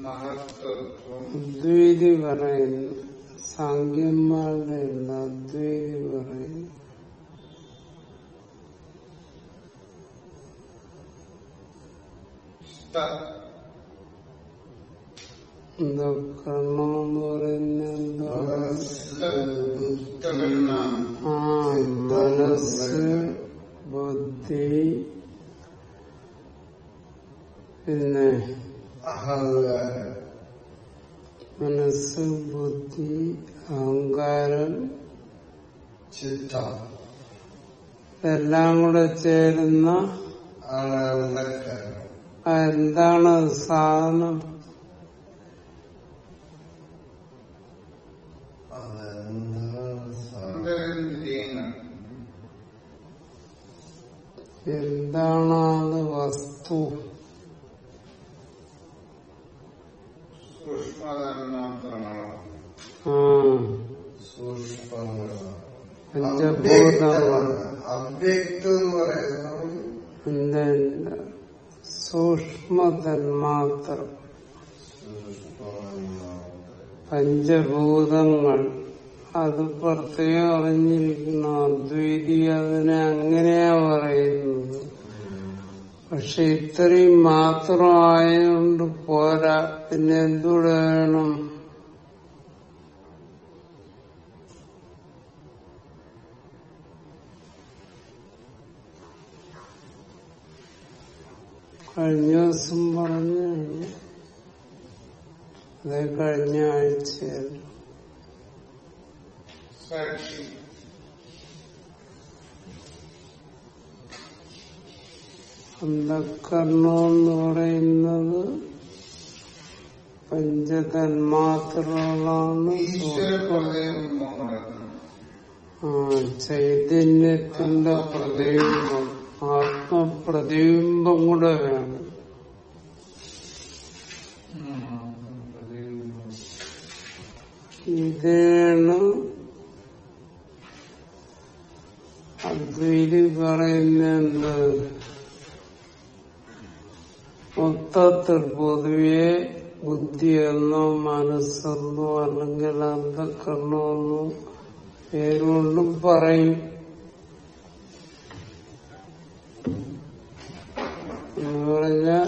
മഹത്തത്വം അദ്വൈതി പറയുന്നു സാങ്കന്മാരുടെ അല്ല അദ്വൈതി പറയുന്നു സ്ഥ എന്താ കരണമെന്ന് പറയുന്ന എന്താ സ്ഥകരണ ആ മനസ്സ് ബുദ്ധി പിന്നെ അഹങ്കാരം മനസ്സ് ബുദ്ധി അഹങ്കാരം ചിത്തം ഇതെല്ലാം കൂടെ ചേരുന്ന ആണ് അന്ധക്കരണം ആ എന്താണ് സാധനം അതെന്താണ് അന്തരേന്ദ്രിയങ്ങൾ എന്താണ് അത് വസ്തു സൂക്ഷ്മതന്മാത്രങ്ങളോ ആ സൂക്ഷ്മങ്ങളോ പഞ്ചഭൂതങ്ങൾ അവ്യക്തം എന്ന് പറയുന്നത് എന്താ സൂക്ഷ്മ തന്മാത്രം പഞ്ചഭൂതങ്ങൾ അത് പ്രത്യേകം അറിഞ്ഞിരിക്കുന്നു അദ്വൈതി അതിനെ അങ്ങനെയാ പറയുന്നത് പക്ഷെ ഇത്രയും മാത്രമായതുകൊണ്ട് പോരാ പിന്നെ എന്തുകൂടെ വേണം കഴിഞ്ഞ ദിവസം പറഞ്ഞു അതേ കഴിഞ്ഞ ആഴ്ചയല്ല സാക്ഷി അന്ധക്കരണം എന്ന് പറയുന്നത് പഞ്ചതന്മാത്രകളാണ് ഈശ്വര പ്രതിബിംബം നടക്കുന്നു ആ ചൈതന്യത്തിന്റെ പ്രതിബിംബം ആത്മപ്രതിബിംബം കൂടെ വേണം ഇതാണ് അദ്വൈതി പറയുന്ന എന്ത് മൊത്തത്തിൽ പൊതുവെ ബുദ്ധിയെന്നോ മനസ്സെന്നോ അല്ലെങ്കിൽ അന്ധക്കരണമെന്നോ പേരുകൊണ്ടും പറയും എന്ന് പറഞ്ഞാൽ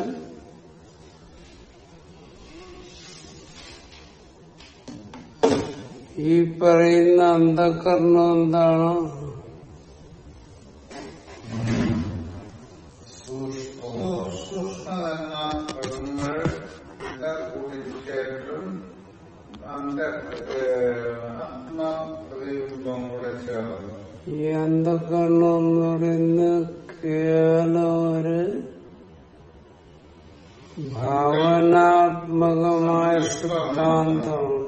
ഈ പറയുന്ന അന്ധക്കരണം എന്താണ് സൂക്ഷ്മതന്മാത്രങ്ങൾ കൂടിച്ചേർത്തും അന്ത ആത്മപ്രതിബിംബം കൂടെ ചേർന്നു ഈ അന്ധക്കരണം എന്ന് പറയുന്നത് കേവലം ഒരു ഭാവനാത്മകമായ സിദ്ധാന്തമാണ്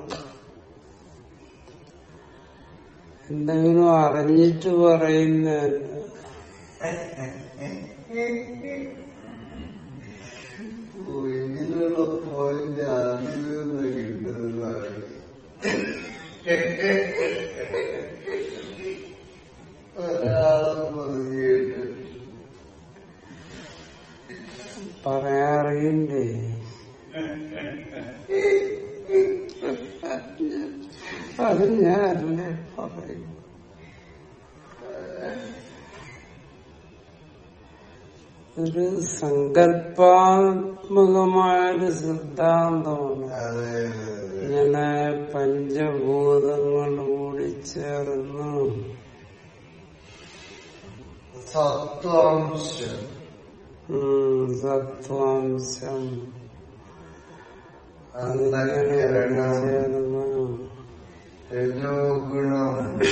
എന്തെങ്കിലും അറിഞ്ഞിട്ട് പറയുന്നതല്ല ഇങ്ങനെയുള്ള പോയിന്റ് അതിൽ നിന്ന് കിട്ടുന്നതാണ് ഒരാളെ പറഞ്ഞിട്ട് പറയാറിയില്ലേ അത് ഞാനല്ലേ പറയും ഒരു സങ്കല്പാത്മകമായൊരു സിദ്ധാന്തമാണ് അതെ ഇങ്ങനെ പഞ്ചഭൂതങ്ങൾ കൂടി ചേർന്ന് സത്വാംശം ഉം, സത്വാംശം അന്ധകരണം ചേർന്ന് രജോ ഗുണം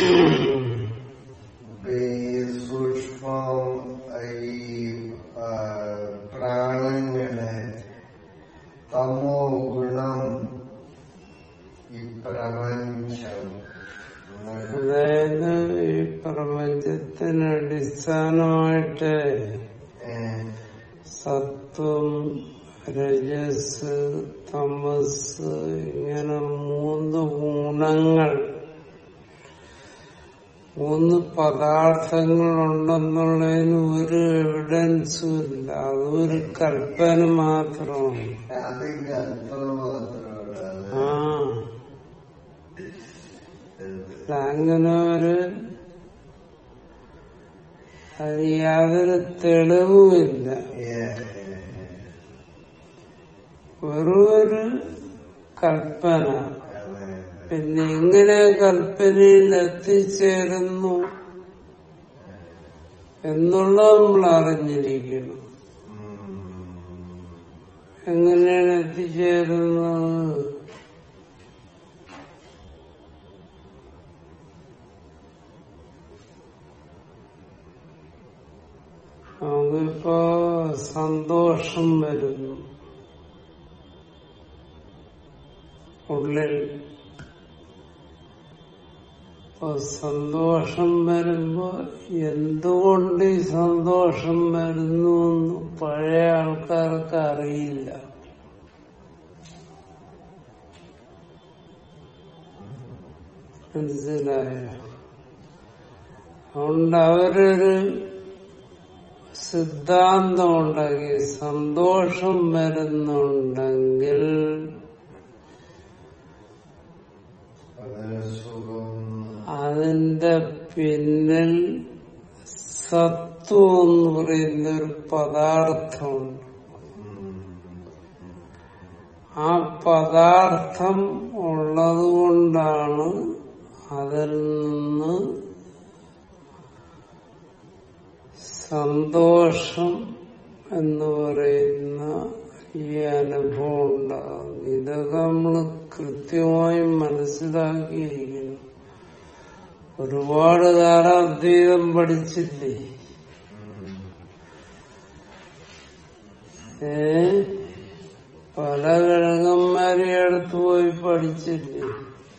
ഈ സൂക്ഷ്മം ഈ ആ, പ്രാണങ്ങളെ തമോ ഗുണം ഈ പ്രപഞ്ചം അതായത് ഈ പ്രപഞ്ചത്തിന് അടിസ്ഥാനമായിട്ട് ഏ, സത്വം രജസ് തമസ് ഇങ്ങനെ മൂന്ന് ഗുണങ്ങൾ മൂന്ന് പദാർത്ഥങ്ങളുണ്ടെന്നുള്ളതിന് ഒരു എവിഡൻസും ഇല്ല അതൊരു കൽപ്പന മാത്രമാണ് അതിന്റെ അത്ര മാത്രമാണ് ആ അങ്ങനെ ഒരു അത് യാതൊരു തെളിവുമില്ല വെറും ഒരു കൽപ്പന പിന്നെ എങ്ങനെ കൽപ്പനയിൽ എത്തിച്ചേരുന്നു എന്നുള്ളത് നമ്മൾ അറിഞ്ഞിരിക്കണം എങ്ങനെയാണ് എത്തിച്ചേരുന്നത് നമുക്കിപ്പോ സന്തോഷം വരുന്നു ഉള്ളിൽ അപ്പൊ സന്തോഷം വരുമ്പോ എന്തുകൊണ്ട് ഈ സന്തോഷം വരുന്നു എന്ന് പഴയ ആൾക്കാർക്ക് അറിയില്ല മനസ്സിലായോ അതുകൊണ്ട് അവരൊരു സിദ്ധാന്തം ഉണ്ടാക്കി സന്തോഷം വരുന്നുണ്ടെങ്കിൽ വളരെ സുഖം അതിന്റെ പിന്നിൽ സത്വം എന്ന് പറയുന്ന ഒരു പദാർത്ഥമുണ്ട് ആ പദാർത്ഥം ഉള്ളതുകൊണ്ടാണ് അതിൽ നിന്ന് സന്തോഷം എന്ന് പറയുന്ന ഈ അനുഭവം ഉണ്ടാകും ഇതൊക്കെ നമ്മൾ കൃത്യമായി മനസ്സിലാക്കിയിരിക്കുന്നു ഒരുപാട് കാലം അദ്വൈതം പഠിച്ചില്ലേ ഏ പല കഴകന്മാരെ അടുത്ത് പോയി പഠിച്ചില്ലേ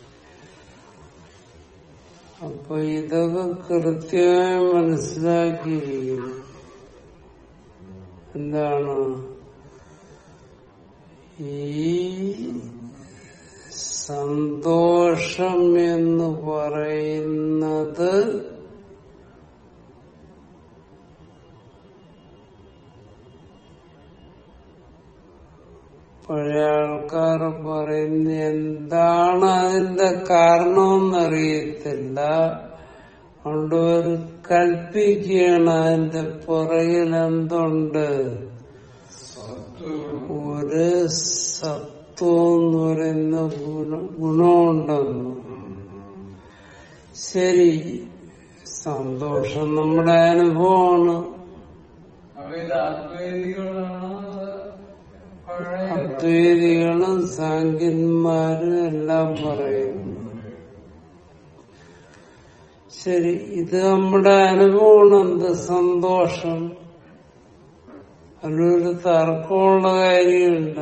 അപ്പൊ ഇതൊക്കെ കൃത്യമായി മനസ്സിലാക്കിയിരിക്കുന്നു എന്താണ് ഈ സന്തോഷം എന്ന് പറയുന്നത് പഴയ ആൾക്കാർ പറയുന്ന എന്താണ് അതിന്റെ കാരണമെന്നറിയത്തില്ല അതുകൊണ്ട് ഒരു കൽപ്പിക്കുകയാണ് അതിന്റെ പുറകിൽ എന്തുണ്ട് ഒരു സത്വം എന്ന് പറയുന്ന ഗുണ- ഗുണമുണ്ടെന്ന് ശരി സന്തോഷം നമ്മുടെ അനുഭവമാണ് അപ്പൊ ഇത് അദ്വൈതികളാണ് പഴയ അദ്വൈതികളും സാങ്കന്മാരും എല്ലാം പറയുന്നു ശരി ഇത് നമ്മുടെ അനുഭവമാണ് എന്ത് സന്തോഷം അതിലൊരു തർക്കമുള്ള കാര്യമില്ല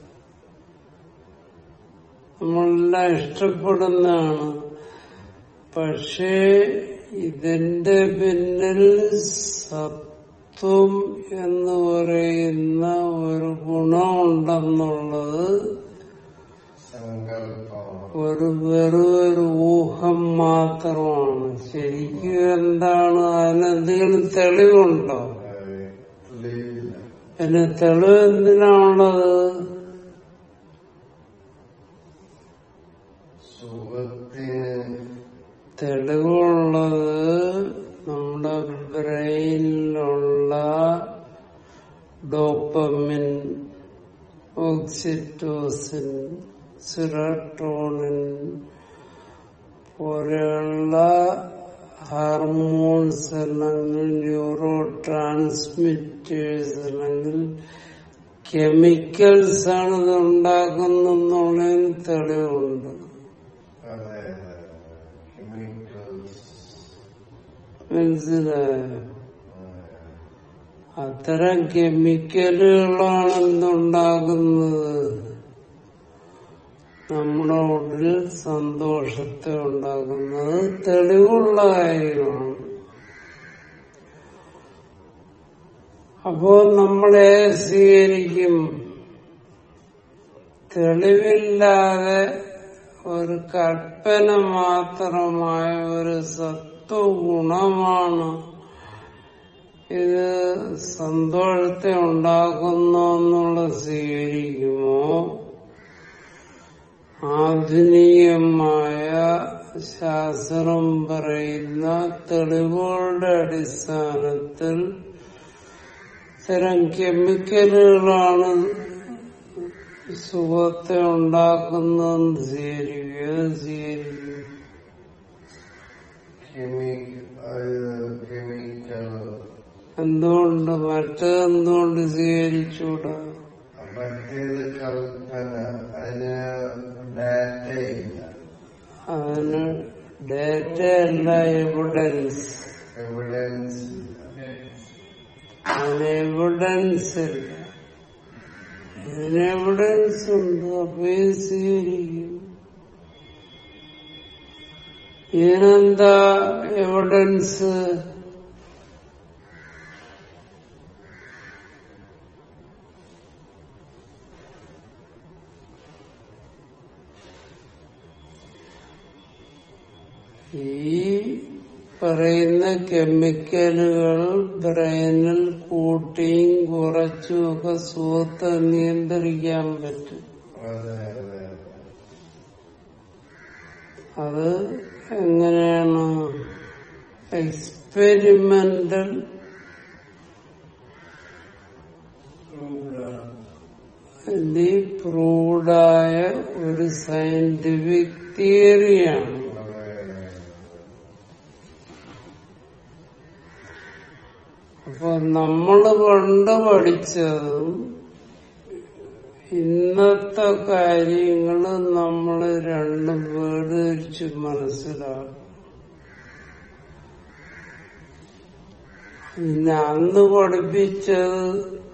നമ്മളെല്ലാം ഇഷ്ടപ്പെടുന്നതാണ് പക്ഷേ ഇതിന്റെ പിന്നിൽ സത്വം എന്ന് പറയുന്ന ഒരു ഗുണമുണ്ടെന്നുള്ളത് സങ്കല്പമാണ് ഒരു വെറും ഒരു ഊഹം മാത്രമാണ് ശരിക്കും എന്താണ് അതിനെന്തെങ്കിലും തെളിവുണ്ടോ അതെ. തെളിവില്ല. പിന്നെ തെളിവ് എന്തിനാണുള്ളത് സുഖത്തിന് തെളിവുള്ളത് നമ്മുടെ ബ്രെയിനിലുള്ള ഡോപ്പമിൻ ഓക്സിറ്റോസിൻ സിറട്ടോണിൻ പോലെയുള്ള ഹാർമോൺസ് അല്ലെങ്കിൽ ന്യൂറോ ട്രാൻസ്മിറ്റേഴ്സ് അല്ലെങ്കിൽ കെമിക്കൽസ് ആണ് ഇത് ഉണ്ടാക്കുന്നെന്നുള്ളതിന് തെളിവുണ്ട് അതെ കെമിക്കൽസ് മനസ്സിലായോ അത്തരം കെമിക്കലുകളാണ് എന്തുണ്ടാക്കുന്നത് നമ്മുടെ ഉള്ളിൽ സന്തോഷത്തെ ഉണ്ടാക്കുന്നത് തെളിവുള്ള കാര്യമാണ് അപ്പോ നമ്മളെ സ്വീകരിക്കും തെളിവില്ലാതെ ഒരു കൽപ്പന മാത്രമായ ഒരു സത്യം സത്വഗുണമാണ് ഇത് സന്തോഷത്തെ ഉണ്ടാക്കുന്നു എന്നുള്ളത് സ്വീകരിക്കുമോ ആധുനികമായ ശാസ്ത്രം പറയുന്ന തെളിവുകളുടെ അടിസ്ഥാനത്തിൽ ഇത്തരം കെമിക്കലുകളാണ് സുഖത്തെ ഉണ്ടാക്കുന്നതെന്ന് സ്വീകരിക്കുക അത് സ്വീകരിക്കും കെമിക്കൽ എന്തുകൊണ്ട് മറ്റെന്തുകൊണ്ട് സ്വീകരിച്ചൂടാ മറ്റേത് കൽപ്പന അതിന് ഡാറ്റയില്ല അതിന് ഡേറ്റ അല്ല എവിഡൻസ് എവിഡൻസ് അതിന് എവിഡൻസ് ഇല്ല ഇതിന് എവിഡൻസ് ഉണ്ട് അപ്പൊ ഇത് സ്വീകരിക്കും ഇതിനെന്താ എവിഡൻസ് ഈ പറയുന്ന കെമിക്കലുകൾ ബ്രെയിനിൽ കൂട്ടിയും കുറച്ചും ഒക്കെ സുഖത്തെ നിയന്ത്രിക്കാൻ പറ്റും അതെ അതെ അത് എങ്ങനെയാണ് എക്സ്പെരിമെന്റൽ പ്രൂവ്ഡായ ഒരു സയന്റിഫിക് തിയറിയാണ് അപ്പൊ നമ്മള് പണ്ട് പഠിച്ചതും ഇന്നത്തെ കാര്യങ്ങള് നമ്മള് രണ്ടും വേർതിരിച്ച് മനസ്സിലാക്കും പിന്നെ അന്ന് പഠിപ്പിച്ചത്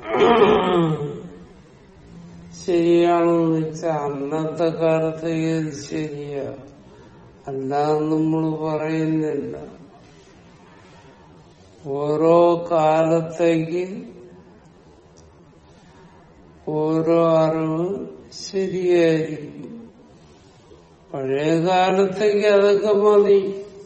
ശരിയാണെന്ന് വെച്ചാൽ അന്നത്തെ കാലത്ത് ഇത് ശരിയാ അല്ലാതെ നമ്മൾ പറയുന്നില്ല ഓരോ കാലത്തേക്ക് ഓരോ അറിവ് ശരിയായിരിക്കും പഴയ കാലത്തേക്ക് അതൊക്കെ മതി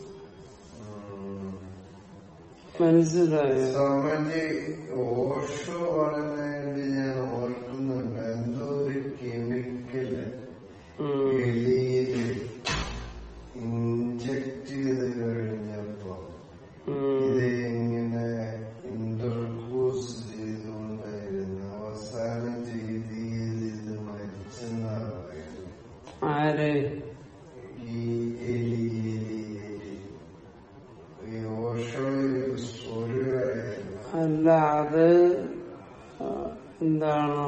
മനസ്സിലായോ സ്വാമിജി ഓഷോ പറഞ്ഞതിന് ഞാൻ ഓർക്കുന്നുണ്ട് എന്തോ ഒരു കെമിക്കല് ഉം. എലിയില് ഇഞ്ചക്ട് ചെയ്ത് കഴിഞ്ഞപ്പോ ഉം. ഇത് ഇങ്ങനെ ഇന്റർപോസ് ചെയ്തുകൊണ്ടായിരുന്നു അവസാനം ചെയ്ത് ചെയ്ത് ഇത് മരിച്ചെന്നാണ് പറയുന്നത് ആര് ഈ എലി എലി എലി ഈ ഓഷോ ഒരു സ്റ്റോറി പറയുന്നു അല്ല അത് ആ, എന്താണ്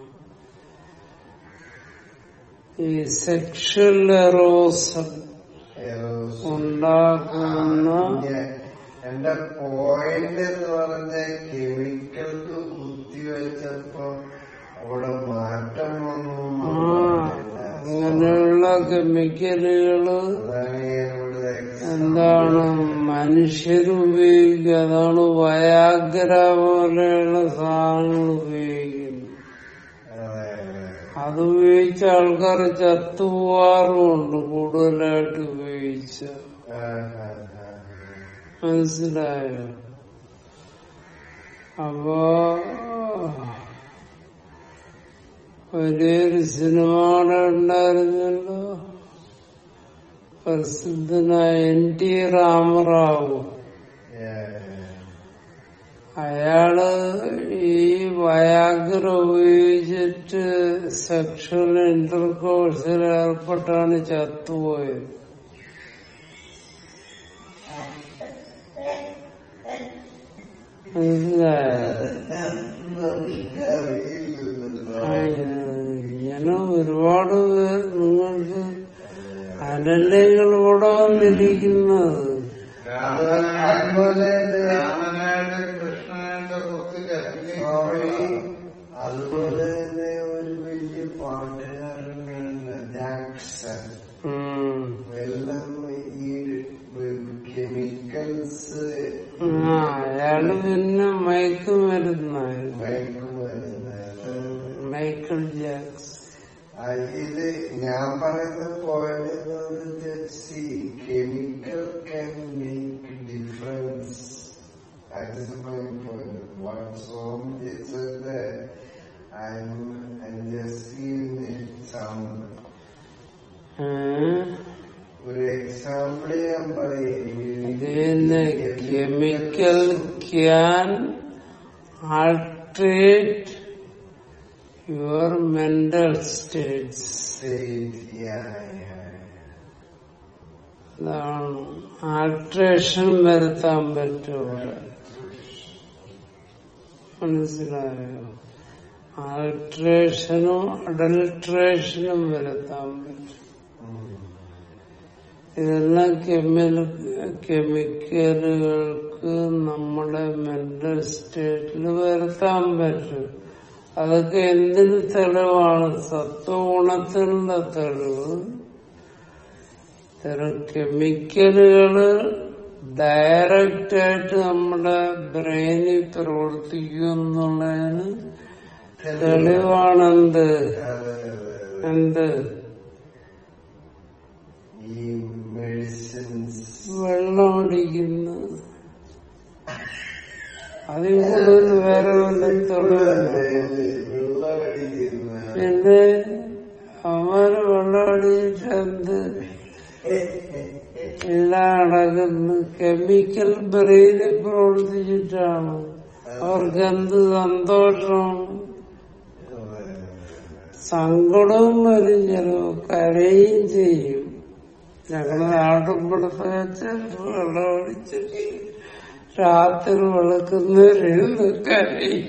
ഈ സെക്ഷൽ എറോസൺ ഉണ്ടാക്കുന്ന ഞാൻ- എന്റെ പോയിന്റ് എന്ന് പറഞ്ഞ കെമിക്കൽക്ക് കുത്തിവെച്ചപ്പോ അവിടെ മാറ്റം വന്നു എന്ന് ആ പറഞ്ഞില്ല. അങ്ങനെയുള്ള കെമിക്കലുകള് അതാണ് ഞാൻ ഇവിടെ എന്താണ് മനുഷ്യരുപയോഗിക്കുക അതാണ് വയാഗ്ര പോലെയുള്ള സാധനങ്ങൾ ഉപയോഗിക്കുന്നത് അതെ, അതെ. അത് ഉപയോഗിച്ച ആൾക്കാർ ചത്തുപോവാറുമുണ്ട് കൂടുതലായിട്ട് ഉപയോഗിച്ച ആ, ആ, ആ. മനസ്സിലായോ അപ്പോ വലിയൊരു സിനിമ ഉണ്ടായിരുന്നല്ലോ പ്രസിദ്ധനായ എൻ ടി രാമറാവു Yeah. അയാള് ഈ വയാഗ്ര ഉപയോഗിച്ചിട്ട് സെക്ഷൽ ഇന്റർകോഴ്സിൽ ഏർപ്പെട്ടാണ് ചത്തുപോയത് മനസ്സിലായോ ആ, ഇങ്ങനെ ഒരുപാട് പേർ നിങ്ങൾക്ക് അതല്ലേ നിങ്ങൾ ഇവിടെ വന്നിരിക്കുന്നത് അതുപോലെ തന്നെ രാമനായിട്ട് കൃഷ്ണനായിട്ട് ഒത്തിരി സ്വാമി അതുപോലെ തന്നെ ഒരു വലിയ പാട്ടുകാരനാണ് ജാക്സൺ ഉം. എല്ലാം ഈ കെമിക്കൽസ് ആ അയാള് പിന്നെ മയക്കുമരുന്നായിരുന്നു മയക്കുമരുന്ന് മൈക്കിൾ ജാക്സ് ആ, ഇത് ഞാൻ പറയുന്നത് പോയത് see chemical can make difference That is my point. One song is that I'm, I'm just giving it some ഒരു എക്സാമ്പിൾ ഞാൻ പറയും ഇതിന് chemical can alterate your mental states അതാണ് ആൾട്രേഷൻ വരുത്താൻ പറ്റും മനസ്സിലായോ ആൾട്രേഷനും അഡൽട്രേഷനും വരുത്താൻ പറ്റും ഇതെല്ലാം കെമിൽ കെമിക്കലുകൾക്ക് നമ്മുടെ മെന്റൽ സ്റ്റേറ്റിൽ വരുത്താൻ പറ്റും അതൊക്കെ എന്തിന് തെളിവാണ് സത്വഗുണത്തിനുള്ള തെളിവ് ഇത്തരം കെമിക്കലുകള് ഡയറക്റ്റ് ആയിട്ട് നമ്മുടെ ബ്രെയിനിൽ പ്രവർത്തിക്കും എന്നുള്ളതിന് തെളിവാണെന്ത് എന്ത് ഈ മെഡിസിൻസ് വെള്ളം അടിക്കുന്നു അതിൽ കൂടുതൽ വേറെ വല്ല തെളിവില്ല വെള്ളമടിക്കുന്ന പിന്നെ അവര് വെള്ളം അടിച്ചിട്ട് എന്ത് എല്ലാം അടങ്ങുന്നു കെമിക്കൽ ബ്രെയിനിൽ പ്രവർത്തിച്ചിട്ടാണ് അവർക്ക് എന്ത് സന്തോഷമാണ് സങ്കടവും വരും ചിലവ് കരയും ചെയ്യും ഞങ്ങള് നാട്ടിൻപുറത്ത് വെച്ച് വെള്ളം അടിച്ചിട്ട് രാത്രി വെളുക്കുന്നവരെഴുന്ന് കരയും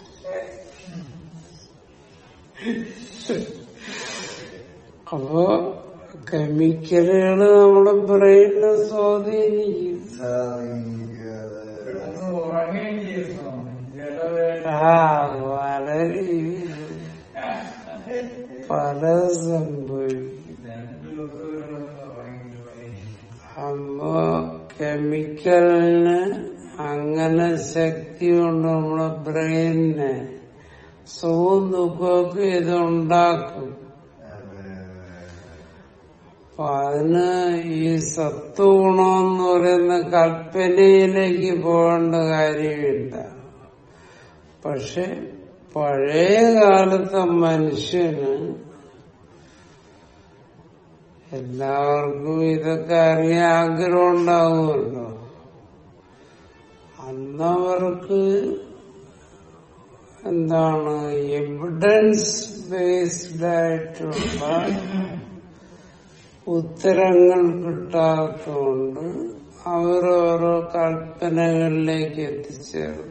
അപ്പോ കെമിക്കലുകള് നമ്മുടെ ബ്രെയിനിനെ സ്വാധീനിക്കും ഒന്ന് ഉറങ്ങുകയും ചെയ്യുന്നു ജലവേദന ആ പല രീതിയിൽ പല സംഭവിക്കും രണ്ടു ദിവസം ഉറങ്ങി അപ്പോ കെമിക്കലിന് അങ്ങനെ ശക്തി കൊണ്ട് നമ്മുടെ ബ്രെയിനിനെ സുഖവും ദുഃഖമൊക്കെ ഇതുണ്ടാക്കും അപ്പൊ അതിന് ഈ സത്വഗുണം എന്ന് പറയുന്ന കൽപ്പനയിലേക്ക് പോകേണ്ട കാര്യമില്ല പക്ഷെ പഴയ കാലത്തെ മനുഷ്യന് എല്ലാവർക്കും ഇതൊക്കെ അറിയാൻ ആഗ്രഹം ഉണ്ടാവുമല്ലോ അന്നവർക്ക് എന്താണ് എവിഡൻസ് ബേസ്ഡ് ആയിട്ടുള്ള ഉത്തരങ്ങൾ കിട്ടാത്തതുകൊണ്ട് അവർ ഓരോ കൽപ്പനകളിലേക്ക് എത്തിച്ചേർന്നു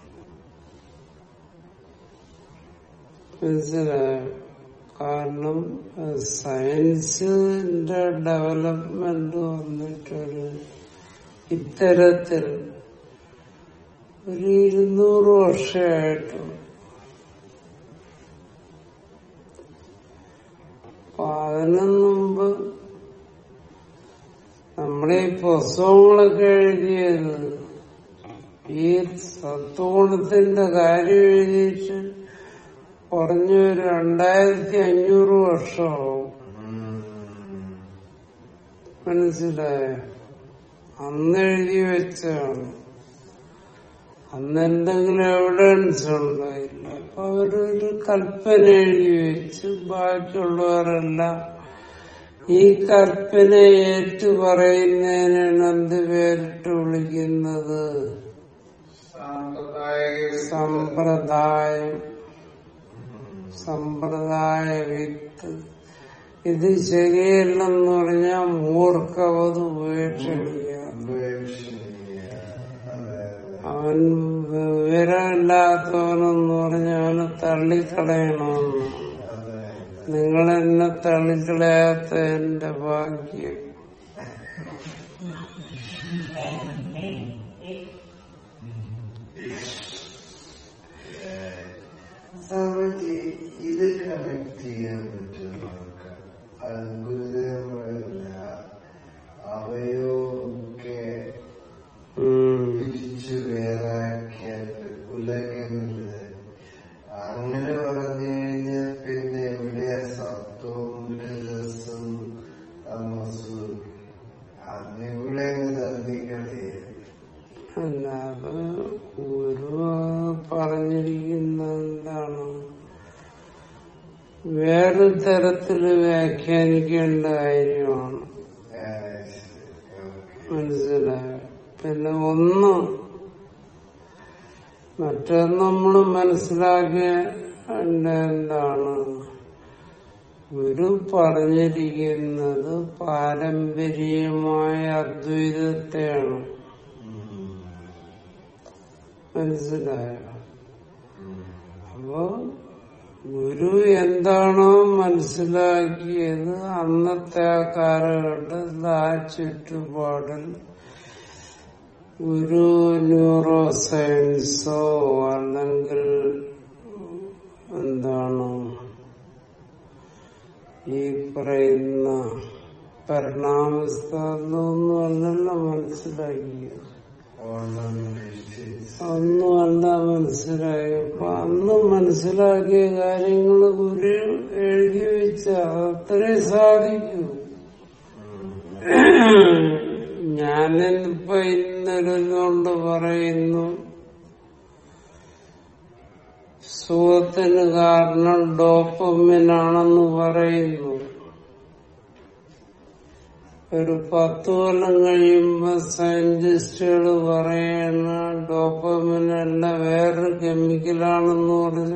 മനസ്സിലായോ കാരണം സയൻസിന്റെ ഡെവലപ്മെന്റ് വന്നിട്ടൊരു ഇത്തരത്തിൽ ഒരു ഇരുന്നൂറ് വർഷമായിട്ടും അപ്പൊ അതിനു മുമ്പ് നമ്മുടെ ഈ പുസ്തകങ്ങളൊക്കെ എഴുതിയത് ഈ സത്വഗുണത്തിന്റെ കാര്യം എഴുതിയിട്ട് കുറഞ്ഞ ഒരു രണ്ടായിരത്തി അഞ്ഞൂറ് വർഷമാവും മനസ്സിലായോ അന്ന് എഴുതി വെച്ചാണ് അന്ന് എന്തെങ്കിലും എവിഡൻസ് ഉണ്ടായില്ല അപ്പൊ അവരൊരു കൽപ്പന എഴുതി വെച്ച് ബാക്കിയുള്ളവരെല്ലാം ഈ കൽപ്പന ഏറ്റു പറയുന്നതിനാണ് എന്ത് പേരിട്ട് വിളിക്കുന്നത് സാമ്പ്രദായിക സമ്പ്രദായം സമ്പ്രദായ വിത്ത് ഇത് ശരിയല്ലെന്ന് പറഞ്ഞാൽ മൂർഖവത് ഉപേക്ഷിക്കുക അവൻ വിവരമില്ലാത്തവനെന്ന് പറഞ്ഞാൽ അവനെ തള്ളിക്കളയണമെന്ന് നിങ്ങൾ എന്നെ തള്ളിക്കളയാത്ത എന്റെ ഭാഗ്യം സ്വാമിജി ഇത് കണക്ട് ചെയ്യാൻ പറ്റുന്ന അത്ഭുതമല്ല അവയോ ഒക്കെ ഉം. പിരിച്ചു വേറാക്കിയാൽ ഉലകമില്ല അങ്ങനെ പറഞ്ഞു കഴിഞ്ഞാൽ പിന്നെ എവിടെയാ സത്യം തരത്തിൽ വ്യാഖ്യാനിക്കേണ്ട കാര്യമാണ് ആ, ശരി. ഓക്കേ. മനസ്സിലായോ പിന്നെ ഒന്ന് മറ്റൊന്ന് നമ്മൾ മനസ്സിലാക്കിയ എന്താണ് ഗുരു പറഞ്ഞിരിക്കുന്നത് പാരമ്പര്യമായ അദ്വൈതത്തെയാണ് ഉം. മനസ്സിലായോ ഉം. അപ്പോ ഗുരു എന്താണോ മനസ്സിലാക്കിയത് അന്നത്തെ ആ കാലഘട്ടത്തിൽ ആ ചുറ്റുപാടിൽ ഗുരു ന്യൂറോ സയൻസോ അല്ലെങ്കിൽ എന്താണ് ഈ പറയുന്ന പരിണാമസ്ഥാനമൊന്നും അല്ലല്ലോ മനസ്സിലാക്കിയത് ഓർണമെന്റേഷൻ. ഒന്നുമല്ല മനസ്സിലായി അപ്പൊ അന്ന് മനസ്സിലാക്കിയ കാര്യങ്ങൾ ഗുരു എഴുതി വെച്ച അത്രേ സാധിക്കൂ ഞാനിപ്പോ ഇന്നിരുന്നുകൊണ്ട് പറയുന്നു സുഖത്തിന് കാരണം ഡോപ്പമിനാണെന്ന് പറയുന്നു ഒരു പത്ത് കൊല്ലം കഴിയുമ്പോ സയന്റിസ്റ്റുകൾ പറയണ ഡോപ്പമിനല്ല വേറൊരു കെമിക്കലാണെന്ന് പറഞ്ഞ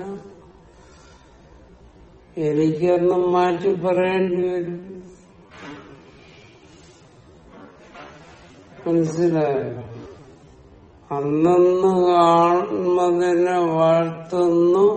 എനിക്കൊന്നും മാറ്റി പറയേണ്ടി വരും മനസ്സിലായോ അന്നന്ന് കാണുന്നതിനെ വാഴ്ത്തുന്നു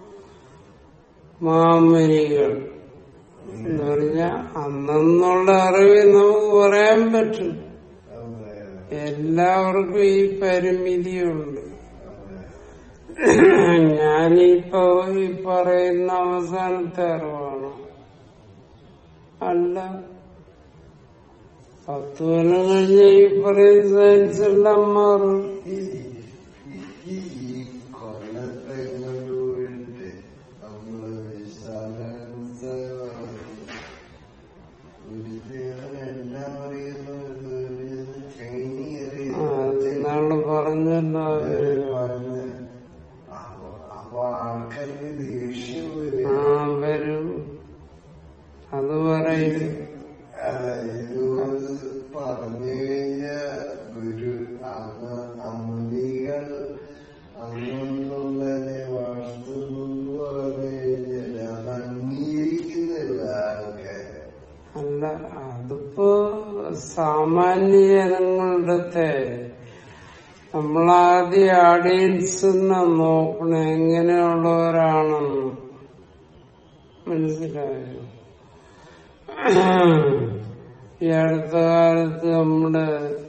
മാമരികൾ എന്ന് പറഞ്ഞാൽ അന്നുള്ള അറിവ് നമുക്ക് പറയാൻ പറ്റും അതെ, എല്ലാവർക്കും ഈ പരിമിതിയുണ്ട് അതെ. ഞാനിപ്പോ ഈ പറയുന്ന അവസാനത്തെ അറിവാണ് അല്ല പത്ത് കൊല്ലം കഴിഞ്ഞ് ഈ പറയുന്ന സയൻസ് എല്ലാം മാറും ഈ ഈ ഈ കൊല്ലത്തെങ്ങളിലൂടെ നമ്മള് വിശാലാനന്ദ ഗുരുദേവനെല്ലാം അറിയുന്നത് ചൈനി ആ, നാള് പറഞ്ഞല്ലോ അവര്. പറഞ്ഞ് അപ്പൊ അപ്പൊ ആൾക്കാർക്ക് ദേഷ്യം വരും ആ വരും അത് പറയും ഇത് പറഞ്ഞു കഴിഞ്ഞ ഗുരു അങ്ങ് അമ്മികൾ അങ്ങൊന്നുള്ളതിനെ വാഴ്ത്തുന്നു പറഞ്ഞു കഴിഞ്ഞാൽ അത് അംഗീകരിക്കുന്നില്ല ആൾക്കാര് അല്ല അതിപ്പോ സാമാന്യ ജനങ്ങളുടെ നമ്മളാദ്യം ഓഡിയൻസിനെ നോക്കണം എങ്ങനെയുള്ളവരാണെന്ന് മനസ്സിലായോ ഈ അടുത്ത കാലത്ത് നമ്മുടെ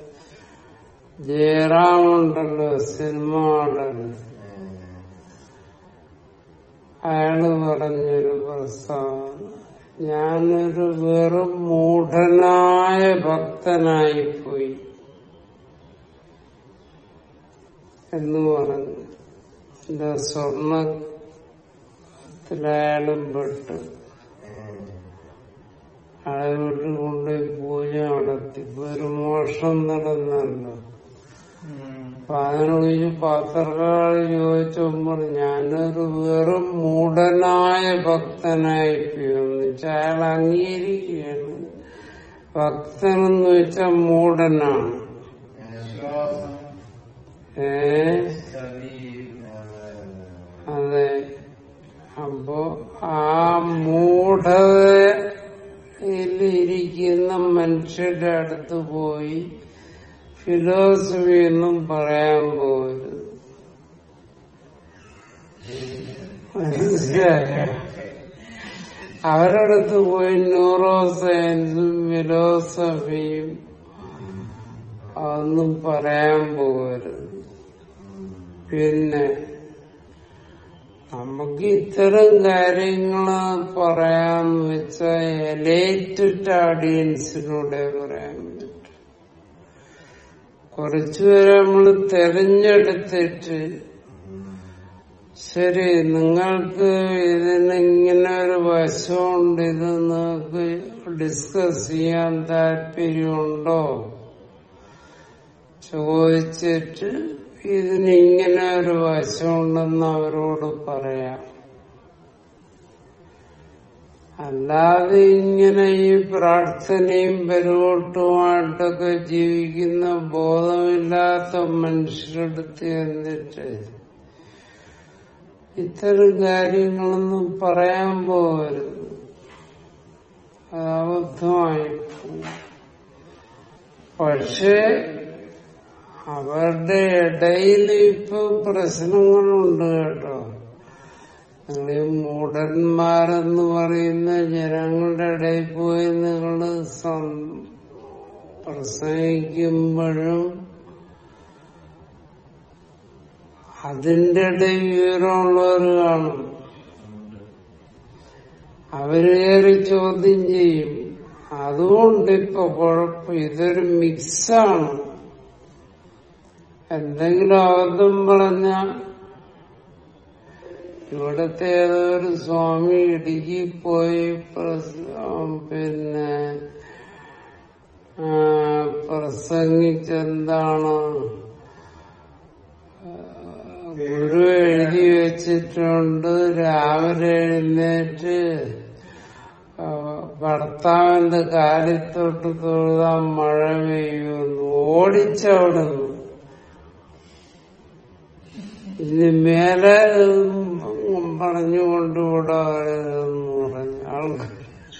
ജയറാം ഉണ്ടല്ലോ സിനിമ നടൻ അയാള് പറഞ്ഞൊരു പ്രസ്താവന ഞാനൊരു വെറും മൂഢനായ ഭക്തനായിപ്പോയി എന്ന് പറഞ്ഞു എന്റെ സ്വർണത്തിലയാളും പെട്ട് അയാളെ വീട്ടിൽ കൊണ്ടുപോയി പൂജ നടത്തി ഇപ്പൊ ഒരു മോഷണം നടന്നല്ലോ അപ്പൊ അതിനൊഴിച്ച് പത്രക്കാർ ചോദിച്ചപ്പോൾ ഞാനൊരു വെറും മൂഢനായ ഭക്തനായി എന്ന് വെച്ചാൽ അയാൾ അംഗീകരിക്കുകയാണ് ഭക്തനെന്ന് വെച്ചാൽ മൂഢനാണ് ശ്വാസം ഏ ചതി അതെ അപ്പോ ആ മൂഢതയിലിരിക്കുന്ന മനുഷ്യരുടെ അടുത്ത് പോയി ഫിലോസഫി ഒന്നും പറയാൻ പോകരുത് മനസ്സിലായോ അവരടുത്ത് പോയി ന്യൂറോ സയൻസും ഫിലോസഫിയും അതൊന്നും പറയാൻ പോകരുത് പിന്നെ നമുക്ക് ഇത്തരം കാര്യങ്ങള് പറയാന്ന് വെച്ചാൽ എലേറ്റഡ് ഓഡിയൻസിലൂടെ പറയാൻ പറ്റും കുറച്ചുപേരെ നമ്മൾ തെരഞ്ഞെടുത്തിട്ട് ശരി നിങ്ങൾക്ക് ഇതിന് ഇങ്ങനെ ഒരു വശമുണ്ട് ഇത് നിങ്ങൾക്ക് ഡിസ്കസ് ചെയ്യാൻ താല്പര്യമുണ്ടോ ചോദിച്ചിട്ട് ഇതിന് ഇങ്ങനെ ഒരു വശമുണ്ടെന്ന് അവരോട് പറയാം അല്ലാതെ ഇങ്ങനെ ഈ പ്രാർത്ഥനയും പെരുവോട്ടുമായിട്ടൊക്കെ ജീവിക്കുന്ന ബോധമില്ലാത്ത മനുഷ്യരെടുത്ത് എന്നിട്ട് ഇത്തരം കാര്യങ്ങളൊന്നും പറയാൻ പോകരുത് അത് അബദ്ധമായി പോകും. പക്ഷേ അവരുടെ ഇടയിൽ ഇപ്പൊ പ്രശ്നങ്ങളുണ്ട് കേട്ടോ നിങ്ങൾ ഈ മൂടന്മാരെന്ന് പറയുന്ന ജനങ്ങളുടെ ഇടയിൽ പോയി നിങ്ങൾ പ്രസംഗിക്കുമ്പോഴും അതിന്റെ ഇടയിൽ വിവരമുള്ളവർ കാണും അവര് കയറി ചോദ്യം ചെയ്യും അതുകൊണ്ട് ഇപ്പൊ കുഴപ്പം ഇതൊരു മിക്സാണ് എന്തെങ്കിലും അബദ്ധം പറഞ്ഞ ഇവിടത്തെ ഏതോ ഒരു സ്വാമി ഇടുക്കി പോയി പ്രസ- പിന്നെ ആ, പ്രസംഗിച്ചെന്താണ് ഗുരു എഴുതി വെച്ചിട്ടുണ്ട് രാവിലെ എഴുന്നേറ്റ് ആ, ഭർത്താവിന്റെ കാലിത്തൊട്ട് തൊഴുതാൻ മഴ പെയ്യുമെന്ന് ഓടിച്ചവിടുന്നു ഇനി മേലെ ഉം പറഞ്ഞുകൊണ്ടുകൂടെ എന്ന് പറഞ്ഞു ആൾക്കാർ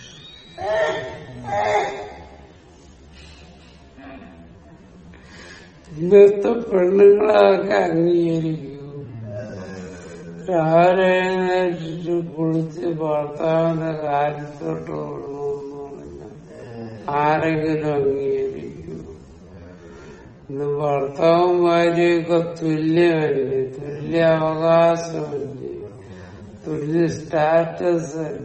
ഇന്നത്തെ പെണ്ണുങ്ങളൊക്കെ അംഗീകരിക്കൂ രാവിലെ എഴുന്നേറ്റിട്ട് കുളിച്ച് ഭർത്താവിന്റെ കാര്യത്തോട്ട് വിടണമെന്ന് പറഞ്ഞാൽ ആരെങ്കിലും അംഗീകരിക്കൂ ഇന്ന് ഭർത്താവും ഭാര്യയൊക്കെ തുല്യമല്ലേ തുല്യ അവകാശമല്ലേ തുല്യ സ്റ്റാറ്റസ് അല്ലേ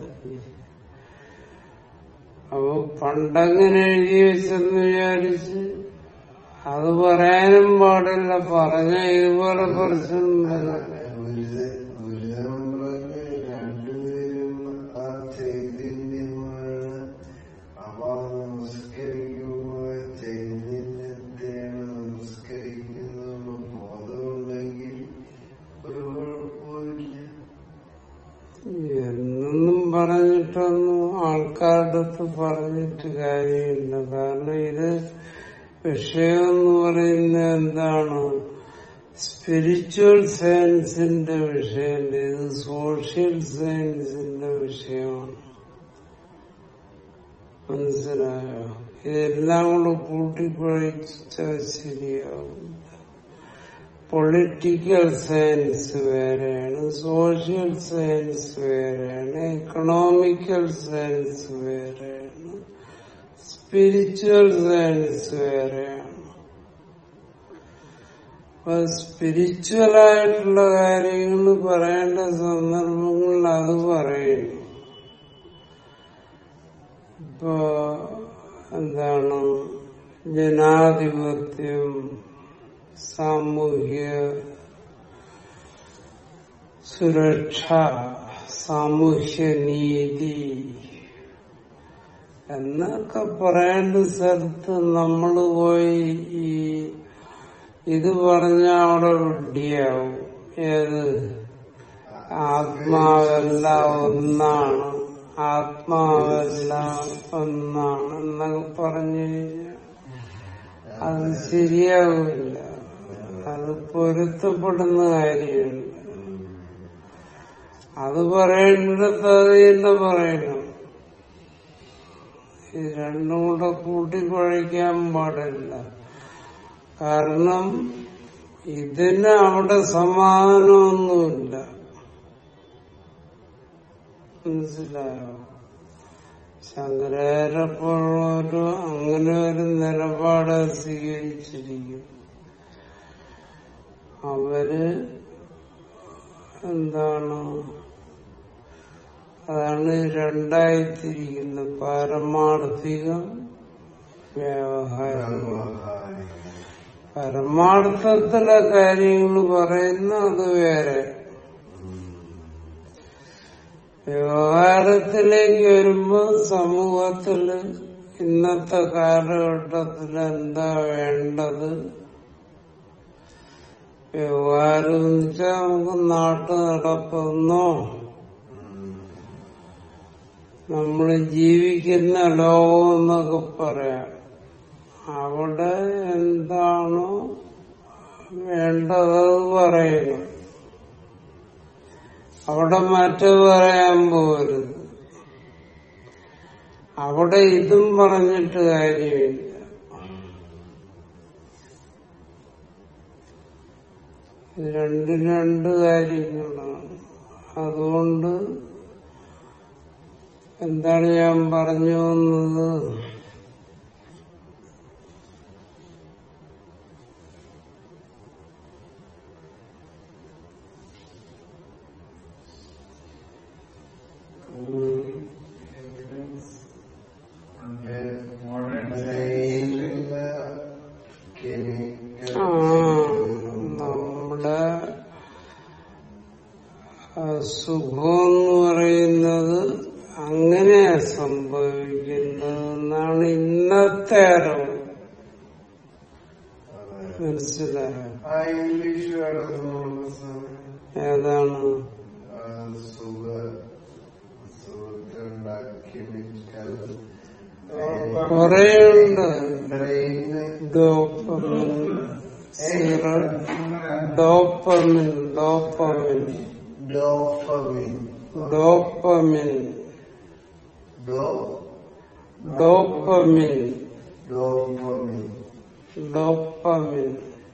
അപ്പൊ പണ്ടങ്ങനെ എഴുതി വെച്ചെന്ന് വിചാരിച്ച് അത് പറയാനും പാടില്ല പറഞ്ഞ ഇതുപോലെ പ്രശ്നം വരില്ല. ഗുരുതരം പറഞ്ഞ് രണ്ടുപേരും ആ ചൈതന്യമാണ് അവ നമസ്കരിക്കുമ്പോൾ ചൈതന്യത്തെയാണ് നമസ്കരിക്കുന്നത് ബോധമുണ്ടെങ്കിൽ ഒരു കുഴപ്പമില്ല എന്നൊന്നും പറഞ്ഞിട്ടൊന്നും ആൾക്കാരുടെ അടുത്ത് പറഞ്ഞിട്ട് കാര്യമില്ല കാരണം ഇത് വിഷയം എന്ന് പറയുന്നത് എന്താണ് സ്പിരിച്വൽ സയൻസിന്റെ വിഷയമല്ല ഇത് സോഷ്യൽ സയൻസിന്റെ വിഷയമാണ് മനസ്സിലായോ ഇതെല്ലാം കൂടെ കൂട്ടിക്കുഴച്ചാൽ ശരിയാവും പൊളിറ്റിക്കൽ സയൻസ് വേറെയാണ് സോഷ്യൽ സയൻസ് വേറെയാണ് എക്കണോമിക്കൽ സയൻസ് വേറെയാണ് സ്പിരിച്വൽ സയൻസ് വേറെയാണ് അപ്പൊ സ്പിരിച്വൽ ആയിട്ടുള്ള കാര്യങ്ങൾ പറയേണ്ട സന്ദർഭങ്ങളിൽ അത് പറയുന്നു ഇപ്പോ എന്താണ് ജനാധിപത്യം സാമൂഹ്യ സുരക്ഷ സാമൂഹ്യ നീതി എന്നൊക്കെ പറയേണ്ട സ്ഥലത്ത് നമ്മൾ പോയി ഈ ഇത് പറഞ്ഞ അവിടെ വിഡ്ഢിയാവും ഏത് ആത്മാവെല്ലാം ഒന്നാണ് ആത്മാവെല്ലാം ഒന്നാണ് എന്നൊക്കെ പറഞ്ഞു കഴിഞ്ഞാൽ അത് ശരിയാവില്ല അത് പൊരുത്തപ്പെടുന്ന കാര്യമില്ല അത് പറയേണ്ടിടത്ത് അത് തന്നെ പറയണം ഇത് രണ്ടും കൂടെ കൂട്ടിക്കുഴയ്ക്കാൻ പാടില്ല കാരണം ഇതിന് അവിടെ സമാധാനമൊന്നുമില്ല മനസ്സിലായോ ശങ്കരാചാര്യപ്പോഴൊരു അങ്ങനെ ഒരു നിലപാട് സ്വീകരിച്ചിരിക്കും അവര് എന്താണ് അതാണ് രണ്ടായിത്തിരിക്കുന്നത് പാരമാർത്ഥികം വ്യവഹാരം പരമാർത്ഥത്തിലെ കാര്യങ്ങൾ പറയുന്ന അത് വേറെ വ്യവഹാരത്തിലേക്ക് വരുമ്പോ സമൂഹത്തില് ഇന്നത്തെ കാലഘട്ടത്തിൽ എന്താ വേണ്ടത് വ്യവഹാരം എന്ന് വെച്ചാൽ നമുക്ക് നാട്ടു നടക്കുന്നോ നമ്മൾ ജീവിക്കുന്ന ലോകം എന്നൊക്കെ പറയാം അവിടെ എന്താണോ വേണ്ടത് അത് പറയണം അവിടെ മറ്റത് പറയാൻ പോകരുത് അവിടെ ഇതും പറഞ്ഞിട്ട് കാര്യമില്ല ഇത് രണ്ടും രണ്ട് കാര്യങ്ങളാണ് അതുകൊണ്ട് എന്താണ് ഞാൻ പറഞ്ഞു വന്നത് ഉം. ബ്രെയിനിലുള്ള കെമിക്കൽ ആ നമ്മുടെ ആ, സുഖം എന്ന് പറയുന്നത് അങ്ങനെയാ സംഭവിക്കുന്നത് എന്നാണ് ഇന്നത്തെ അറിവ് മനസ്സിലായോ ആ ഇംഗ്ലീഷ് കിടക്കുന്നുള്ള സമയം ഏതാണ് ആ സുഖ സുഖത്തുണ്ടാക്കിയ കെമിക്കൽ കുറേയുണ്ട് ബ്രെയിന് ഡോപ്പമിൻ സിറ ഡോപ്പമിൻ ഡോപ്പമിൻ ഡോപ്പമിൻ ഡോപ്പമിൻ ഡോ dopamine dopamine dopamine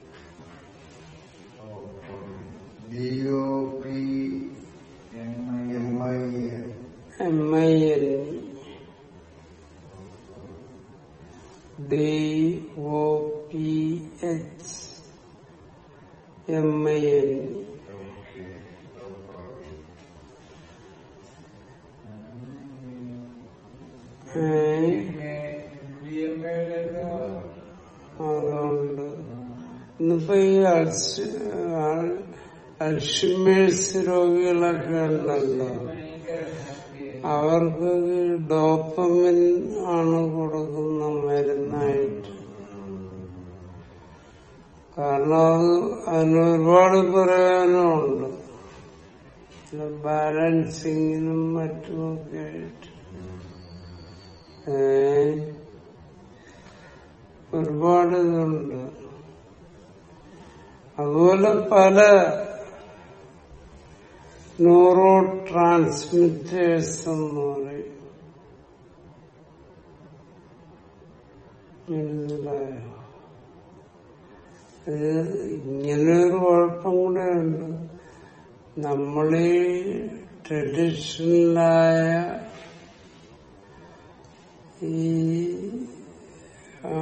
D O P M I N M I N D O P H M I N അതുകൊണ്ട് ഇന്നിപ്പോ ഈ അൾസ് അൽഷിമേഴ്സ് രോഗികളൊക്കെ ഉണ്ടല്ലോ അവർക്ക് ഈ ഡോപ്പമിൻ ആണ് കൊടുക്കുന്ന മരുന്നായിട്ട് കാരണം അത് അതിന് ഒരുപാട് പ്രയോജനമുണ്ട് ചില ബാലൻസിങ്ങിനും മറ്റുമൊക്കെ ആയിട്ട് ഏ ഒരുപാട് ഇതുണ്ട് അതുപോലെ പല ന്യൂറോ ട്രാൻസ്മിറ്റേഴ്സ് എന്ന് പറയും മനസ്സിലായോ ഇത് ഇങ്ങനൊരു കുഴപ്പം കൂടെ ഉണ്ട് നമ്മളീ ട്രഡീഷണലായ ഈ ആ,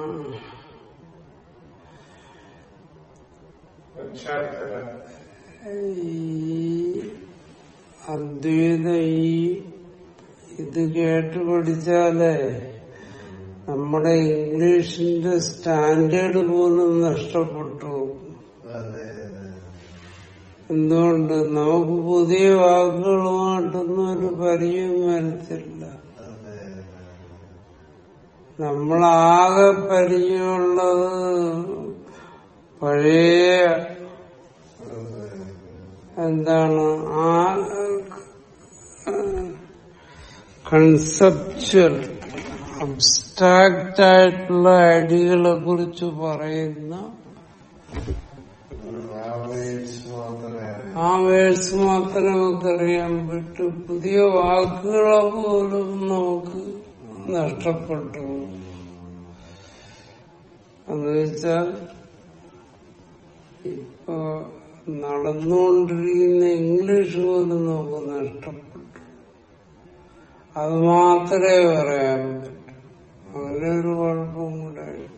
ഈ അദ്വൈത ഈ ഇത് കേട്ട് പഠിച്ചാലേ നമ്മുടെ ഇംഗ്ലീഷിന്റെ സ്റ്റാൻഡേർഡ് പോലും നഷ്ടപ്പെട്ടു പോകും. അതെ അതെ എന്തുകൊണ്ട് നമുക്ക് പുതിയ വാക്കുകളുമായിട്ടൊന്നും ഒരു പരിചയം വരത്തില്ല അതെ നമ്മളാകെ പരിചയമുള്ളത് പഴയ എന്താണ് ആ കൺസെപ്ച്വൽ അബ്സ്ട്രാക്റ്റ് ആയിട്ടുള്ള ഐഡിയകളെ കുറിച്ച് പറയുന്ന ആ വേർഡ്സ് മാത്രമേ ആ വേഴ്സ് മാത്രമേ നമുക്കറിയാൻ പറ്റൂ പുതിയ വാക്കുകളെ പോലും നമുക്ക് നഷ്ടപ്പെട്ടു എന്ന് വെച്ചാൽ ഇപ്പൊ നടന്നുകൊണ്ടിരിക്കുന്ന ഇംഗ്ലീഷ് പോലും നമുക്ക് നഷ്ടപ്പെട്ടു അത് മാത്രമേ പറയാൻ പറ്റൂ അങ്ങനെ ഒരു കുഴപ്പം കൂടെ ഉണ്ട്.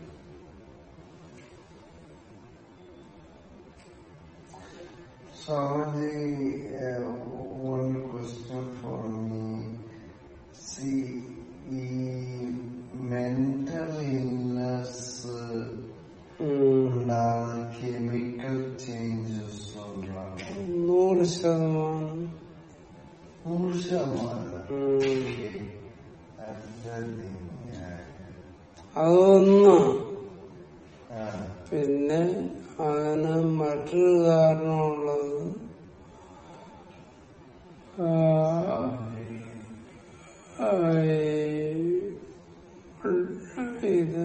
Swamiji, uh, one question for me. See, ഈ mental illness ഉണ്ടാകുന്ന കെമിക്കൽ ചേഞ്ചസ് ഉണ്ടാകും നൂറ് ശതമാനം നൂറ് ശതമാനം ഉം. അതൊന്ന് അതൊന്ന് പിന്നെ അതിന് മറ്റൊരു കാരണമുള്ളത് ആ, ഇത്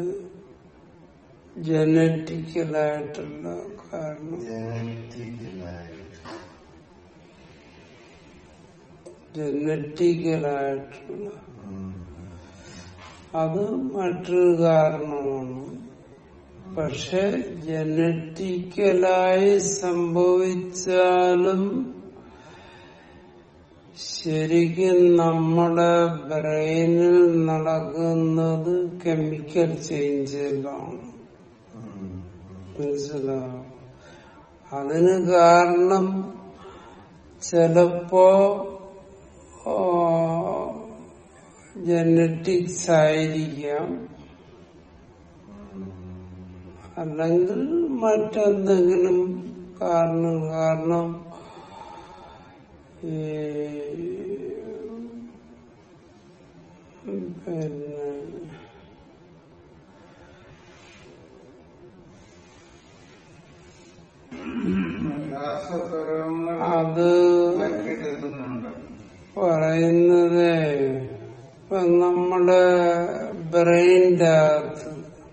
ജനറ്റിക്കലായിട്ടുള്ള കാരണം ജനറ്റിക്കലായിട്ട് ജനറ്റിക്കലായിട്ടുള്ള ഉം. അത് മറ്റൊരു കാരണമാണ് പക്ഷെ ജനറ്റിക്കലായി സംഭവിച്ചാലും ശരിക്കും നമ്മുടെ ബ്രെയിനിൽ നടക്കുന്നത് കെമിക്കൽ ചേഞ്ചിലാണ് ഉം. മനസ്സിലാവും അതിന് കാരണം ചിലപ്പോ ജനറ്റിക്സ് ആയിരിക്കാം അല്ലെങ്കിൽ മറ്റെന്തെങ്കിലും കാരണം കാരണം ഈ പിന്നെ രാസപരങ്ങൾ അത് മാറ്റിയെടുക്കുന്നുണ്ട് പറയുന്നത് ഇപ്പൊ നമ്മുടെ ബ്രെയിൻ്റെ അകത്ത്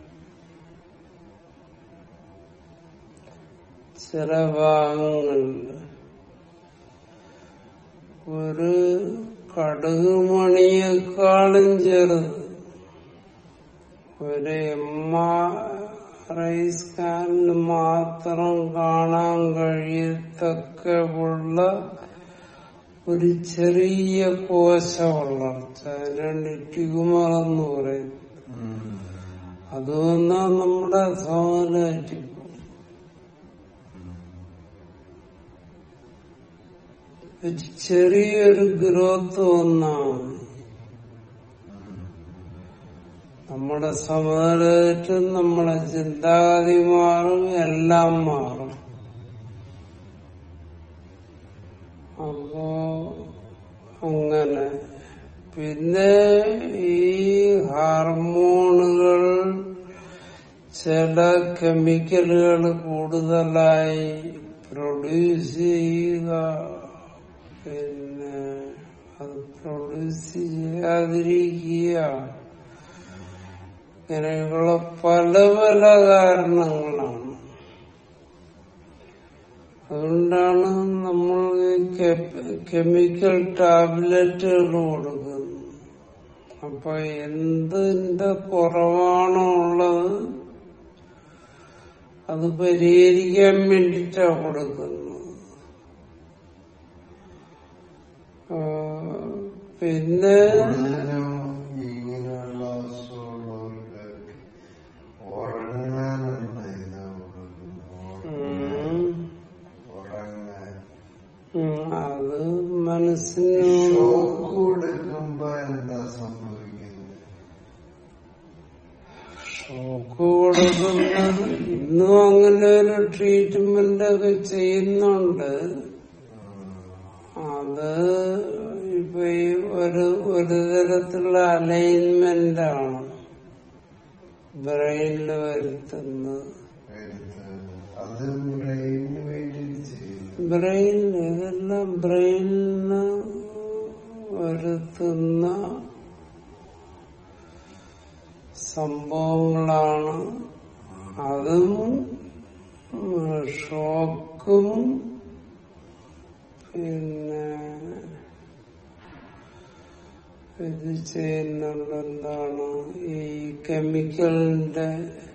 ചില ഭാഗങ്ങളിൽ ഒരു കടുക് മണിയേക്കാളും ചെറുത് ഒരു എം ആർ ഐ സ്കാനിൽ മാത്രം കാണാൻ കഴിയത്തക്ക ഉള്ള ഒരു ചെറിയ കോശ വളർച്ച അതിനാണ് ട്യൂമർ എന്ന് പറയും ഉം. അത് വന്നാൽ നമ്മുടെ സമനിലേക്ക് ഒരു ചെറിയൊരു ഗ്രോത്ത് വന്നാണ് നമ്മുടെ സമനിലറ്റും നമ്മുടെ ചിന്താഗതി മാറും എല്ലാം മാറും അപ്പോ അങ്ങനെ പിന്നെ ഈ ഹാർമോണുകൾ ചില കെമിക്കലുകൾ കൂടുതലായി പ്രൊഡ്യൂസ് ചെയ്യുക പിന്നെ അത് പ്രൊഡ്യൂസ് ചെയ്യാതിരിക്കുക ഇങ്ങനെയുള്ള പല പല കാരണങ്ങളാണ് അതുകൊണ്ടാണ് നമ്മൾ ഈ കെ- കെമിക്കൽ ടാബ്ലറ്റുകൾ കൊടുക്കുന്നത് അപ്പൊ എന്തിന്റെ കുറവാണോ ഉള്ളത് അത് പരിഹരിക്കാൻ വേണ്ടിട്ടാ കൊടുക്കുന്നത് ആ, പിന്നെ കൂടുതലും ഇങ്ങനെയുള്ള അസുഖമുള്ളവർക്ക് ഉറങ്ങാനുള്ള ഇതാ കൊടുക്കുന്നത്. ഉം, ഉറങ്ങാൻ ഉം, അത് മനസ്സിന് ഷോക്ക് കൊടുക്കുമ്പോ എന്താ സംഭവിക്കുന്നത് ഷോക്ക് കൊടുക്കുന്നത് ഇന്നും അങ്ങനെ ഒരു ട്രീറ്റ്മെന്റ് ഒക്കെ ചെയ്യുന്നുണ്ട് അത് ഇപ്പൊ ഈ ഒരു ഒരു തരത്തിലുള്ള അലൈൻമെന്റ് ആണ് ബ്രെയിനിൽ വരുത്തുന്നത് അത് ബ്രെയിനിന് വേണ്ടിയിട്ട് ചെയ്യുന്നു ബ്രെയിനിൽ ഇതെല്ലാം ബ്രെയിനിന് വരുത്തുന്ന സംഭവങ്ങളാണ് അതും ഷോക്കും പിന്നെ ഇത് ചെയ്യുന്നുണ്ട് എന്താണ് ഈ കെമിക്കലിന്റെ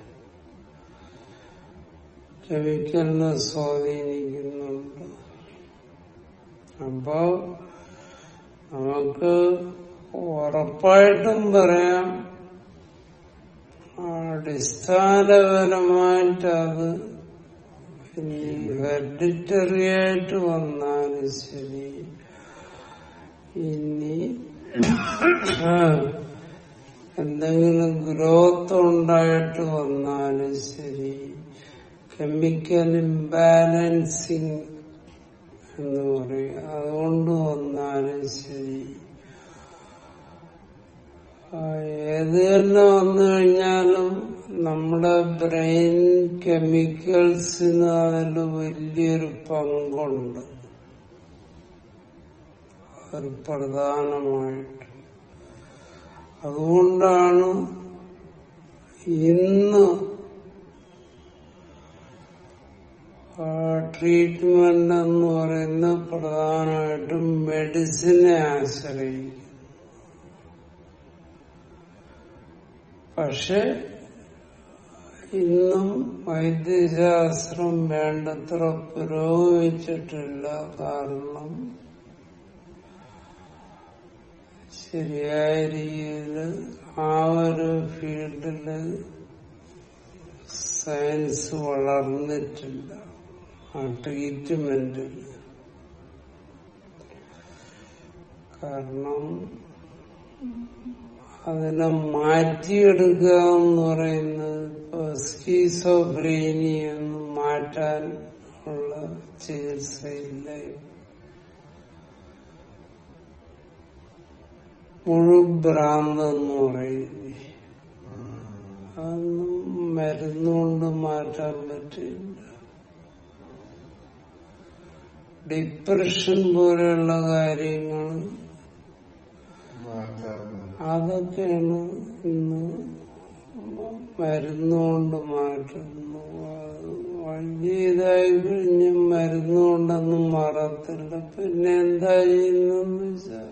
കെമിക്കലിനെ സ്വാധീനിക്കുന്നുണ്ട് അപ്പോ നമുക്ക് ഉറപ്പായിട്ടും പറയാം അടിസ്ഥാനപരമായിട്ട് അത് ഇനി ഹെറിഡിറ്ററി ആയിട്ട് വന്നാലും ശരി ഇനി ആ, എന്തെങ്കിലും ഗ്രോത്ത് ഉണ്ടായിട്ട് വന്നാലും ശരി കെമിക്കൽ ഇംബാലൻസിങ് എന്ന് പറയും അതുകൊണ്ട് വന്നാലും ശരി ആ, ഏത് തന്നെ വന്നു കഴിഞ്ഞാലും നമ്മുടെ ബ്രെയിൻ കെമിക്കൽസിന് അതിൽ വലിയൊരു പങ്കുണ്ട് ഒരു പ്രധാനമായിട്ട് അതുകൊണ്ടാണ് ഇന്ന് ട്രീറ്റ്മെന്റ് എന്ന് പറയുന്നത് പ്രധാനമായിട്ടും മെഡിസിനെ ആശ്രയിക്കും പക്ഷെ ഇന്നും വൈദ്യശാസ്ത്രം വേണ്ടത്ര പുരോഗമിച്ചിട്ടില്ല കാരണം ശരിയായ രീതിയിൽ ആ ഒരു ഫീൽഡില് സയൻസ് വളർന്നിട്ടില്ല ആ ട്രീറ്റ്മെന്റിൽ കാരണം അതിനെ മാറ്റിയെടുക്കുക എന്ന് പറയുന്നത് ഇപ്പൊ സ്കീസോബ്രീനി എന്ന് മാറ്റാൻ ഉള്ള ചികിത്സയില്ല മുഴുഭ്രാന്തെന്ന് പറയുന്നത് അതൊന്നും മരുന്നുകൊണ്ട് മാറ്റാൻ പറ്റില്ല ഡിപ്രഷൻ പോലെയുള്ള കാര്യങ്ങൾ മാറ്റാറുണ്ട് അതൊക്കെയാണ് ഇന്ന് മരുന്നുകൊണ്ട് മാറ്റുന്നു അത് വലിയ ഇതായി കഴിഞ്ഞ് മരുന്നുകൊണ്ടൊന്നും മാറത്തില്ല പിന്നെ എന്താ ചെയ്യുന്നെന്ന് വെച്ചാൽ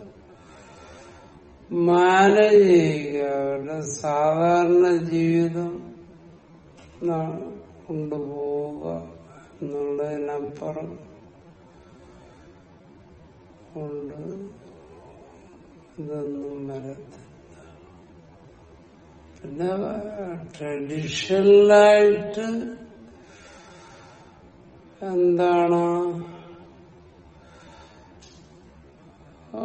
മാനേജ് ചെയ്യുക അവരുടെ സാധാരണ ജീവിതം ന- കൊണ്ടുപോവുക എന്നുള്ളതിനപ്പുറം കൊണ്ട് ഇതൊന്നും വരത്തില്ല പിന്നെ ട്രഡീഷണലായിട്ട് എന്താണ് ആ,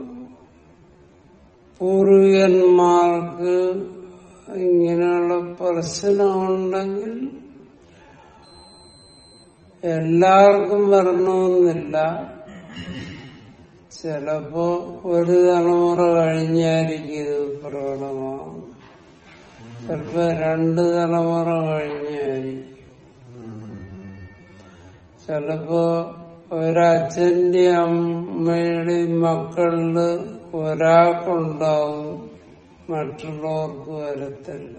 പൂർവികന്മാർക്ക് ഇങ്ങനെയുള്ള പ്രശ്നമുണ്ടെങ്കിൽ എല്ലാവർക്കും വരണമെന്നില്ല ചിലപ്പോ ഒരു തലമുറ കഴിഞ്ഞായിരിക്കും ഇത് പ്രകടമാകും ചിലപ്പോ രണ്ട് തലമുറ കഴിഞ്ഞായിരിക്കും ചിലപ്പോ ഒരച്ഛന്റെ അമ്മയുടെയും മക്കളില് ഒരാൾക്കുണ്ടാവും മറ്റുള്ളവർക്ക് വരത്തില്ല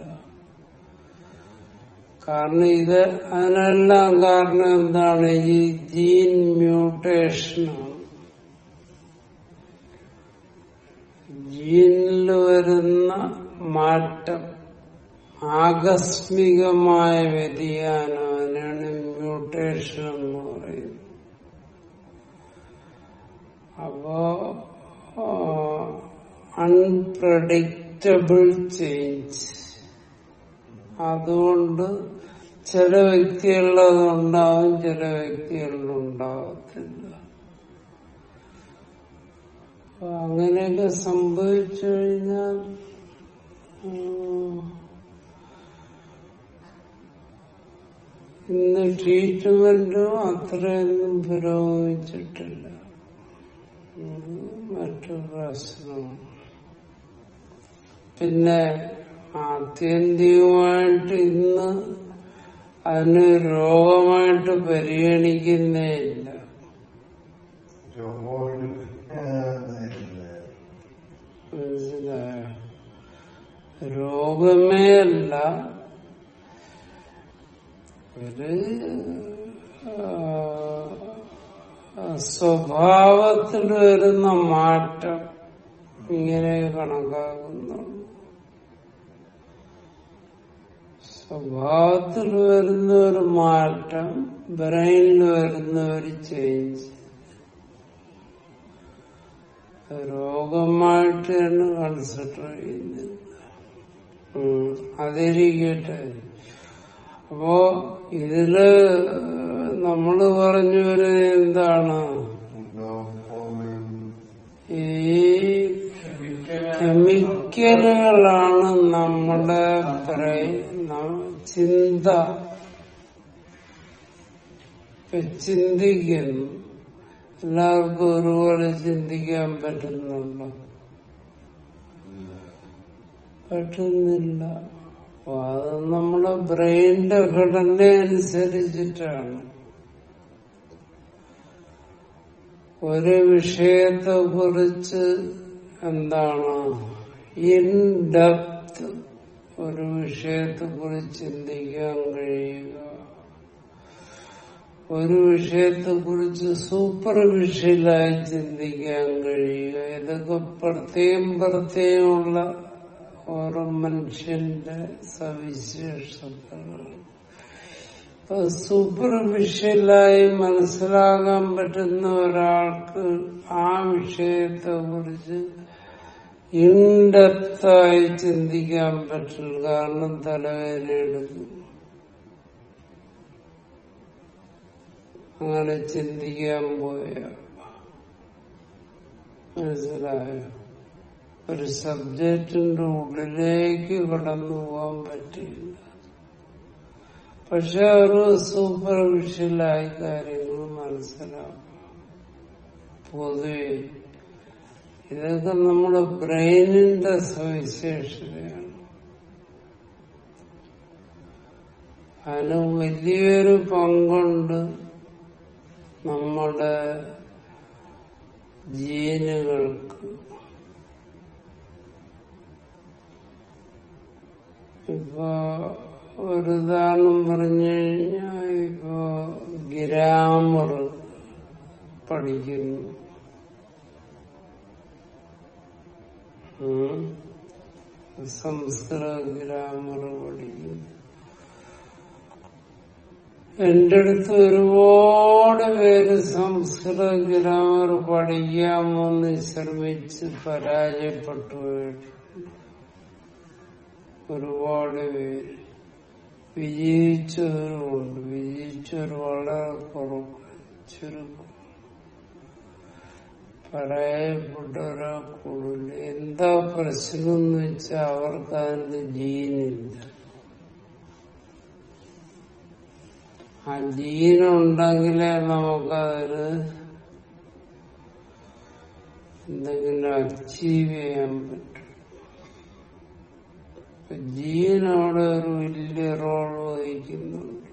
കാരണം ഇത് അതിനെല്ലാം കാരണം എന്താണ് ഈ ജീൻ മ്യൂട്ടേഷനാണ് ജീനിൽ വരുന്ന മാറ്റം ആകസ്മികമായ വ്യതിയാനം അതിനാണ് മ്യൂട്ടേഷൻ എന്ന് പറയുന്നത് അപ്പോ അൺപ്രഡിക്റ്റബിൾ ചേഞ്ച് അതുകൊണ്ട് ചില വ്യക്തികളിൽ അതുണ്ടാവും ചില വ്യക്തികളിൽ ഉണ്ടാകത്തില്ല അപ്പൊ അങ്ങനെയൊക്കെ സംഭവിച്ചു കഴിഞ്ഞാൽ ഉം, ഇന്ന് ട്രീറ്റ്മെന്റും അത്രയൊന്നും പുരോഗമിച്ചിട്ടില്ല ഉം, മറ്റു പ്രശ്നമാണ് പിന്നെ ആത്യന്തികമായിട്ട് ഇന്ന് അതിന് രോഗമായിട്ട് പരിഗണിക്കുന്നേ ഇല്ല രോഗമുണ്ട് മനസ്സിലായോ രോഗമേ അല്ല ഒരു ആ, സ്വഭാവത്തിൽ വരുന്ന മാറ്റം ഇങ്ങനെ കണക്കാക്കുന്നുള്ളൂ സ്വഭാവത്തിൽ വരുന്ന ഒരു മാറ്റം ബ്രെയിനിൽ വരുന്ന ഒരു ചേഞ്ച് രോഗമായിട്ടാണ് കൺസിഡർ ചെയ്യുന്നത് ഉം, അതിരിക്കട്ടെ അപ്പോ ഇതില് നമ്മള് പറഞ്ഞു വരുന്നത് എന്താണ് ഈ കെമിക്കലുകളാണ് നമ്മുടെ ബ്രെയിൻ ന- ചിന്ത ഇപ്പൊ ചിന്തിക്കുന്നു എല്ലാവർക്കും ഒരുപോലെ ചിന്തിക്കാൻ പറ്റുന്നുണ്ടോ പറ്റുന്നില്ല അപ്പൊ അത് നമ്മുടെ ബ്രെയിനിന്റെ ഘടന അനുസരിച്ചിട്ടാണ് ഒരു വിഷയത്തെ കുറിച്ച് എന്താണ് ഇൻ ഡെപ്ത് ഒരു വിഷയത്തെ കുറിച്ച് ചിന്തിക്കാൻ കഴിയുക ഒരു വിഷയത്തെ കുറിച്ച് സൂപ്പർഫിഷ്യലായി ചിന്തിക്കാൻ കഴിയുക ഇതൊക്കെ പ്രത്യേകം പ്രത്യേകമുള്ള ഓരോ മനുഷ്യന്റെ സവിശേഷതകളാണ് ഇപ്പൊ സൂപ്പർഫിഷ്യലായി മനസ്സിലാകാൻ പറ്റുന്ന ഒരാൾക്ക് ആ വിഷയത്തെ കുറിച്ച് ഇൻഡെപ്തായി ചിന്തിക്കാൻ പറ്റില്ല കാരണം തലവേദന എടുക്കും അങ്ങനെ ചിന്തിക്കാൻ പോയ മനസ്സിലായോ ഒരു സബ്ജക്റ്റിന്റെ ഉള്ളിലേക്ക് കടന്നു പോകാൻ പറ്റില്ല പക്ഷെ ഒരു സൂപ്പർഫിഷ്യലായി കാര്യങ്ങൾ മനസ്സിലാവും പൊതുവെ ഇതൊക്കെ നമ്മുടെ ബ്രെയിനിന്റെ സവിശേഷതയാണ് അതിന് വലിയൊരു പങ്കുണ്ട് നമ്മുടെ ജീനുകൾക്ക് ഇപ്പൊ ഒരു ഉദാഹരണം പറഞ്ഞു കഴിഞ്ഞാൽ ഇപ്പോ ഗ്രാമർ പഠിക്കുന്നു ഉം. സംസ്കൃത ഗ്രാമർ പഠിക്കുന്നു എന്റെ അടുത്ത് ഒരുപാട് പേര് സംസ്കൃത ഗ്രാമർ പഠിക്കാമെന്ന് ശ്രമിച്ച് പരാജയപ്പെട്ടു പോയിട്ടുണ്ട് ഒരുപാട് പേര് വിജയിച്ചവരുമുണ്ട് വിജയിച്ചവർ വളരെ കുറവ് ചുരുക്കം പരാജയപ്പെട്ടവരാ കൂടുതൽ എന്താ പ്രശ്നം എന്ന് വെച്ചാൽ അവർക്ക് അതിന്റെ ജീനില്ല ആ ജീനുണ്ടെങ്കിലേ നമുക്കതൊരു എന്തെങ്കിലും അച്ചീവ് ചെയ്യാൻ പറ്റും ഇപ്പൊ ജീൻ അവിടെ ഒരു വലിയ റോൾ വഹിക്കുന്നുണ്ട്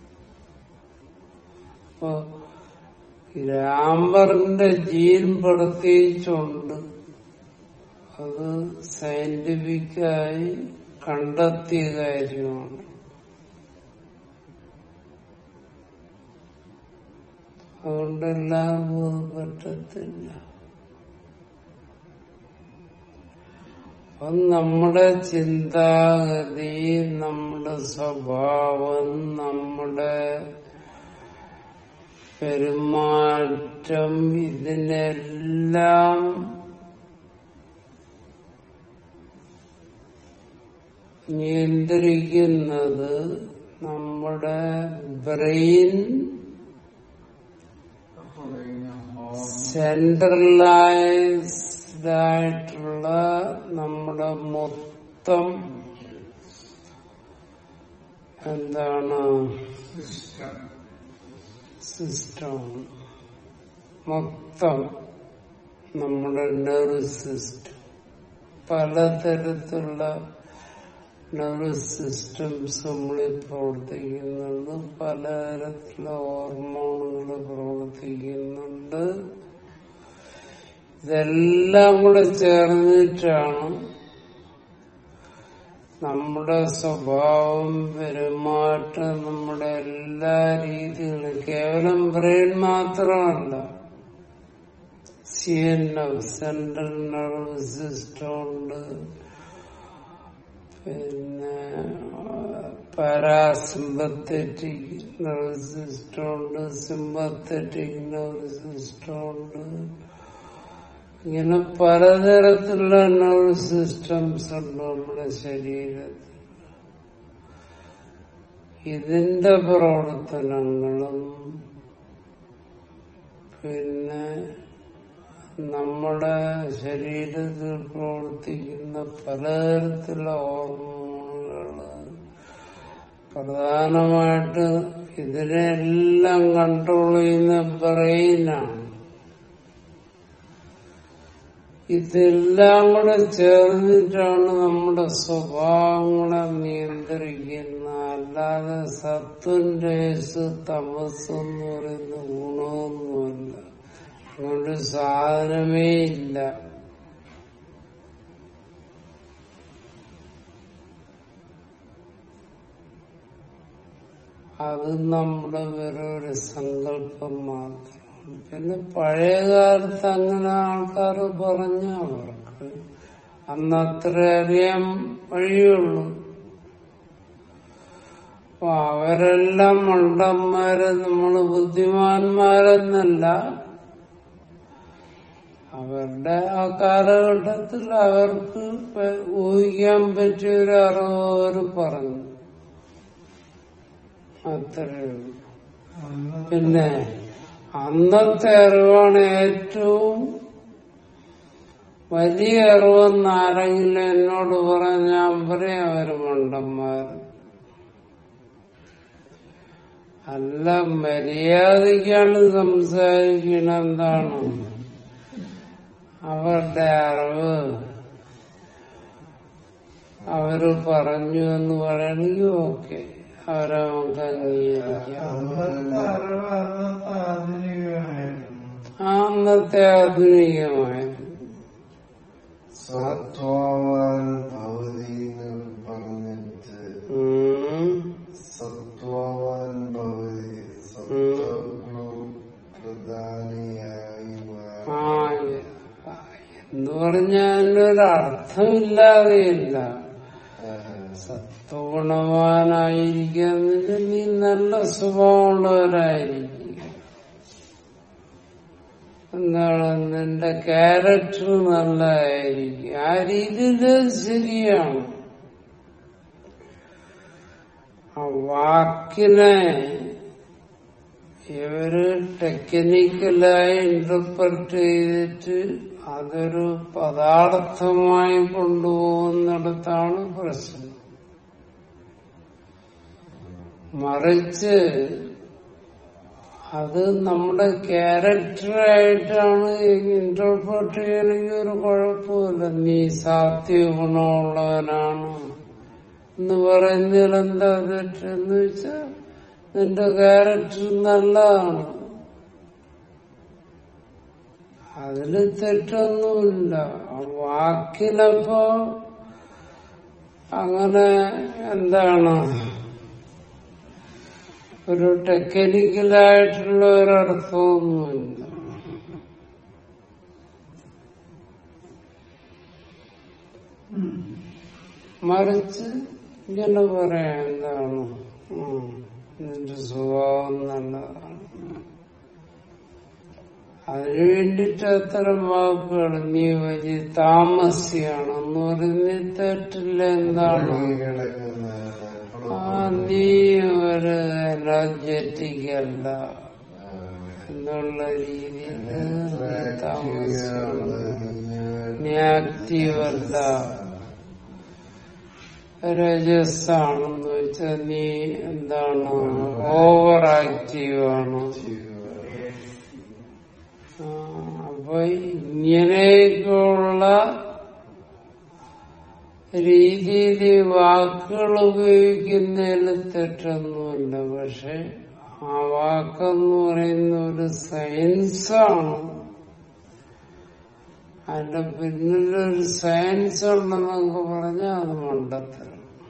അപ്പൊ രാംബറിന്റെ ജീൻ പ്രത്യേകിച്ചുണ്ട് അത് സയന്റിഫിക്കായി കണ്ടെത്തിയ കാര്യമാണ് അതുകൊണ്ട് എല്ലാവർക്കും അത് പറ്റത്തില്ല അപ്പം നമ്മുടെ ചിന്താഗതി നമ്മുടെ സ്വഭാവം നമ്മുടെ പെരുമാറ്റം ഇതിനെല്ലാം നിയന്ത്രിക്കുന്നത് നമ്മുടെ ബ്രെയിൻ സെൻട്രലൈസ്ഡ് ആയിട്ടുള്ള നമ്മുടെ മൊത്തം എന്താണ് സിസ്റ്റം മൊത്തം നമ്മുടെ നെർവ് സിസ്റ്റം പലതരത്തിലുള്ള നെർവ് സിസ്റ്റംസ് നമ്മളിൽ പ്രവർത്തിക്കുന്നുണ്ട് പലതരത്തിലുള്ള ഹോർമോണുകൾ പ്രവർത്തിക്കുന്നുണ്ട് ഇതെല്ലാം കൂടെ ചേർന്നിട്ടാണ് നമ്മുടെ സ്വഭാവം പെരുമാറ്റം നമ്മുടെ എല്ലാ രീതികളും കേവലം ബ്രെയിൻ മാത്രമല്ല C N F central nerve system ഉണ്ട് പിന്നെ പാരാസിമ്പത്തറ്റിക് നെർവ് സിസ്റ്റം ഉണ്ട് സിമ്പത്തറ്റിക് നെർവ് സിസ്റ്റം ഉണ്ട് ഇങ്ങനെ പലതരത്തിലുള്ള നെർവ് സിസ്റ്റംസ് ഉണ്ട് നമ്മുടെ ശരീരത്തിൽ ഇതിന്റെ പ്രവർത്തനങ്ങളും പിന്നെ നമ്മുടെ ശരീരത്തിൽ പ്രവർത്തിക്കുന്ന പലതരത്തിലുള്ള ഹോർമോണുകള് പ്രധാനമായിട്ട് ഇതിനെല്ലാം കൺട്രോൾ ചെയ്യുന്ന ബ്രെയിനാണ് ഇതെല്ലാം കൂടെ ചേർന്നിട്ടാണ് നമ്മുടെ സ്വഭാവങ്ങളെ നിയന്ത്രിക്കുന്ന അല്ലാതെ സത്വം രേസ് തമസ് എന്ന് പറയുന്ന ഗുണമൊന്നുമല്ല അതുകൊണ്ട് സാധനമേ ഇല്ല അത് നമ്മുടെ വേറൊരു സങ്കല്പം മാത്രം പിന്നെ പഴയ കാലത്ത് അങ്ങനെ ആൾക്കാർ പറഞ്ഞ അവർക്ക് അന്ന് അത്ര അറിയാൻ വഴിയുള്ളൂ അപ്പൊ അവരെല്ലാം മണ്ടന്മാര് നമ്മള് ബുദ്ധിമാന്മാരെന്നല്ല അവരുടെ ആ കാലഘട്ടത്തിൽ അവർക്ക് പ- ഊഹിക്കാൻ പറ്റിയ ഒരു അറിവ് അവർ പറഞ്ഞു അത്രയേ ഉള്ളൂ പിന്നെ അന്നത്തെ അറിവാണ് ഏറ്റവും വലിയ അറിവെന്ന് ആരെങ്കിലും എന്നോട് പറഞ്ഞ ഞാൻ പറയും അവര് മണ്ടന്മാർ അല്ല മര്യാദയ്ക്കാണ് സംസാരിക്കണ എന്താണ് അവരുടെ അറിവ് അവര് പറഞ്ഞു എന്ന് പറയണെങ്കിൽ ഓക്കെ അവരെ നമുക്ക് അംഗീകരിക്കാം അന്നത്തെ അറിവ് അന്നത്തെ ആധുനികമായിരുന്നു ആ അന്നത്തെ ആധുനികമായത് സത്വാൻ ഭവതി എന്ന് പറഞ്ഞിട്ട് ഉം. സത്വാൻ ഭവതി സത്വഗുണം പ്രധാനിയായി ആ മാറി. എന്ന് പറഞ്ഞാൽ ഒരർത്ഥമില്ലാതെയില്ല ആഹ്. സത്വഗുണവാനായിരിക്കുക നീ നല്ല സ്വഭാവമുള്ളവരായിരിക്കുക എന്താണ് നിന്റെ ക്യാരക്ടർ നല്ലതായിരിക്കും ആ രീതിയിൽ അത് ശരിയാണ് ആ വാക്കിനെ ഇവര് ടെക്നിക്കലായി ഇന്റർപ്രറ്റ് ചെയ്തിട്ട് അതൊരു പദാർത്ഥമായി കൊണ്ടുപോകുന്നിടത്താണ് പ്രശ്നം മറിച്ച് അത് നമ്മുടെ ക്യാരക്ടറായിട്ടാണ് ഇന്റർപ്രറ്റ് ചെയ്യണമെങ്കിൽ ഒരു കുഴപ്പമില്ല നീ സാത്വിക ഗുണമുള്ളവനാണ് എന്ന് പറയുന്നതിൽ എന്താ തെറ്റെന്ന് വെച്ചാൽ നിന്റെ ക്യാരക്ടർ നല്ലതാണ് അതില് തെറ്റൊന്നുമില്ല ആ വാക്കിലപ്പോ അങ്ങനെ എന്താണ് ഒരു ടെക്നിക്കലായിട്ടുള്ള ഒരർത്ഥമൊന്നുമില്ല മറിച്ച് ഇങ്ങനെ പറയാം എന്താണ് ഉം, നിന്റെ സ്വഭാവം നല്ലതാണ് അതിനു വേണ്ടിട്ട് അത്തരം വാക്കുകൾ നീ വലിയ താമസിയാണ് എന്ന് പറയുന്നത് തെറ്റില്ല എന്താണ് മുങ്ങിക്കിടക്കുന്നതാണ്. ആ നീ ഒരു എനർജറ്റിക് അല്ല എന്നുള്ള രീതിയിൽ താമസിക്കണം നീ ആക്റ്റീവ് അല്ല രജസ്സാണെന്ന് വെച്ചാൽ നീ എന്താണ് ഓവർ ആക്റ്റീവ് ആണ് ആ, അപ്പൊ ഇങ്ങനെയൊക്കെയുള്ള രീതിയിൽ ഈ വാക്കുകൾ ഉപയോഗിക്കുന്നതിൽ തെറ്റൊന്നുമില്ല പക്ഷെ ആ വാക്കെന്ന് പറയുന്ന ഒരു സയൻസാണ് അതിന്റെ പിന്നിലൊരു സയൻസ് ഉണ്ടെന്നൊക്കെ പറഞ്ഞാൽ അത് മണ്ടത്തരം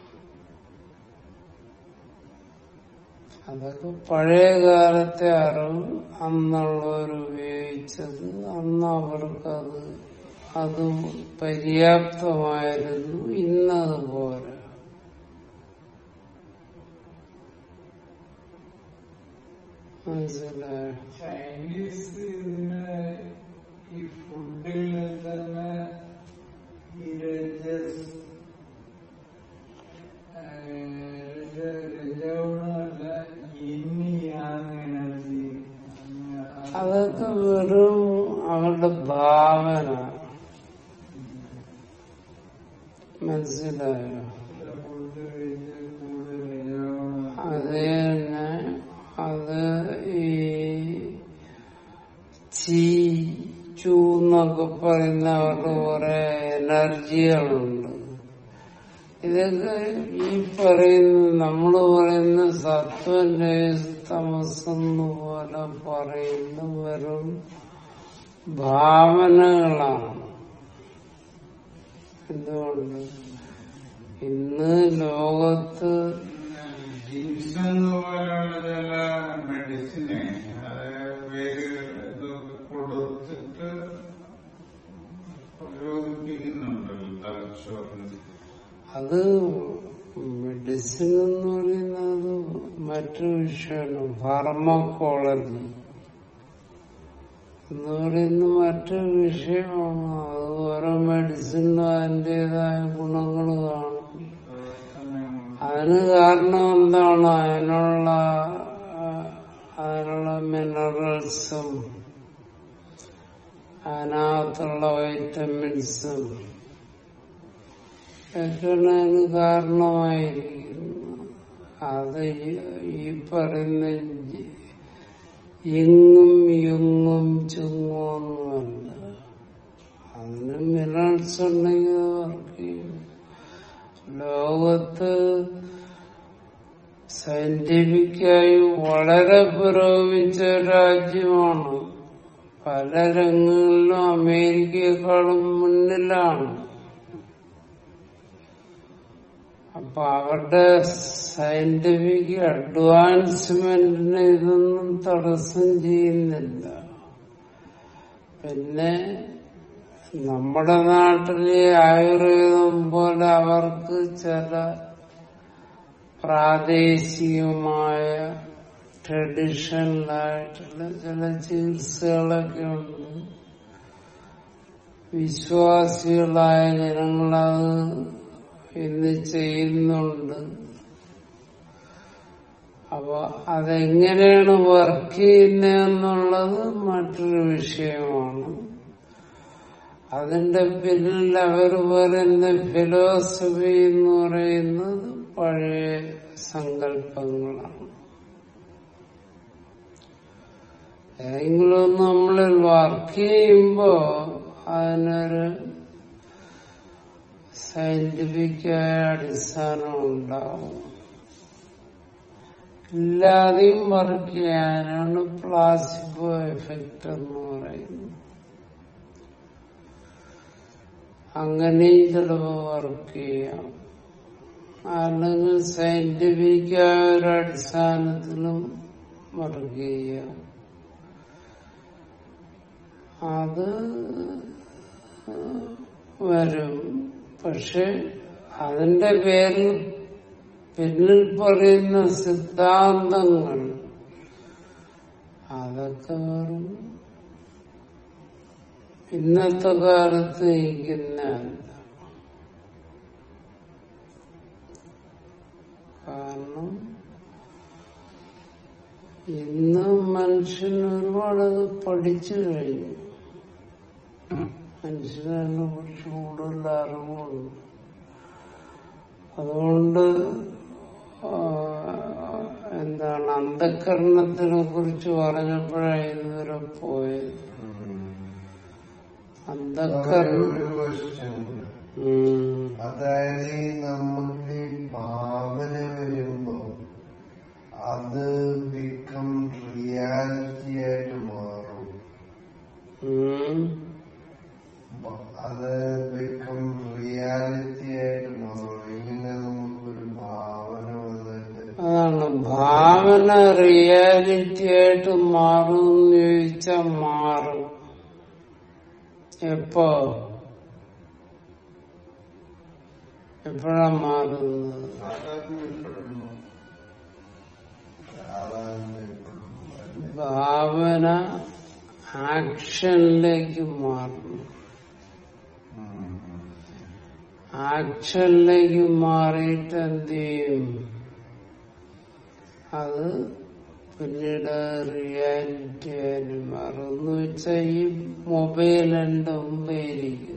അതൊക്കെ പഴയ കാലത്തെ അറിവ് അന്നുള്ളവർ ഉപയോഗിച്ചത് അന്ന് അവർക്കത് അത് പര്യാപ്തമായിരുന്നു ഇന്നത് പോരാ മനസ്സിലായോ ചൈനീസ് ഇതിന് ഈ ഫുഡിൽ തന്നെ ഈ രജസ് ആ, രജ- രജഗുണമല്ല ഇനിയാണ് എനർജി അതൊക്കെ വെറും അവരുടെ ഭാവന മനസ്സിലായോ ഫുഡ് കഴിച്ച് കൂടുതൽ രജഗുണം അത് തന്നെ അത് ഈ ചീ ചൂ എന്നൊക്കെ പറയുന്ന അവർക്ക് കുറെ എനർജികളുണ്ട് ഇതൊക്കെ ഈ പറയുന്ന നമ്മൾ പറയുന്ന സത്വന്റെ തമസെന്ന് പോലെ പറയുന്ന വെറും ഭാവനകളാണ് എന്തുകൊണ്ട് ഇന്ന് ലോകത്ത് ജിൻസെന്ന് പോലെയുള്ള ചില മെഡിസിനെ അത് പേരുകൾ ഇത് കൊടുത്തിട്ട് പ്രയോഗിപ്പിക്കുന്നുണ്ടല്ലോ തലച്ചോറിന് അത് മെഡിസിൻ എന്ന് പറയുന്നത് മറ്റൊരു വിഷയമാണ് ഫാർമക്കോളജി എന്ന് പറയുന്ന മറ്റൊരു വിഷയമാണ് അത് ഓരോ മെഡിസിനും അതിൻ്റെതായ ഗുണങ്ങൾ കാണും അതിന് കാരണം എന്താണ് അതിനുള്ള ആ, അതിനുള്ള മിനറൽസും അതിനകത്തുള്ള വൈറ്റമിൻസും ഒക്കെയാണ് അതിന് കാരണമായിരിക്കുന്നത് അത് ഈ- ഈ പറയുന്ന ജി- ഇങ്ങും യുങ്ങും ചുങ്ങും ഒന്നുമല്ല അതിന് മിനറൽസ് ഉണ്ടെങ്കിൽ അത് വർക്ക് ചെയ്യും ലോകത്ത് സയന്റിഫിക്കായി വളരെ പുരോഗമിച്ച രാജ്യമാണ് പല രംഗങ്ങളിലും അമേരിക്കയെക്കാളും മുന്നിലാണ് അപ്പൊ അവരുടെ സയന്റിഫിക് അഡ്വാൻസ്മെന്റിന് ഇതൊന്നും തടസ്സം ചെയ്യുന്നില്ല പിന്നെ നമ്മുടെ നാട്ടിലെ ആയുർവേദം പോലെ അവർക്ക് ചില പ്രാദേശികമായ ട്രഡീഷണലായിട്ടുള്ള ചില ചികിത്സകളൊക്കെ ഉണ്ട് വിശ്വാസികളായ ജനങ്ങളത് ഇന്ന് ചെയ്യുന്നുണ്ട് അപ്പൊ അതെങ്ങനെയാണ് വർക്ക് ചെയ്യുന്നതെന്നുള്ളത് മറ്റൊരു വിഷയമാണ് അതിന്റെ പിന്നിൽ അവർ പറയുന്ന ഫിലോസഫി എന്ന് പറയുന്നത് പഴയ സങ്കല്പങ്ങളാണ് ഏതെങ്കിലും ഒന്ന് നമ്മളിൽ വർക്ക് ചെയ്യുമ്പോ അതിനൊരു സയന്റിഫിക്കായ അടിസ്ഥാനം ഉണ്ടാവും ഇല്ലാതെയും വർക്ക് ചെയ്യാനാണ് പ്ലാസിബോ എഫക്റ്റ് എന്ന് പറയുന്നത് അങ്ങനെയും ചിലപ്പോൾ വർക്ക് ചെയ്യാം അല്ലെങ്കിൽ സയന്റിഫിക്കായ ഒരു അടിസ്ഥാനത്തിലും വർക്ക് ചെയ്യാം അത് വരും പക്ഷെ അതിന്റെ പേരിൽ പിന്നിൽ പറയുന്ന സിദ്ധാന്തങ്ങൾ അതൊക്കെ വെറും ഇന്നത്തെ കാലത്ത് ഇരിക്കുന്നതല്ല കാരണം ഇന്ന് മനുഷ്യൻ ഒരുപാട് പഠിച്ചു കഴിഞ്ഞു മനുഷ്യനെ കുറിച്ച് കൂടുതൽ അറിവുണ്ട് അതുകൊണ്ട് ആ, എന്താണ് അന്ധകരണത്തിനെ കുറിച്ച് പറഞ്ഞപ്പോഴാണ് ഇതുവരെ പോയത് അന്ധകരണം ഒരു ക്വസ്റ്റ്യൻ ഉം. അതായത് ഈ നമുക്ക് ഈ ഭാവന വരുമ്പോ അത് ബിക്കം റിയാലിറ്റി ആയിട്ട് മാറും ഉം. ബ- അത് ബിക്കം റിയാലിറ്റി ആയിട്ട് മാറും ഇങ്ങനെ നമുക്കൊരു ഭാവന വന്നിട്ട് അതാണ് ഭാവന റിയാലിറ്റി ആയിട്ട് മാറും എന്ന് ചോദിച്ചാൽ മാറും എപ്പോ എപ്പോഴാ മാറുന്നത് അതാണ് ഭാവന ആക്ഷനിലേക്ക് മാറും ആക്ഷനിലേക്ക് മാറിയിട്ട് എന്ത് ചെയ്യും അത് പിന്നീട് റിയാലിറ്റി ആയിട്ട് മാറും എന്ന് വെച്ചാൽ ഈ മൊബൈൽ എന്റെ മുമ്പിരിക്കും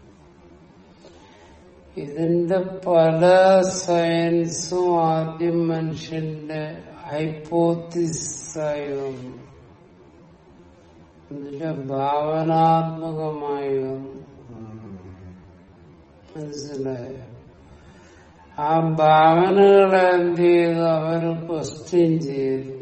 ഇതിന്റെ പല സയൻസും ആദ്യം മനുഷ്യന്റെ ഹൈപ്പോത്തിസായി വന്നു ഇതിന്റെ ഭാവനാത്മകമായി വന്നു മനസ്സിലായോ ആ ഭാവനകളെ എന്ത് ചെയ്തു അവർ ക്വസ്റ്റ്യൻ ചെയ്തു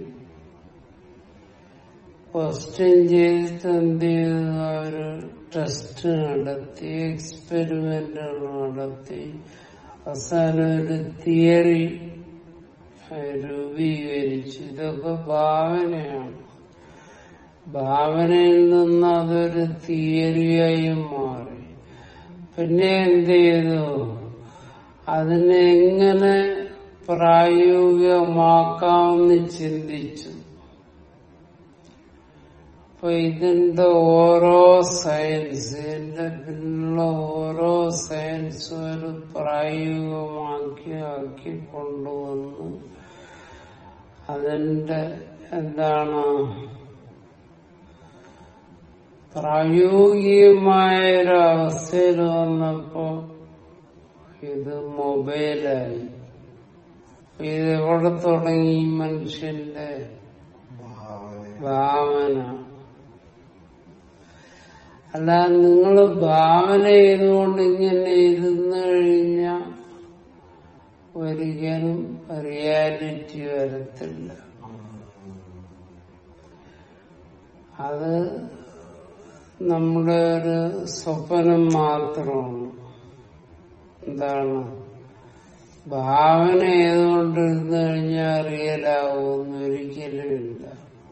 ക്വസ്റ്റ്യൻ ചെയ്തിട്ട് എന്ത് ചെയ്തു അവര് ടെസ്റ്റ് നടത്തി എക്സ്പെരിമെന്റുകൾ നടത്തി അവസാനം ഒരു തിയറി രൂപീകരിച്ചു ഇതൊക്കെ ഭാവനയാണ് ഭാവനയിൽ നിന്ന് അതൊരു തിയറിയായി മാറി പിന്നെ എന്ത് ചെയ്തു അതിനെ എങ്ങനെ പ്രായോഗികമാക്കാമെന്ന് ചിന്തിച്ചു അപ്പൊ ഇതിന്റെ ഓരോ സയൻസ് ഇതിന്റെ പിന്നിലുള്ള ഓരോ സയൻസും ഒരു പ്രായോഗികമാക്കി ആക്കി കൊണ്ടുവന്ന് അതിന്റെ എന്താണ് പ്രായോഗികമായ ഒരു അവസ്ഥയിൽ വന്നപ്പോ ഇത് മൊബൈലായി ഇത് എവിടെ തുടങ്ങി ഈ മനുഷ്യന്റെ ഭാവന ഭാവന അല്ല നിങ്ങൾ ഭാവന ചെയ്തുകൊണ്ട് ഇങ്ങനെ ഇരുന്ന് കഴിഞ്ഞ ഒരിക്കലും റിയാലിറ്റി വരത്തില്ല അത് നമ്മുടെ ഒരു സ്വപ്നം മാത്രമാണ് എന്താണ് ഭാവന ചെയ്തുകൊണ്ടിരുന്നു കഴിഞ്ഞാൽ റിയലാവുമെന്ന് ഒരിക്കലും ഇല്ല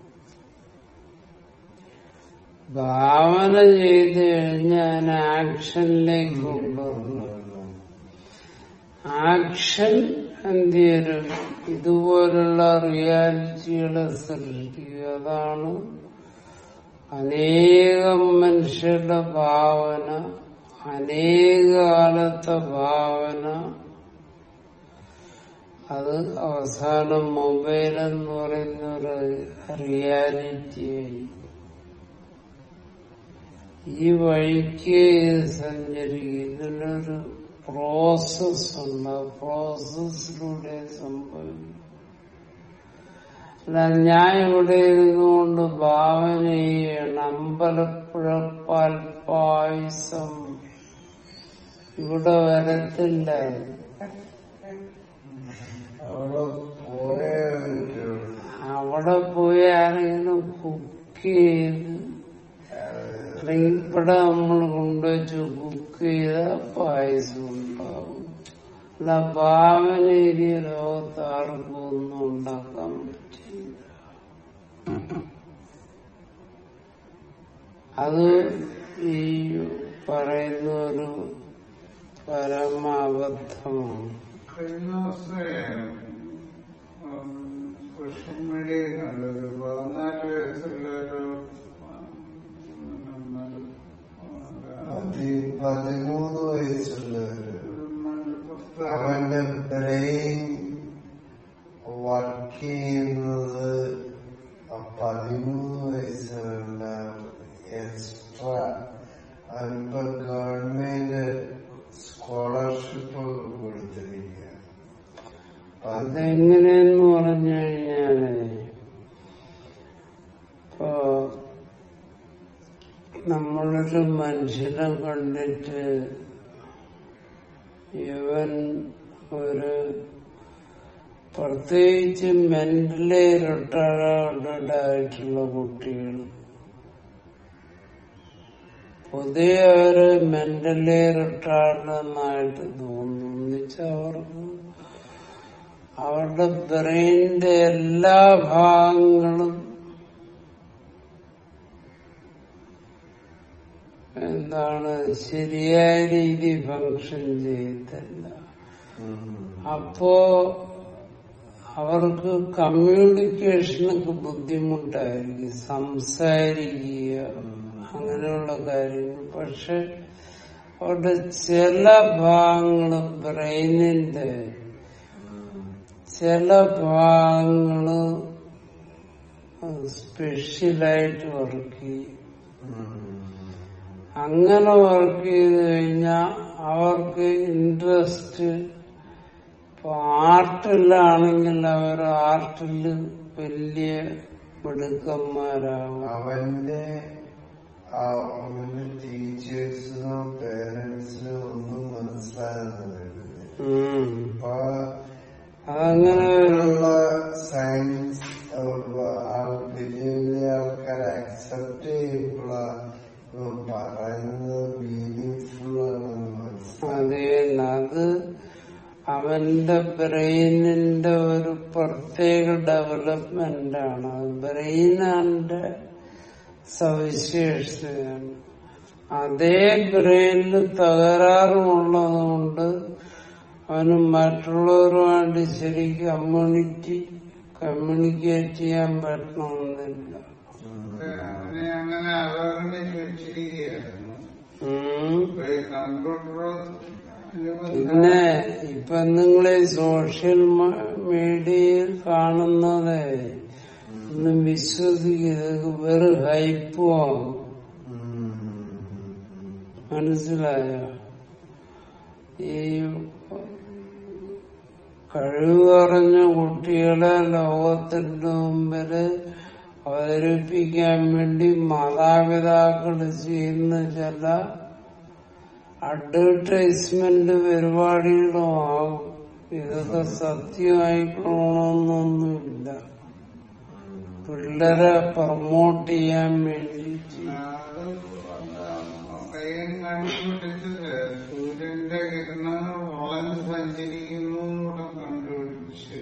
ഭാവന ചെയ്ത് കഴിഞ്ഞാൽ അതിനെ ആക്ഷനിലേക്ക് കൊണ്ടുവരണം ആക്ഷൻ എന്ത് ചെയ്യും ഇതുപോലുള്ള റിയാലിറ്റികളെ സൃഷ്ടിക്കുക അതാണ് അനേകം മനുഷ്യരുടെ ഭാവന അനേക കാലത്തെ ഭാവന അത് അവസാനം മൊബൈൽ എന്ന് പറയുന്ന ഒരു റിയാലിറ്റിയായി ഈ വഴിക്ക് സഞ്ചരിക്കും ഇതിനൊരു പ്രോസസ് ഉണ്ട് ആ പ്രോസസ്സിലൂടെ സംഭവിക്കും അല്ല ഞാൻ ഇവിടെ ഇരുന്നുകൊണ്ട് ഭാവന ചെയ്യണം അമ്പലപ്പുഴ പാൽപ്പായസം ഇവിടെ വരത്തില്ല അവിടെ പോയ അവിടെ പോയി ആരെങ്കിലും കുക്ക് ചെയ്ത് അല്ലെങ്കിൽ ഇവിടെ നമ്മൾ കൊണ്ടുവച്ച് കുക്ക് ചെയ്ത പായസം ഉണ്ടാവും അല്ല ഭാവനേരിയ ലോകത്ത് ആർക്കും ഒന്നും ഉണ്ടാക്കാൻ പറ്റില്ല അത് ഈ പറയുന്ന ഒരു പരമാബദ്ധമാണ് കഴിഞ്ഞ ദിവസമേ സോഷ്യൽ മീഡിയയിൽ കണ്ടൊരു പതിനാല് വയസ്സുള്ള ഒരു പതി പതിമൂന്ന് വയസ്സുള്ളവര് അവന്റെ ബ്രെയിൻ വർക്ക് ചെയ്യുന്നത് ആ പതിമൂന്ന് വയസ്സിലുള്ള എക്സ്ട്രാ അതിപ്പോ ഗവൺമെന്റ് സ്കോളർഷിപ്പ് കൊടുത്തിരിക്കുക അത് അതെങ്ങനെയെന്ന് പറഞ്ഞു കഴിഞ്ഞാല് ഇപ്പോ നമ്മളൊരു മനുഷ്യനെ കണ്ടിട്ട് ഇവൻ ഒരു പ്രത്യേകിച്ച് മെന്റലി റിട്ടയർഡ് ആയിട്ടുള്ള കുട്ടികൾ പൊതുവെ അവര് മെന്റലി റിട്ടയർഡ് എന്നായിട്ട് തോന്നുന്നു എന്നുവെച്ചാൽ അവർക്ക് അവരുടെ ബ്രെയിനിന്റെ എല്ലാ ഭാഗങ്ങളും എന്താണ് ശരിയായ രീതി ഫങ്ഷൻ ചെയ്തില്ല അപ്പോ അവർക്ക് കമ്മ്യൂണിക്കേഷനൊക്കെ ബുദ്ധിമുട്ടായിരിക്കും സംസാരിക്കുക അങ്ങനെയുള്ള കാര്യങ്ങൾ പക്ഷെ അവരുടെ ചില ഭാഗങ്ങള് ബ്രെയിനിന്റെ ചില ഭാഗങ്ങള് സ്പെഷ്യലായിട്ട് വർക്ക് ചെയ്യും അങ്ങനെ വർക്ക് ചെയ്ത് കഴിഞ്ഞാൽ അവർക്ക് ഇൻട്രസ്റ്റ് ഇപ്പൊ ആർട്ടിലാണെങ്കിൽ അവർ ആർട്ടിൽ വലിയ മിടുക്കന്മാരാകും അവന്റെ ആ അവന്റെ ടീച്ചേഴ്സിനോ പേരൻസിനോ ഒന്നും മനസ്സിലാകുന്നില്ല ഉം. അപ്പൊ അതങ്ങനെ ഒരു അങ്ങനെയുള്ള സയൻസ് വലിയ വലിയ ആൾക്കാർ അക്സെപ്റ്റ് ചെയ്യുമ്പോൾ പറയുന്നത് മീനിങ് ഫുൾ ആണെന്ന് മനസ്സിലാക്കും അത് അത് അവന്റെ ബ്രെയിനിന്റെ ഒരു പ്രത്യേക ഡെവലപ്മെന്റ് ആണ് ബ്രെയിനാന്റെ സവിശേഷതയാണ് അതേ ബ്രെയിനിൽ തകരാറുമുള്ളതുകൊണ്ട് അവന് മറ്റുള്ളവരുമായിട്ട് ശരി കമ്മ്യൂണിറ്റി കമ്മ്യൂണിക്കേറ്റ് ചെയ്യാൻ പറ്റണമെന്നില്ല അവനെ അങ്ങനെ അവഗണിച്ച് വെച്ചിരിക്കുകയായിരുന്നു ഉം. ഒരു കമ്പ്യൂട്ടർ പിന്നെ ഇപ്പൊ നിങ്ങൾ സോഷ്യൽ മീഡിയയിൽ കാണുന്നത് ഒന്നും വിശ്വസിക്കുന്നത് വെറും ഹൈപ്പുമാകും മനസ്സിലായോ ഈ കഴിവ് പറഞ്ഞ കുട്ടികളെ ലോകത്തിന്റെ മുമ്പില് അവതരിപ്പിക്കാൻ വേണ്ടി മാതാപിതാക്കൾ ചെയ്യുന്ന ചില അഡ്വർടൈസ്മെന്റ് പരിപാടികളും ആകും ഇതൊക്കെ സത്യമായിക്കൊള്ളണമെന്നൊന്നുമില്ല പിള്ളേരെ പ്രൊമോട്ട് ചെയ്യാൻ വേണ്ടി കയ്യും കണ്ടുപിടിച്ചത് സൂര്യന്റെ കിരണങ്ങൾ വളഞ്ഞ് സഞ്ചരിക്കുന്നു എന്നൂടെ കണ്ടുപിടിച്ച്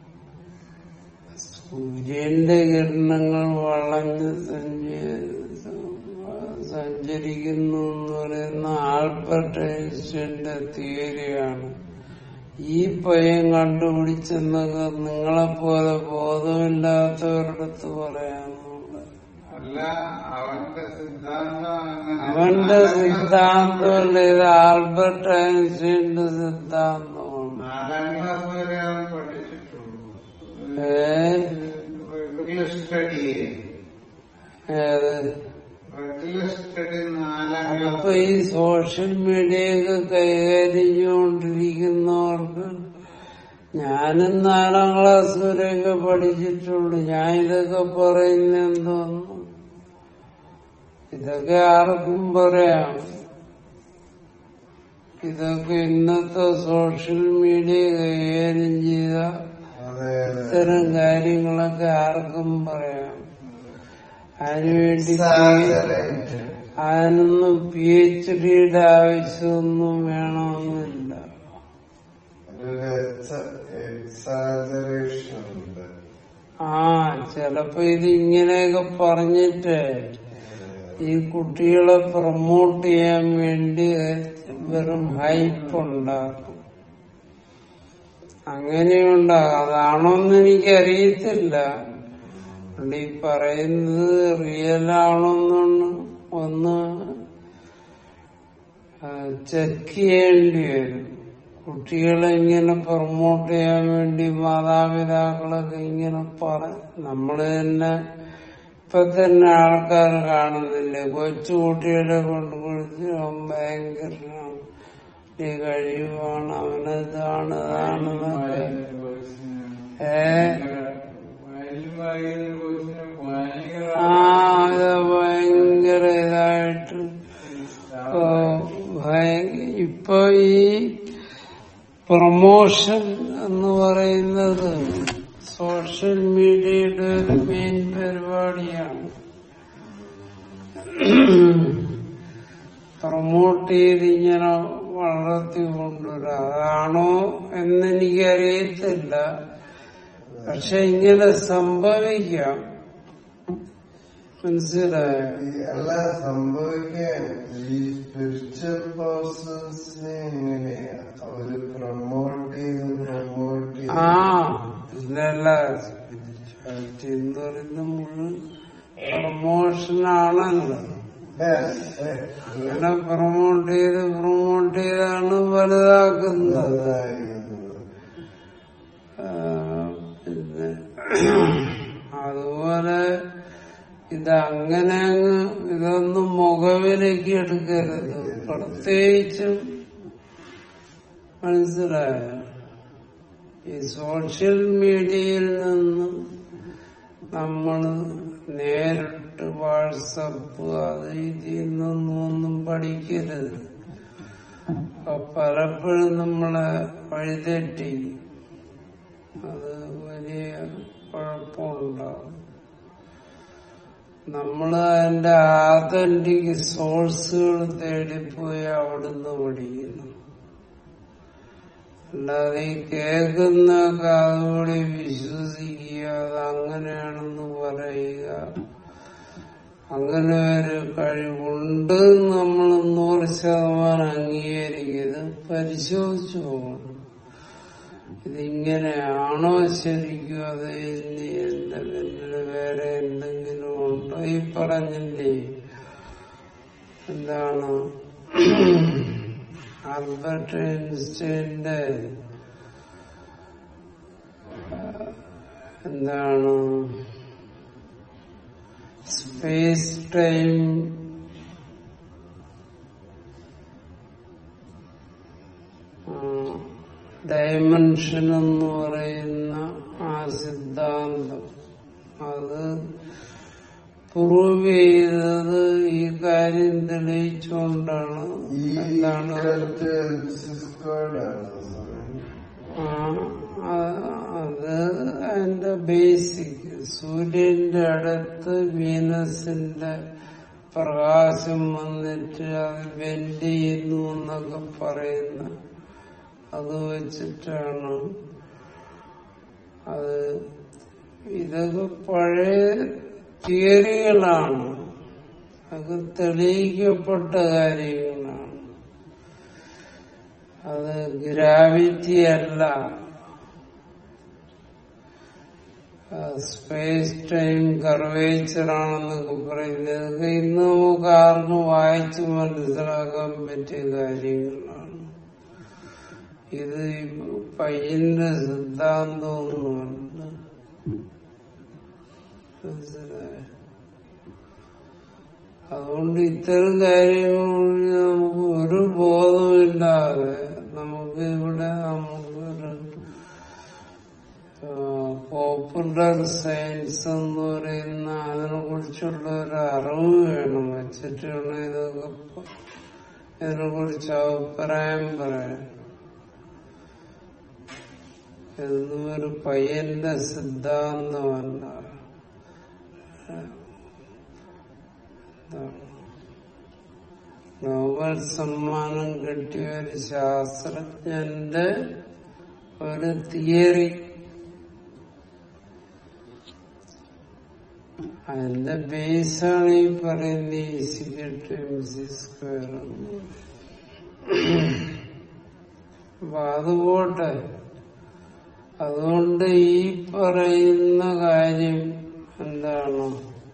സൂര്യന്റെ കിരണങ്ങൾ വളഞ്ഞ് സഞ്ച- സഞ്ചരിക്കുന്നു എന്ന് പറയുന്ന ആൽബർട്ട് ഐൻസ്റ്റൈന്റെ തിയറിയാണ് ഈ പയ്യൻ കണ്ടുപിടിച്ചെന്നൊക്കെ നിങ്ങളെപ്പോലെ ബോധമില്ലാത്തവരുടെ അടുത്ത് പറയാനുള്ളത് അല്ല അവന്റെ സിദ്ധാന്തം അങ്ങനെ അവന്റെ സിദ്ധാന്തമല്ല ഇത് ആൽബർട്ട് ഐൻസ്റ്റൈന്റെ സിദ്ധാന്തമാണ് നാലാം ക്ലാസ് വരെ അവൻ പഠിച്ചിട്ടുള്ളൂ ഏ റെഗുലർ സ്റ്റഡി ഏത് റെഗുലർ സ്റ്റഡി നാലാം അപ്പൊ ക്ലാസ് ഈ സോഷ്യൽ മീഡിയയൊക്കെ കൈകാര്യം ചെയ്തുകൊണ്ടിരിക്കുന്നവർക്ക് ഞാനും നാലാം ക്ലാസ് വരെയൊക്കെ പഠിച്ചിട്ടുള്ളൂ ഞാൻ ഇതൊക്കെ പറയുന്ന എന്തോന്നു ഇതൊക്കെ ആർക്കും പറയാം ഇതൊക്കെ ഇന്നത്തെ സോഷ്യൽ മീഡിയ കൈകാര്യം ചെയ്ത അതെ അതെ ഇത്തരം കാര്യങ്ങളൊക്കെ ആർക്കും പറയാം അതിനുവേണ്ടി സാഹചര്യമായിട്ട്. അതിനൊന്നും പി എച്ച് ഡിയുടെ ആവശ്യമൊന്നും വേണമെന്നില്ല ഒരു എക്സാജറേഷൻ ഉണ്ട് ആ ചിലപ്പോ ഇത് ഇങ്ങനെയൊക്കെ പറഞ്ഞിട്ട് ഈ കുട്ടികളെ പ്രൊമോട്ട് ചെയ്യാൻ വേണ്ടി വെറും ഹൈപ്പ് ഉണ്ടാക്കും അങ്ങനെയുണ്ടാകും അതാണോന്ന് എനിക്കറിയത്തില്ല അതുകൊണ്ട് ഈ പറയുന്നത് റിയൽ ആണോന്നൊന്ന് ഒന്ന് ചെക്ക് ചെയ്യേണ്ടി വരും കുട്ടികളെ ഇങ്ങനെ പ്രൊമോട്ട് ചെയ്യാൻ വേണ്ടി മാതാപിതാക്കളൊക്കെ ഇങ്ങനെ പറ നമ്മള് തന്നെ ഇപ്പൊ തന്നെ ആൾക്കാർ കാണുന്നില്ലേ കൊച്ചു കുട്ടികളെ കൊണ്ട് കുളിച്ച് അവൻ ഭയങ്കരനാണ് ഈ കഴിവാണ് അവനതാണ് അതാണ് എന്നൊക്കെ ഏ ആ അത് ഭയങ്കര ഇതായിട്ട് ഇപ്പൊ ഭയ- ഇപ്പൊ ഈ പ്രൊമോഷൻ എന്ന് പറയുന്നത് സോഷ്യൽ മീഡിയയുടെ ഒരു മെയിൻ പരിപാടിയാണ് പ്രൊമോട്ട് ചെയ്ത് ഇങ്ങനെ വളർത്തി കൊണ്ടുവരിക അതാണോ എന്നെനിക്കറിയത്തില്ല പക്ഷെ ഇങ്ങനെ സംഭവിക്കാം മനസ്സിലായോ ഈ എല്ലാം സംഭവിക്കാൻ ഈ സ്പിരിച്വൽ പേഴ്സൺസിനെ എങ്ങനെയാ അവര് പ്രൊമോട്ട് ചെയ്ത് പ്രൊമോട്ട് ചെയ്ത് ആ ഇതല്ല സ്പിരിച്വാലിറ്റി എന്ന് പറയുന്ന മുഴുവൻ പ്രൊമോഷനാണല്ലോ അങ്ങനെ പ്രൊമോട്ട് ചെയ്ത് പ്രൊമോട്ട് ചെയ്താണ് വലുതാക്കുന്നത് അതായിരിക്കുന്നത്. ആ, പിന്നെ അതുപോലെ ഇത് അങ്ങനെ അങ്ങ് ഇതൊന്നും മുഖവിലേക്ക് എടുക്കരുത് പ്രത്യേകിച്ചും മനസ്സിലായ ഈ സോഷ്യൽ മീഡിയയിൽ നിന്ന് നമ്മൾ നേരിട്ട് വാട്സപ്പ് അത് ഇതിൽ നിന്നൊന്നും ഒന്നും പഠിക്കരുത് അപ്പൊ പലപ്പോഴും നമ്മളെ വഴിതെറ്റി അത് വലിയ കുഴപ്പമുണ്ടാവും നമ്മൾ അതിന്റെ ആതന്റിക് സോഴ്സുകൾ തേടിപ്പോയി അവിടുന്ന് പഠിക്കുന്നു അല്ലാതെ ഈ കേൾക്കുന്ന കാതോടെ വിശ്വസിക്കുക അത് അങ്ങനെയാണെന്ന് പറയുക അങ്ങനെ ഒരു കഴിവുണ്ട് എന്ന് നമ്മൾ നൂറ് ശതമാനം അംഗീകരിക്കുന്നത് പരിശോധിച്ചു പോകണം ഇതിങ്ങനെയാണോ ശരിക്കും അത് ഇനി എന്റെ പിന്നിൽ വേറെ എന്തെങ്കിലും ഉണ്ടോ ഈ പറഞ്ഞില്ലേ എന്താണ് ആൽബർട്ട് ഐൻസ്റ്റൈന്റെ എന്താണ് സ്പേസ് ടൈം ഡയമെൻഷൻ എന്ന് പറയുന്ന ആ സിദ്ധാന്തം അത് പ്രൂവ് ചെയ്തത് ഈ കാര്യം തെളിയിച്ചുകൊണ്ടാണ് ഈ എന്താണ് കാലത്ത് സ്ക്വയർഡാണ് ആ, ആ- അത് അതിന്റെ ബേസിക് സൂര്യന്റെ അടുത്ത് വീനസിന്റെ പ്രകാശം വന്നിട്ട് അത് ബെൻഡ് ചെയ്യുന്നു എന്നൊക്കെ പറയുന്ന അത് വെച്ചിട്ടാണ് അത് ഇതൊക്കെ പഴയ തിയറികളാണ് അതൊക്കെ തെളിയിക്കപ്പെട്ട കാര്യങ്ങളാണ് അത് ഗ്രാവിറ്റി അല്ല സ്പേസ് ടൈം കർവേച്ചർ ആണെന്നൊക്കെ പറയുന്നത് ഇതൊക്കെ ഇന്ന് നമുക്ക് ആർക്കും വായിച്ച് മനസ്സിലാക്കാൻ പറ്റിയ കാര്യങ്ങളാണ് ഇത് ഈ പയ്യന്റെ സിദ്ധാന്തമൊന്നുമല്ല മനസ്സിലായോ അതുകൊണ്ട് ഇത്തരം കാര്യങ്ങളിൽ നമുക്ക് ഒരു ബോധമില്ലാതെ നമുക്ക് ഇവിടെ നമുക്കൊരു പോപ്പുലർ സയൻസ് എന്ന് പറയുന്ന അതിനെ കുറിച്ചുള്ള ഒരു അറിവ് വേണം വെച്ചിട്ട് വേണം ഇതൊക്കെ പ- ഇതിനെ കുറിച്ച് അഭിപ്രായം പറയാൻ ഇതൊന്നും ഒരു പയ്യന്റെ സിദ്ധാന്തമല്ല നോബൽ സമ്മാനം കിട്ടിയ ഒരു ശാസ്ത്രജ്ഞന്റെ ഒരു തിയറി അതിന്റെ ബേസാണ് ഈ പറയുന്ന ഈ സിഗരറ്റ് എം സി സ്ക്വയർ അപ്പൊ അത് പോട്ടെ അതുകൊണ്ട് ഈ പറയുന്ന കാര്യം എന്താണ്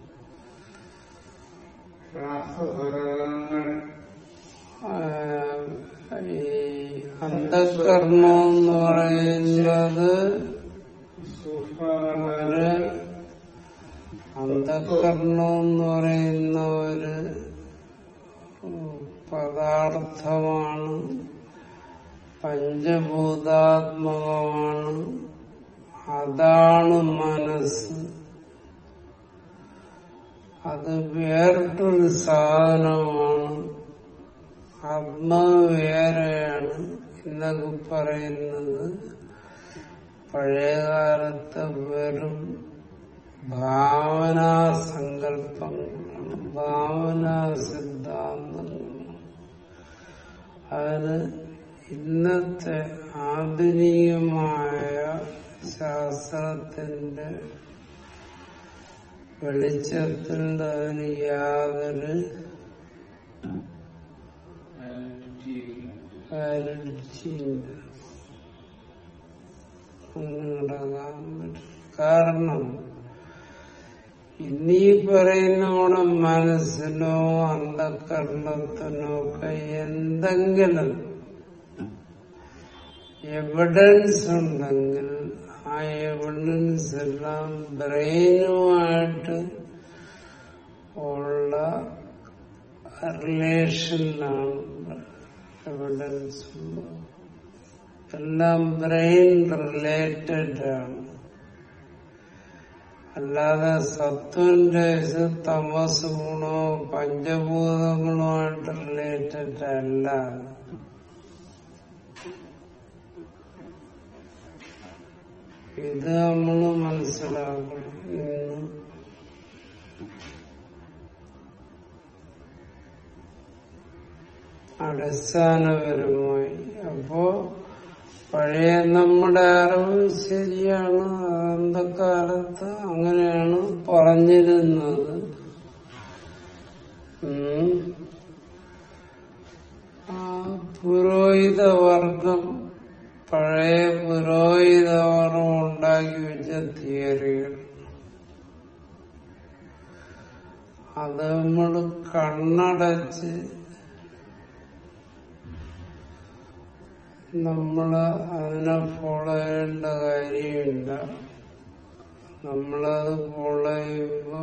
രാസഘടകങ്ങൾ ആ, ഈ അന്ധകരണം എന്ന് പറയുന്നത് സൂക്ഷ്മഘടകങ്ങൾ ഒരു അന്ധകരണം എന്ന് പറയുന്ന ഒരു പദാർത്ഥമാണ് പഞ്ചഭൂതാത്മകമാണ് അതാണ് മനസ്സ് അത് വേറിട്ടൊരു സാധനമാണ് ആത്മാവ് വേറെയാണ് എന്നൊക്കെ പറയുന്നത് പഴയകാലത്തെ വെറും ഭാവനാ സങ്കല്പങ്ങളാണ് ഭാവനാ സിദ്ധാന്തങ്ങളാണ് അതിന് ഇന്നത്തെ ആധുനികമായ ശാസ്ത്രത്തിന്റെ വെളിച്ചത്തിൽ അതിന് യാതൊരു വാലിഡിറ്റിയില്ല ഒന്നും നടക്കാൻ പറ്റില്ല കാരണം ഇന്നീ പറയുന്ന നമ്മുടെ മനസ്സിനോ അന്ധകരണത്തിനോ ഒക്കെ എന്തെങ്കിലും എവിഡൻസ് ഉണ്ടെങ്കിൽ ആ എവിഡൻസ് എല്ലാം ബ്രെയിനുമായിട്ട് ഉള്ള റിലേഷനിലാണ് എവിഡൻസ് എല്ലാം ബ്രെയിൻ റിലേറ്റഡ് ആണ് അല്ലാതെ സത്വന്റെ ഇത് തമസ് ഗുണോ പഞ്ചഭൂതങ്ങളുമായിട്ട് റിലേറ്റഡ് അല്ല ഇത് നമ്മൾ മനസ്സിലാക്കണം ഇന്ന് അടിസ്ഥാനപരമായി അപ്പോ പഴയ നമ്മുടെ അറിവ് ശരിയാണ് അന്തക്കാലത്ത് അങ്ങനെയാണ് പറഞ്ഞിരുന്നത് ഉം. ആ പുരോഹിത വർഗം പഴയ പുരോഹിത വർഗം ഉണ്ടാക്കി വെച്ച തിയറികൾ അത് നമ്മൾ കണ്ണടച്ച് നമ്മള് അതിനെ ഫോളോ ചെയ്യേണ്ട കാര്യമില്ല നമ്മളത് ഫോളോ ചെയ്യുമ്പോ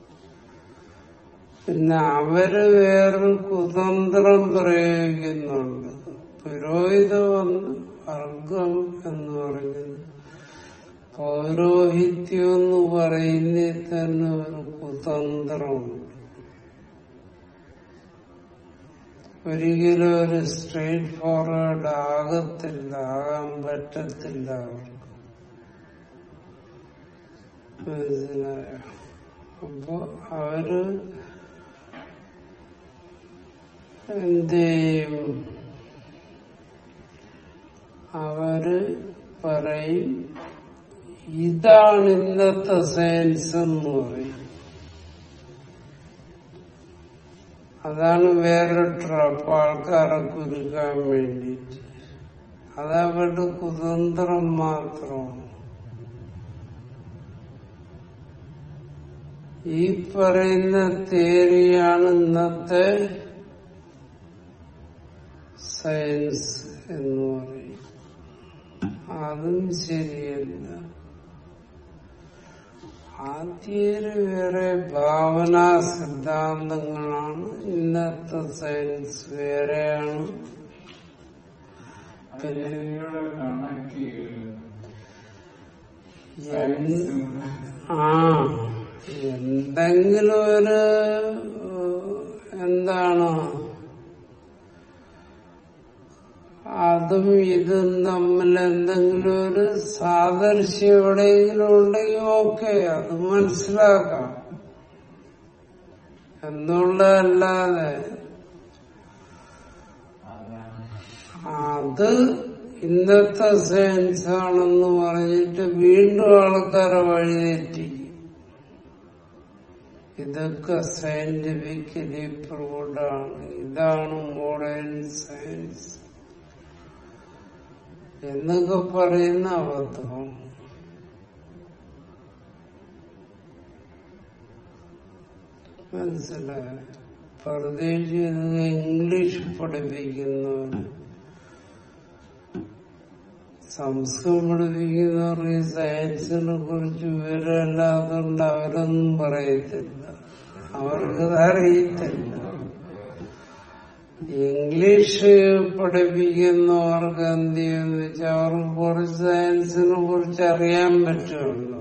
പിന്നെ അവര് വേറൊരു കുതന്ത്രം പ്രയോഗിക്കുന്നുണ്ട് പുരോഹിത വന്ന് വർഗം എന്ന് പറയുന്നത് പൗരോഹിത്യം എന്ന് പറയുന്നതിൽ തന്നെ ഒരു കുതന്ത്രമുണ്ട് ഒരിക്കലും ഒരു സ്ട്രെയിറ്റ് ഫോർവേഡ് ആകത്തില്ല ആകാൻ പറ്റത്തില്ല അവർക്ക് മനസ്സിലായോ അപ്പൊ അവര് എന്ത് ചെയ്യും അവര് പറയും ഇതാണ് ഇന്നത്തെ സയൻസ് എന്ന് പറയും അതാണ് വേറെ ട്രാപ്പ് ആൾക്കാരെ കുരുക്കാൻ വേണ്ടിയിട്ട് അതവരുടെ കുതന്ത്രം മാത്രമാണ് ഈ പറയുന്ന തിയറിയാണ് ഇന്നത്തെ സയൻസ് എന്ന് പറയും അതും ശരിയല്ല ആ തിയറി വേറെ ഭാവനാ സിദ്ധാന്തങ്ങളാണ് ഇന്നത്തെ സയൻസ് വേറെയാണ് പിന്നെ ഇതിനോട് കണക്ട് ചെയ്യരുത്. എന്ത് ആ എന്തെങ്കിലും ഒരു എന്താണ് അതും ഇതും തമ്മിൽ എന്തെങ്കിലും ഒരു സാദൃശ്യം എവിടെയെങ്കിലും ഉണ്ടെങ്കിൽ ഓക്കെ അത് മനസ്സിലാക്കാം എന്നുള്ളതല്ലാതെ അതാണ് അത് ഇന്നത്തെ സയൻസ് ആണെന്ന് പറഞ്ഞിട്ട് വീണ്ടും ആൾക്കാരെ വഴിതെറ്റിക്കും ഇതൊക്കെ സയന്റിഫിക്കലി പ്രൂവ്ഡാണ് ഇതാണ് മോഡേൺ സയൻസ് എന്നൊക്കെ പറയുന്ന അബദ്ധം മനസ്സിലായ പ്രത്യേകിച്ച് ഇത് ഇംഗ്ലീഷ് പഠിപ്പിക്കുന്നവർ സംസ്കൃതം പഠിപ്പിക്കുന്നവർക്ക് ഈ സയൻസിനെ കുറിച്ച് വിവരമില്ലാത്തതുകൊണ്ട് അവരൊന്നും പറയത്തില്ല അവർക്കത് അറിയത്തില്ല ഇംഗ്ലീഷ് പഠിപ്പിക്കുന്നവർക്ക് എന്ത് ചെയ്യുമെന്ന് വെച്ചാൽ അവർക്ക് കുറച്ച് സയൻസിനെ കുറിച്ച് അറിയാൻ പറ്റുമല്ലോ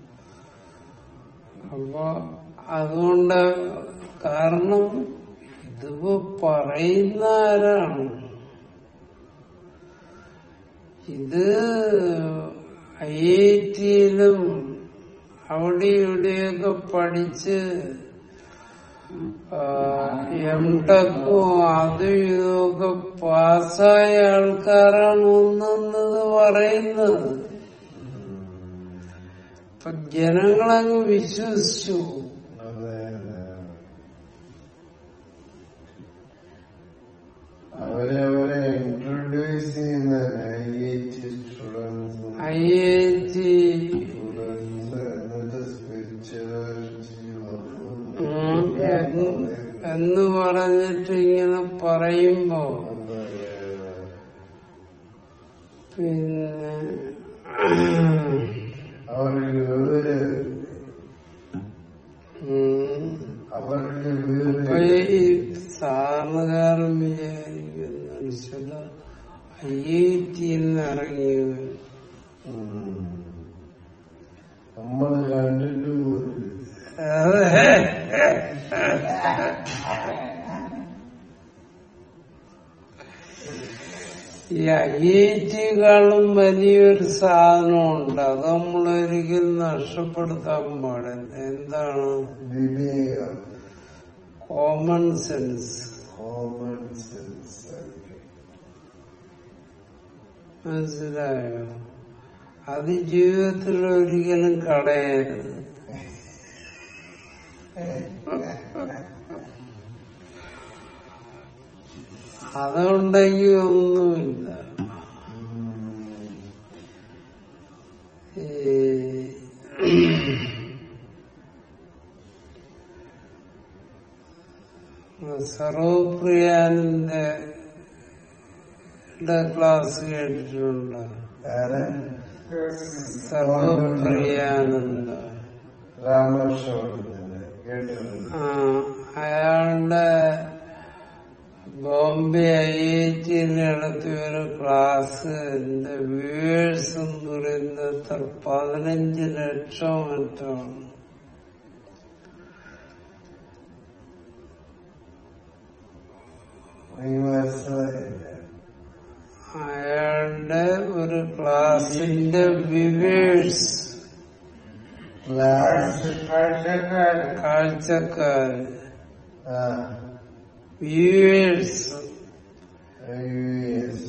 അപ്പൊ അതുകൊണ്ട് കാരണം ഇതിപ്പോ പറയുന്ന ആരാണ് ഇത് ഐ ഐ ടിയിലും അവിടെ ഇവിടെയൊക്കെ പഠിച്ച് എം ടെക്കും അതും ഇതുമൊക്കെ പാസ്സായ ആൾക്കാരാണ് ഒന്നെന്നത് പറയുന്നത് ഇപ്പൊ ജനങ്ങളങ്ങ് വിശ്വസിച്ചു അതെ അതെ അവരവരെ ഇൻട്രൊഡ്യൂസ് ചെയ്യുന്ന I I T students I I T students എന്നിട്ട് സ്പിരിച്വാലിറ്റി എന്ന് പറഞ്ഞിട്ട് ഇങ്ങനെ പറയുമ്പോ പിന്നെ അവരുടെ വിവര് ഉം, അവരുടെ ഇപ്പൊ വിവര് ഈ സാധാരണക്കാരൻ വിചാരിക്കുന്ന ചില ഐ ഐ ടിയിൽ നിന്ന് ഇറങ്ങിയത് നമ്മൾ കണ്ടിട്ട് പോലും ഈ ഐ ഐ ടിക്കാളും വലിയൊരു സാധനമുണ്ട് അത് നമ്മൾ ഒരിക്കലും നഷ്ടപ്പെടുത്താൻ പാടില്ല എന്താണ് വിവേകം കോമൺ സെൻസ് കോമൺ സെൻസ് മനസ്സിലായോ അത് ജീവിതത്തിൽ ഒരിക്കലും കളയരുത് അതുണ്ടെങ്കിൽ ഒന്നുമില്ല സർവപ്രിയാനന്റെ ക്ലാസ് കേട്ടിട്ടുണ്ട് ആരെ സർവപ്രിയാനന്ദ രാമകൃഷ്ണ കേട്ടിട്ടുണ്ട് ആ അയാളുടെ ബോംബെ ഐ ഐ ടിയിൽ നടത്തിയ ഒരു ക്ലാസ് എന്റെ വ്യൂവേഴ്സ് എന്ന് പറയുന്നത് എത്ര പതിനഞ്ച് ലക്ഷം മറ്റാണ് എനിക്ക് മനസ്സിലായില്ല അയാളുടെ ഒരു ക്ലാസിന്റെ വ്യൂവേഴ്സ് ക്ലാസ് കാഴ്ചക്കാരൻ കാഴ്ചക്കാര് ആ വ്യൂവേഴ്സ് യുഎസ്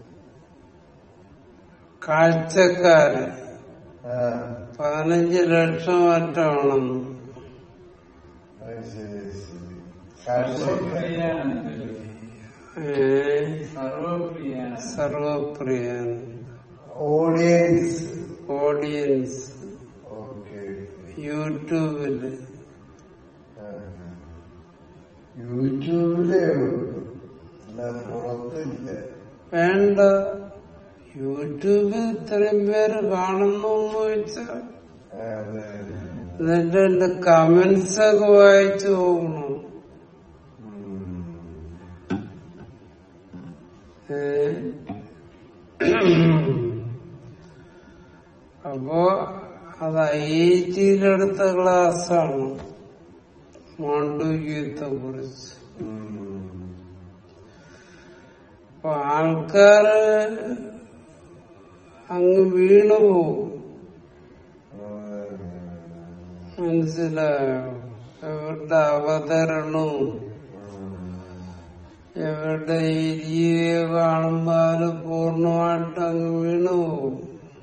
കാഴ്ചക്കാര് ആ പതിനഞ്ച് ലക്ഷം മറ്റാണെന്ന് അത് ശരി ശരി കാഴ്ച സർവപ്രിയാനന്ദ ഏ Sarvapriyananda Sarvapriyan audience audience okay യൂട്യൂബില് യൂട്യൂബിലേ ഉള്ളൂ അല്ല പുറത്തില്ല വേണ്ട യൂട്യൂബിൽ ഇത്രയും പേര് കാണുന്നു എന്ന് വെച്ചാൽ അതെ എന്നിട്ട് എന്റെ കമന്റ്സ് ഒക്കെ വായിച്ചു പോകണം ഏ? അപ്പോ അത് ഐ ഐ ടിയിലെടുത്ത ക്ലാസ്സാണ് മാണ്ഡവ്യത്തെ കുറിച്ച് അപ്പൊ ആൾക്കാര് അങ്ങ് വീണു പോകും മനസ്സിലായോ ഇവരുടെ അവതരണവും ഇവരുടെ ഈ രീതിയെ കാണുമ്പോ അത് പൂർണ്ണമായിട്ട് അങ്ങ് വീണു പോകും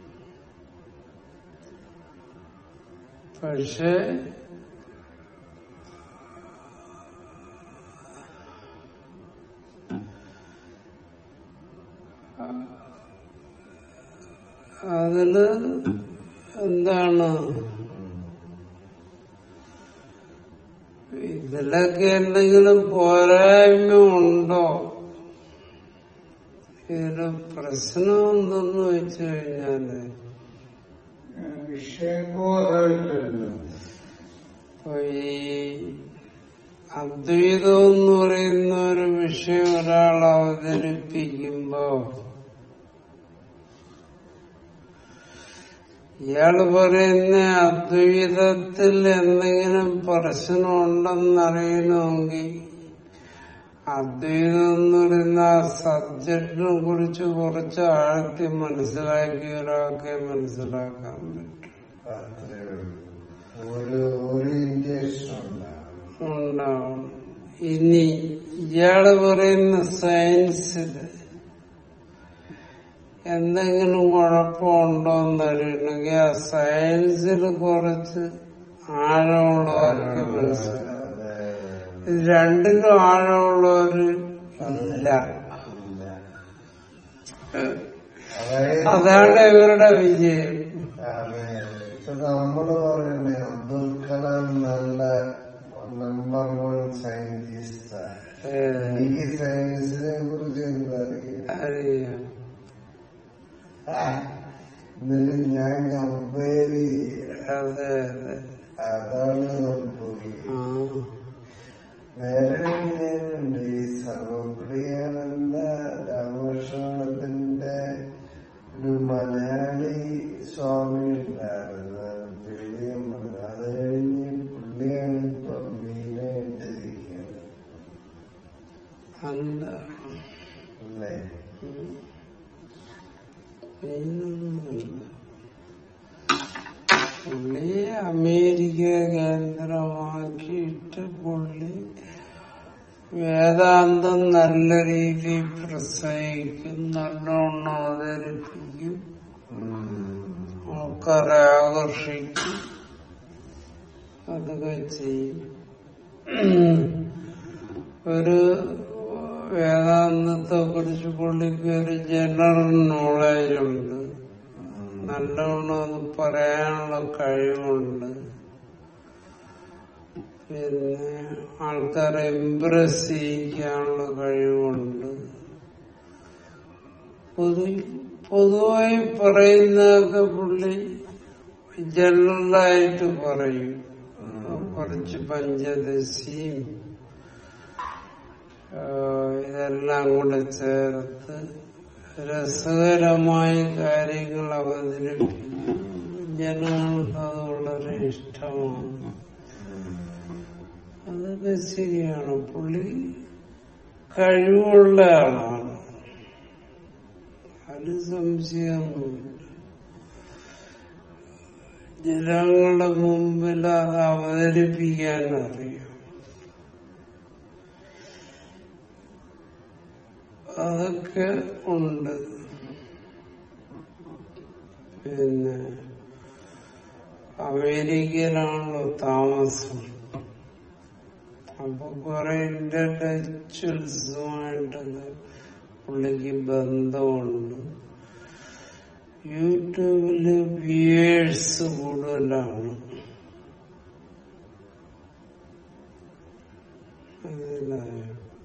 പക്ഷെ അതില് എന്താണ് ഇതിലൊക്കെ എന്തെങ്കിലും പോരായ്മ ഉണ്ടോ ഇതിന് പ്രശ്നം എന്തെന്ന് വെച്ചു കഴിഞ്ഞാല് വിഷയബോധമില്ലല്ലോ ഇപ്പൊ ഈ അദ്വൈതം എന്ന് പറയുന്ന ഒരു വിഷയം ഒരാൾ അവതരിപ്പിക്കുമ്പോ ഇയാള് പറയുന്ന അദ്വൈതത്തിൽ എന്തെങ്കിലും പ്രശ്നമുണ്ടെന്നറിയണമെങ്കിൽ അദ്വൈതം എന്ന് പറയുന്ന ആ സബ്ജക്റ്റിനെ കുറിച്ച് കുറച്ച് ആഴ്ത്തി മനസ്സിലാക്കി ഒരാൾക്ക് മനസ്സിലാക്കാൻ പറ്റും അത്രേ ഉള്ളൂ. ഒരു ഓറിയന്റേഷൻ ഉണ്ടാവും ഉണ്ടാവും ഇനി ഇയാള് പറയുന്ന സയൻസില് എന്തെങ്കിലും കുഴപ്പമുണ്ടോ എന്നറിയണമെങ്കിൽ ആ സയൻസിൽ കുറച്ച് ആഴമുള്ളവർക്ക് മനസ്സിലാവും അതെ ഇത് രണ്ടിലും ആഴമുള്ളവര് ഇല്ല അതായത് അതാണ് ഇവരുടെ വിജയം അതെ ഇപ്പൊ നമ്മള് പറയുന്നേ അബ്ദുൽ കലാം നല്ല നമ്പർ വൺ സയന്റിസ്റ്റാണ് ഏഹ്, എനിക്ക് സയൻസിനെ കുറിച്ച് എന്താ അറിയാം അറിയാം എന്നിട്ട് ഞാൻ കമ്പയർ അതെ അതെ അതാണ് സംഭവിക്കുന്നത് ആ വേറെ ഞാനുണ്ട് ഈ സർവപ്രിയാനന്ദ രാമകൃഷ്ണത്തിന്റെ ഒരു മലയാളി സ്വാമി ഉണ്ടായിരുന്നു പുള്ളിയും അത് കഴിഞ്ഞ് പുള്ളിയാണ് ഇപ്പൊ മെയിനായിട്ടിരിക്കുന്നത് അല്ല അല്ലേ പിന്നൊന്നുമില്ല. പുള്ളി അമേരിക്ക കേന്ദ്രമാക്കിയിട്ട് പുള്ളി വേദാന്തം നല്ല രീതിയിൽ പ്രസംഗിക്കും നല്ലോണം അവതരിപ്പിക്കും ആൾക്കാരെ ആകർഷിക്കും അതൊക്കെ ചെയ്യും ഒരു വേദാന്തത്തെ കുറിച്ച് പുള്ളിക്ക് ഒരു ജനറൽ നോളേജ് ഉണ്ട് നല്ലോണം അത് പറയാനുള്ള കഴിവുണ്ട് പിന്നെ ആൾക്കാരെ ഇംപ്രസ് ചെയ്യിക്കാനുള്ള കഴിവുണ്ട് പൊതു പൊതുവായി പറയുന്നതൊക്കെ പുള്ളി ജനറലായിട്ട് പറയും കുറച്ച് പഞ്ചദശിയും ആ, ഇതെല്ലാം കൂടെ ചേർത്ത് രസകരമായ കാര്യങ്ങൾ അവതരിപ്പിക്കും ജനങ്ങൾക്ക് അത് വളരെ ഇഷ്ടമാണ് അതൊക്കെ ശരിയാണ് പുള്ളി കഴിവുള്ള ആളാണ് അത് സംശയമൊന്നുമില്ല ജനങ്ങളുടെ മുമ്പിൽ അത് അവതരിപ്പിക്കാൻ അറിയാം അതൊക്കെ ഉണ്ട് പിന്നെ അമേരിക്കയിലാണല്ലോ താമസം അപ്പൊ കുറെ ഇന്റലക്ച്വൽസുമായിട്ടൊക്കെ പുള്ളിക്ക് ബന്ധമുണ്ട് യൂട്യൂബില് വ്യൂവേഴ്സ് കൂടുതലാണ് മനസ്സിലായോ?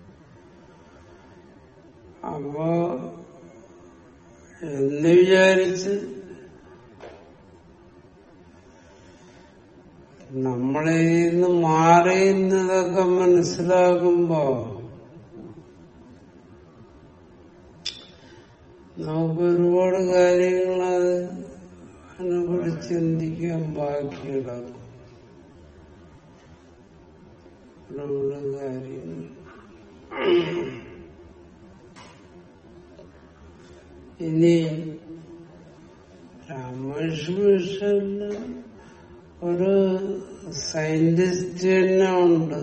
അപ്പോ എന്ന് വിചാരിച്ച് നമ്മളിൽ നിന്ന് മാറിയുന്നതൊക്കെ മനസ്സിലാകുമ്പോ നമുക്ക് ഒരുപാട് കാര്യങ്ങൾ അത് അതിനെക്കുറിച്ച് ചിന്തിക്കാൻ ബാക്കിയിടാം ഒരുപാട് കാര്യങ്ങൾ ഇനി രാമകൃഷ്ണ മിഷനില് ഒരു സയന്റിസ്റ്റ് തന്നെ ഉണ്ട്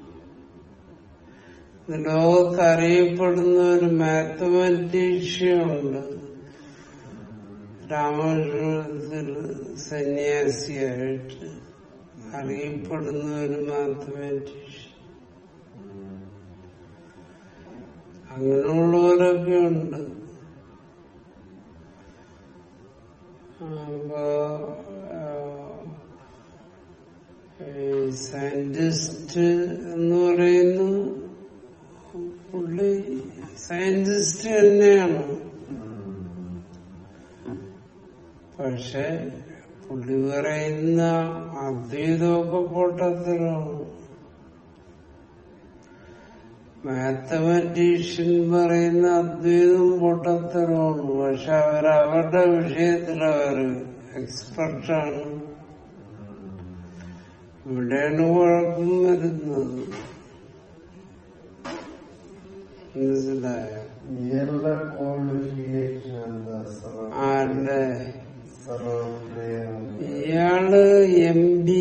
ഇത് ലോകത്ത് അറിയപ്പെടുന്ന ഒരു മാത്തമാറ്റീഷ്യൻ ഉണ്ട് രാമകൃഷ്ണത്തിൽ സന്യാസിയായിട്ട് അറിയപ്പെടുന്ന ഒരു മാത്തമാറ്റീഷ്യൻ അങ്ങനെയുള്ളവരൊക്കെ ഉണ്ട് അപ്പോ സയന്റിസ്റ്റ് എന്ന് പറയുന്നു പുള്ളി സയന്റിസ്റ്റ് തന്നെയാണ് പക്ഷെ പുള്ളി പറയുന്ന അദ്വൈതമൊക്കെ പൊട്ടത്തരമാണ് മാത്തമാറ്റീഷ്യൻ പറയുന്ന അദ്വൈതം പൊട്ടത്തരമാണ് പക്ഷെ അവർ അവരുടെ വിഷയത്തിൽ അവർ എക്സ്പെർട്ടാണ് ഇവിടെയാണ് കുഴപ്പം വരുന്നത് മനസ്സിലായോ ഇയാളുടെ ക്വാളിഫിക്കേഷൻ എന്താ സർവ ആരുടെ സർവപ്രിയം ഇയാള് എം ബി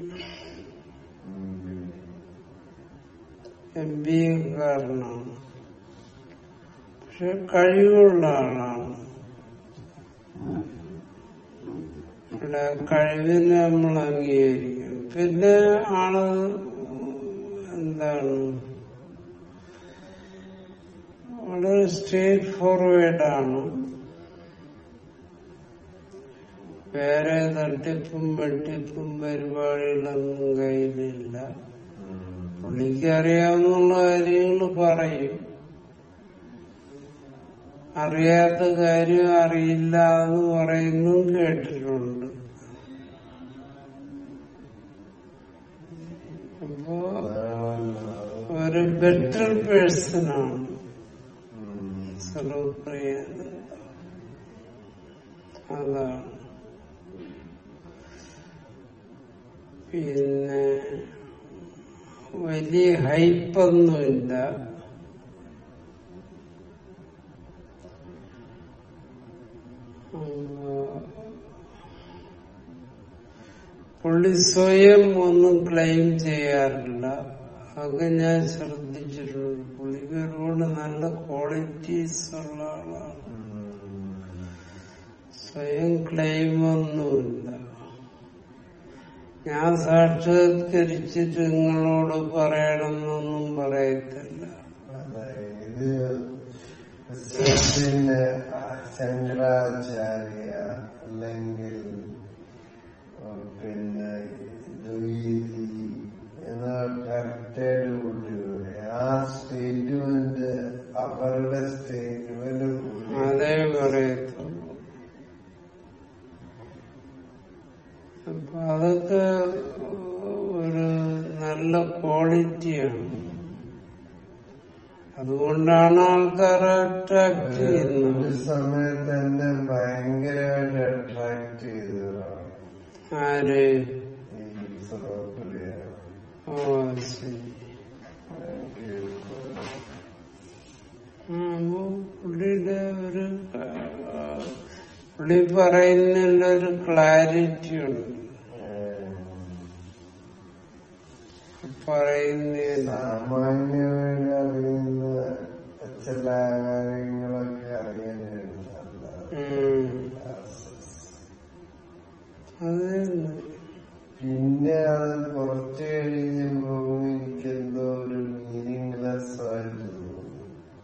എം ബി കാരനാണ് പക്ഷെ കഴിവുള്ള ആളാണ് ഇവിടെ കഴിവിനെ നമ്മൾ അംഗീകരിക്കും പിന്നെ ആള് എന്താണ് വളരെ സ്ട്രേറ്റ് ഫോർവേഡ് ആണ് വേറെ തട്ടിപ്പും വെട്ടിപ്പും പരിപാടികളൊന്നും കയ്യിലില്ല പുള്ളിക്ക് അറിയാവുന്ന കാര്യങ്ങൾ പറയും അറിയാത്ത കാര്യം അറിയില്ല എന്ന് പറയുന്നതും കേട്ടിട്ടുണ്ട് അപ്പോ ഒരു ബെറ്റർ പേഴ്സണാണ് സർവപ്രിയ അതാണ് പിന്നെ വലിയ ഹൈപ്പൊന്നുമില്ല പുള്ളി സ്വയം ഒന്നും ക്ലെയിം ചെയ്യാറില്ല അതൊക്കെ ഞാൻ ശ്രദ്ധിച്ചിട്ടുണ്ട് പോലെ നല്ല ക്വാളിറ്റീസ് ഉള്ള ആളാണ് സ്വയം ക്ലെയിമൊന്നുമില്ല ഞാൻ സാക്ഷാത്കരിച്ചിട്ട് നിങ്ങളോട് പറയണമെന്നൊന്നും പറയത്തില്ല അതായത് പിന്നെ ശങ്കരാചാര്യ അല്ലെങ്കിൽ പിന്നെ ദ്വൈതി എന്ന കറക്റ്റായിട്ട് കൊണ്ടുവരും ആ സ്റ്റേറ്റ്മെന്റ് അവരുടെ സ്റ്റേറ്റ്മെന്റ് അതേ പറയത്തുള്ളൂ അപ്പൊ അതൊക്കെ ഒരു നല്ല ക്വാളിറ്റിയാണ് അതുകൊണ്ടാണ് ആൾക്കാരെ അട്രാക്ട് ചെയ്യുന്നത് ഒരു സമയത്ത് എന്നെ ഭയങ്കരമായിട്ട് അട്രാക്ട് ചെയ്തതാണ് ആര് ഈ സുഹൃത്തുക്കളെ ഓ ശരി ആ, അപ്പൊ പുള്ളിയുടെ ഒരു ആ, പുള്ളി പറയുന്നതിന്റെ ഒരു ക്ലാരിറ്റി ഉണ്ട് പറയുന്നതിന് സാമാന്യമായിട്ട് അറിയുന്ന ചില കാര്യങ്ങളൊക്കെ അറിയാനുണ്ട് ഉം. അത് തന്നെ. പിന്നെ അത് കുറച്ച് കഴിയുമ്പോ എനിക്കെന്തോ ഒരു മീനിങ്ലെസ് ആയിട്ട് തോന്നി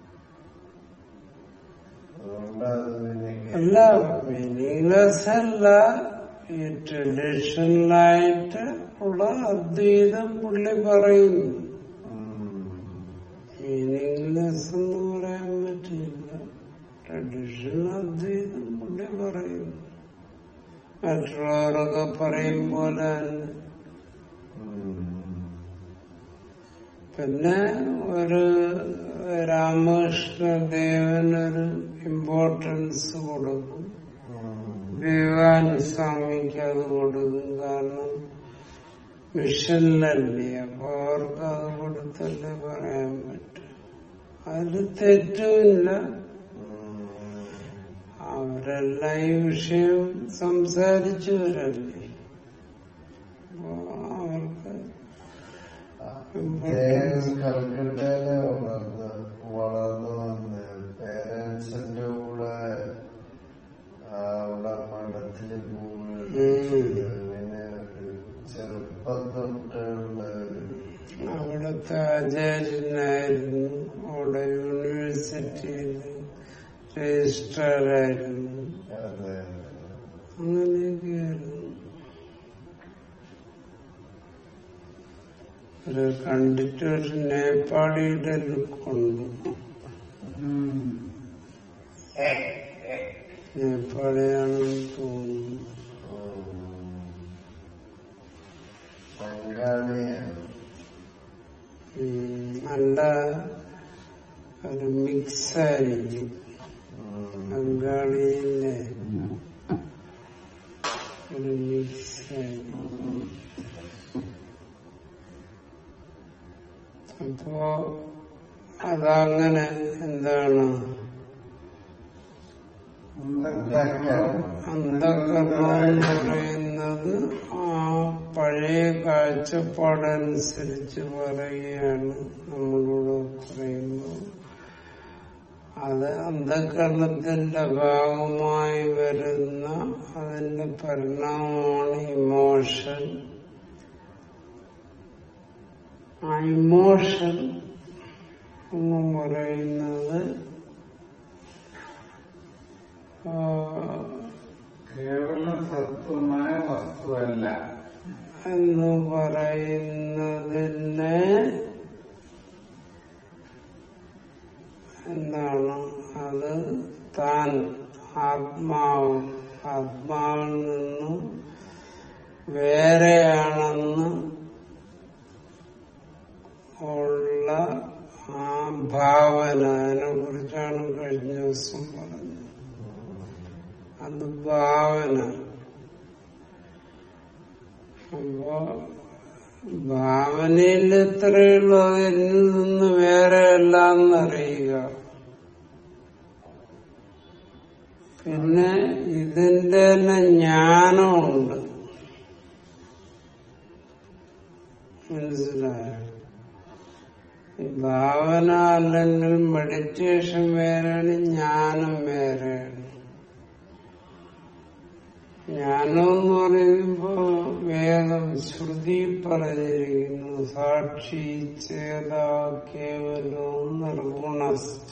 അതുകൊണ്ടത് പിന്നെ അല്ല മീനിങ്ലെസ് അല്ല ഈ ട്രഡീഷണലായിട്ട് ഉള്ള അദ്വൈതം പുള്ളി പറയുന്നു മീനിങ്ലെസ് എന്ന് പറയാൻ പറ്റില്ല ട്രഡീഷണൽ അദ്വൈതം പുള്ളി പറയുന്നു മറ്റുള്ളവരൊക്കെ പറയും പോലെ തന്നെ പിന്നെ ഒരു രാമകൃഷ്ണദേവൻ ഒരു ഇമ്പോർട്ടൻസ് കൊടുക്കും വിവേകാനന്ദ സ്വാമിക്ക് അത് കൊടുക്കും കാരണം മിഷനിലല്ലേ അപ്പൊ അവർക്ക് അത് കൊടുത്തല്ലേ പറയാൻ പറ്റും അതിൽ തെറ്റുമില്ല അവരെല്ലാം ഈ വിഷയം സംസാരിച്ചവരല്ലേ അപ്പൊ അവർക്ക് അദ്ദേഹം കൽക്കട്ടയില് വളർന്ന് വളർന്നു വന്ന് പേരൻസിന്റെ കൂടെ ആ, അവിടെ മഠത്തില് പോകുന്നത് അങ്ങനെ ഒരു ചെറുപ്പം തൊട്ടുള്ള ഒരു അവിടുത്തെ ആചാര്യനായിരുന്നു അവിടെ യൂണിവേഴ്സിറ്റിയിൽ രജിസ്ട്രാറായിരുന്നു അതെ അങ്ങനെയൊക്കെയായിരുന്നു ഒരു കണ്ടിട്ട് ഒരു നേപ്പാളിയുടെ ലുക്കുണ്ട് നേപ്പാളിയാണെന്ന് തോന്നുന്നു ബംഗാളിയാണ് ഉം, നല്ല ഒരു മിക്സായിരിക്കും ബംഗാളിയിലെ ഒരു മിക്സായിരിക്കും അപ്പോ അതങ്ങനെ എന്താണ് അന്ധകരണം എന്ന് പറയുന്നത് ആ പഴയ കാഴ്ചപ്പാടനുസരിച്ച് പറയുകയാണ് നമ്മളോട് പറയുമ്പോൾ അത് അന്ധകരണത്തിന്റെ ഭാഗമായി വരുന്ന അതിന്റെ പരിണാമമാണ് ഇമോഷൻ ആ ഇമോഷൻ എന്ന് പറയുന്നത് ആ, കേവലം സത്വമായ വസ്തുവല്ല എന്ന് പറയുന്നതിനെ എന്താണ് അത് താൻ ആത്മാവ് ആത്മാവിൽ നിന്നും വേറെയാണെന്ന് ഉള്ള ആ ഭാവന അതിനെ കുറിച്ചാണ് കഴിഞ്ഞ ദിവസം പറഞ്ഞത് അത് ഭാവന അപ്പോ ഭാവനയിൽ എത്രയുള്ളൂ അത് എന്നിൽ നിന്ന് വേറെ അല്ലാന്നറിയുക പിന്നെ ഇതിന്റെ തന്നെ ജ്ഞാനമുണ്ട് മനസ്സിലായോ ഈ ഭാവന അല്ലെങ്കിൽ മെഡിറ്റേഷൻ വേറെയാണ് ജ്ഞാനം വേറെയാണ് ജ്ഞാനം എന്ന് പറയുമ്പോ വേദം ശ്രുതി പറഞ്ഞിരിക്കുന്നു സാക്ഷി ചേത കേവലവും നിർഗുണസ്ഥ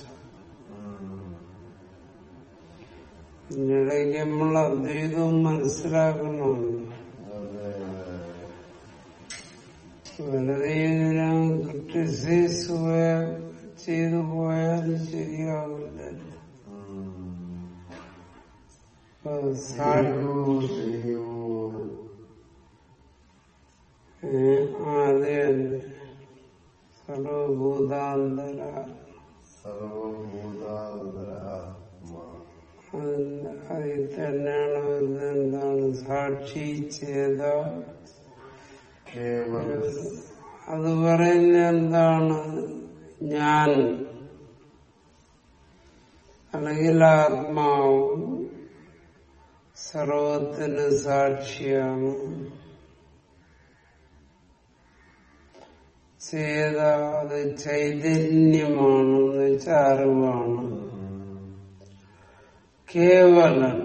ഇതിനിടയ്ക്ക് നമ്മൾ അദ്വൈതവും മനസ്സിലാക്കണമല്ലോ വെറുതെ ഇതിനെ ക്രിട്ടിസൈസ് പോയാ ചെയ്തു പോയാലും ശരിയാവില്ല ഇപ്പൊ സാ- ഏ, ആ, അത് തന്നെ സർവഭൂതാന്തര അതിന് അതിൽ തന്നെയാണ് വരുന്നത് എന്താണ് സാക്ഷി ചേത അത് പറയുന്ന എന്താണ് ഞാൻ അല്ലെങ്കിൽ ആത്മാവ് സർവത്തിന് സാക്ഷിയാണ് ചേത അത് ചൈതന്യമാണ് എന്ന് വെച്ചാൽ അറിവാണ് കേവലൻ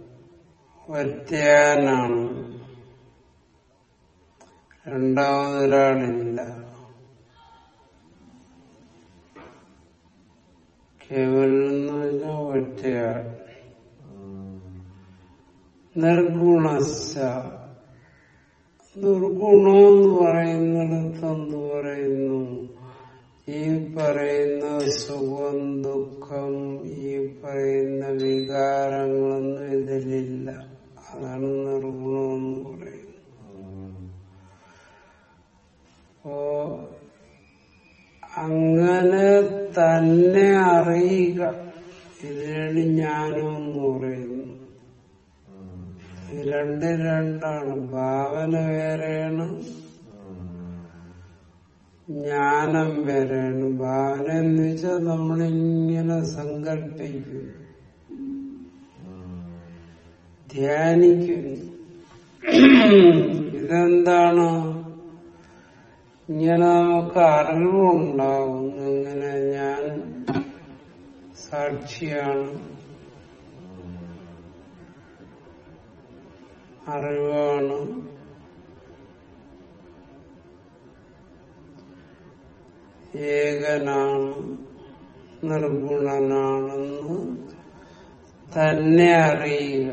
വ്യത്യാനാണ് രണ്ടാമതൊരാളില്ല കേവലൻ എന്ന് വെച്ചാൽ ഒറ്റയാൾ നിർഗുണശ നിർഗുണമെന്ന് പറയുന്നിടത്ത് എന്ത് പറയുന്നു ഈ പറയുന്ന സുഖം ദുഃഖം ഈ പറയുന്ന വികാരങ്ങളൊന്നും ഇതിലില്ല അതാണ് നിർഗുണമെന്ന് പറയുന്നത് അപ്പോ അങ്ങനെ തന്നെ അറിയുക ഇതിനാണ് ജ്ഞാനം എന്ന് പറയുന്നു ഇത് രണ്ട് രണ്ടാണ് ഭാവന വേറെയാണ് ജ്ഞാനം വേറെയാണ് ഭാവന എന്ന് വെച്ചാൽ നമ്മളിങ്ങനെ സങ്കല്പിക്കും ധ്യാനിക്കുന്നു ഇതെന്താണ് ഇങ്ങനെ നമുക്ക് അറിവുണ്ടാവും ഇങ്ങനെ ഞാൻ സാക്ഷിയാണ് അറിവാണ് ഏകനാണ് നിർഗുണനാണെന്ന് തന്നെ അറിയുക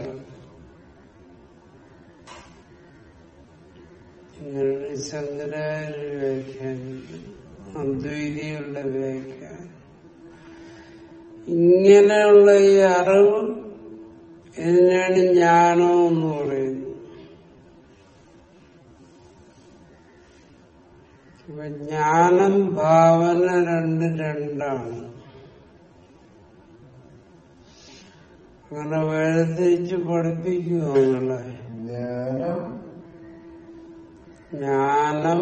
ഇങ്ങനെ ശങ്കരാചാര്യ വ്യാഖ്യാനിക്കും അദ്വൈതികളുടെ വ്യാഖ്യാനം ഇങ്ങനെയുള്ള ഈ അറിവ് ഇതിനാണ് ജ്ഞാനം എന്ന് പറയുന്നത് അപ്പൊ ജ്ഞാനം ഭാവന രണ്ട് രണ്ടാണ് അങ്ങനെ വേർതിരിച്ച് പഠിപ്പിക്കുക നിങ്ങളെ ജ്ഞാനം ജ്ഞാനം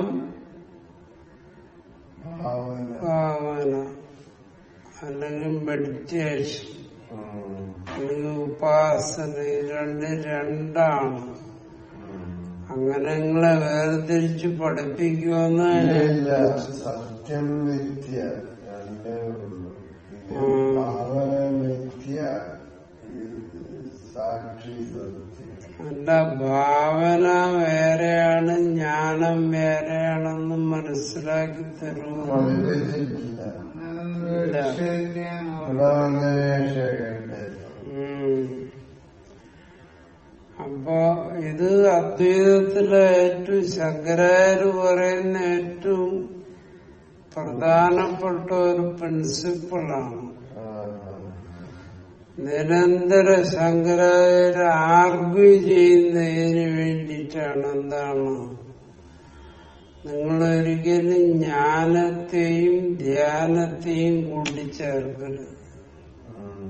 ഭാവന ഭാവന അല്ലെങ്കിൽ മെഡിറ്റേഷൻ ഉം. അല്ലെങ്കിൽ ഉപാസന ഇത് രണ്ട് രണ്ടാണ് അങ്ങനെ നിങ്ങളെ വേർതിരിച്ച് പഠിപ്പിക്കുമെന്ന് ഇല്ല സത്യം മിഥ്യ രണ്ടേ ഉള്ളൂ ഇത് ഉം. ഭാവന മിഥ്യ ഇത് സാക്ഷി സത്യം അല്ല ഭാവന വേറെയാണ് ജ്ഞാനം വേറെയാണെന്ന് മനസ്സിലാക്കി തരുമോ പഠിപ്പിച്ചിട്ടില്ല അതാണ് കേട്ടത് ഉം. അപ്പൊ ഇത് അദ്വൈതത്തിലെ ഏറ്റവും ശങ്കരാചാര്യ പറയുന്ന ഏറ്റവും പ്രധാനപ്പെട്ട ഒരു പ്രിൻസിപ്പിളാണ് ആ, നിരന്തര ശങ്കരാചാര്യ ആർഗ്യൂ ചെയ്യുന്നതിന് വേണ്ടിയിട്ടാണ് എന്താണ് നിങ്ങൾ ഒരിക്കലും ജ്ഞാനത്തെയും ധ്യാനത്തെയും കൂട്ടിച്ചേർക്കരുത് ഉം.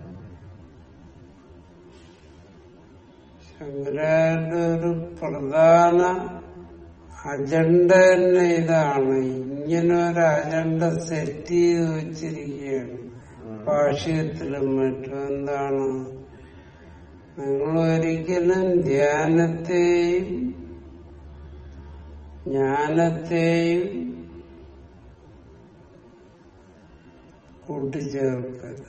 ശങ്കരാചാര്യ ഒരു പ്രധാന അജണ്ട തന്നെ ഇതാണ് ഇങ്ങനെ ഒരു അജണ്ട സെറ്റ് ചെയ്ത് വെച്ചിരിക്കുകയാണ് ഭാഷ്യത്തിലും മറ്റും എന്താണ് നിങ്ങൾ ഒരിക്കലും ധ്യാനത്തെയും ജ്ഞാനത്തെയും കൂട്ടിച്ചേർക്കരുത്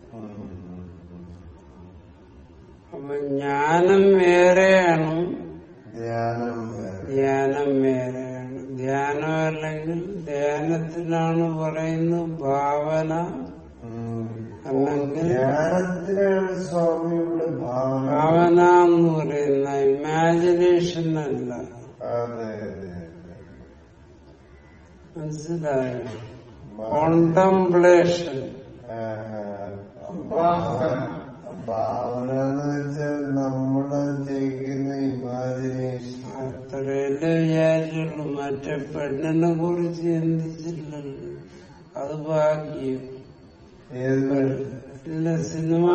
അപ്പൊ ജ്ഞാനം വേറെയാണ് ധ്യാനം വേറെ. ധ്യാനം വേറെയാണ് ധ്യാനം അല്ലെങ്കിൽ ധ്യാനത്തിനാണ് പറയുന്നത് ഭാവന ഉം. അല്ലെങ്കിൽ ധ്യാനത്തിനാണ് സ്വാമിയുടെ ഭാവന ഭാവന എന്ന് പറയുന്ന ഇമാജിനേഷൻ അല്ല അതെ അതെ അതെ മനസ്സിലായോ കോണ്ടംപ്ലേഷൻ ആ, ഭാവന എന്ന് വെച്ചാൽ നമ്മള് ചെയ്യുന്ന ഇമാജിനേഷൻ അത്രയല്ലേ വിചാരിച്ചുള്ളൂ മറ്റേ പെണ്ണിനെ കുറിച്ച് ചിന്തിച്ചില്ലല്ലോ അത് ഭാഗ്യം ഏത് ഇല്ല സിനിമ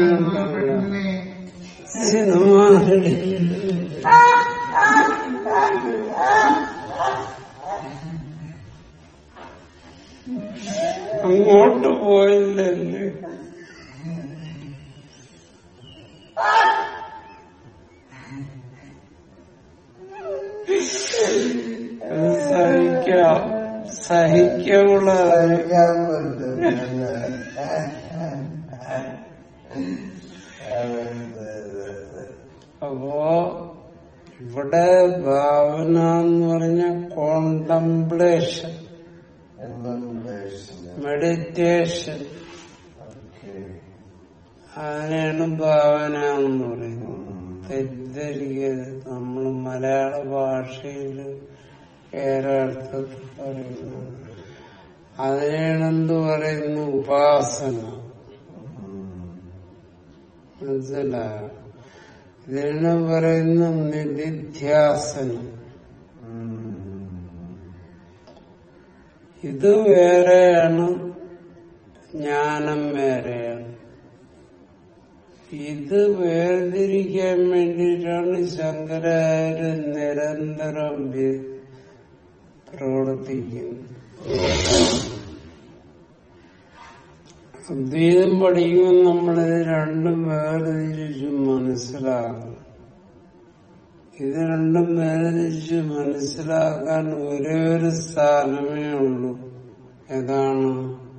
സിനിമ അങ്ങോട്ട് പോയില്ലല്ലേ അത് സഹിക്കാം സഹിക്കമുള്ള സഹിക്കാൻ പറ്റും അപ്പോ ഇവിടെ ഭാവന എന്ന് പറഞ്ഞ കോണ്ടംപ്ലേഷൻ മെഡിറ്റേഷൻ അതിനെയാണ് ഭാവന എന്ന് പറയുന്നത് തെറ്റിദ്ധരിക്കരുത് നമ്മൾ മലയാള ഭാഷയിൽ ഏറെ അർത്ഥത്തിൽ പറയുന്നത് അതിനെയാണ് എന്ത് പറയുന്നു ഉപാസന മനസ്സിലായോ ഇതിനെ പറയുന്ന നിധിധ്യാസനം ഇത് വേറെയാണ് ജ്ഞാനം വേറെയാണ് ഇത് വേർതിരിക്കാൻ വേണ്ടിയിട്ടാണ് ശങ്കരാചാര്യ നിരന്തരം വി- പ്രവർത്തിക്കുന്നത് അദ്വൈതം പഠിക്കുമ്പോൾ നമ്മളിത് രണ്ടും വേർതിരിച്ച് മനസ്സിലാക്കണം ഇത് രണ്ടും വേർതിരിച്ച് മനസ്സിലാക്കാൻ ഒരേ ഒരു സ്ഥാനമേ ഉള്ളൂ ഏതാണ്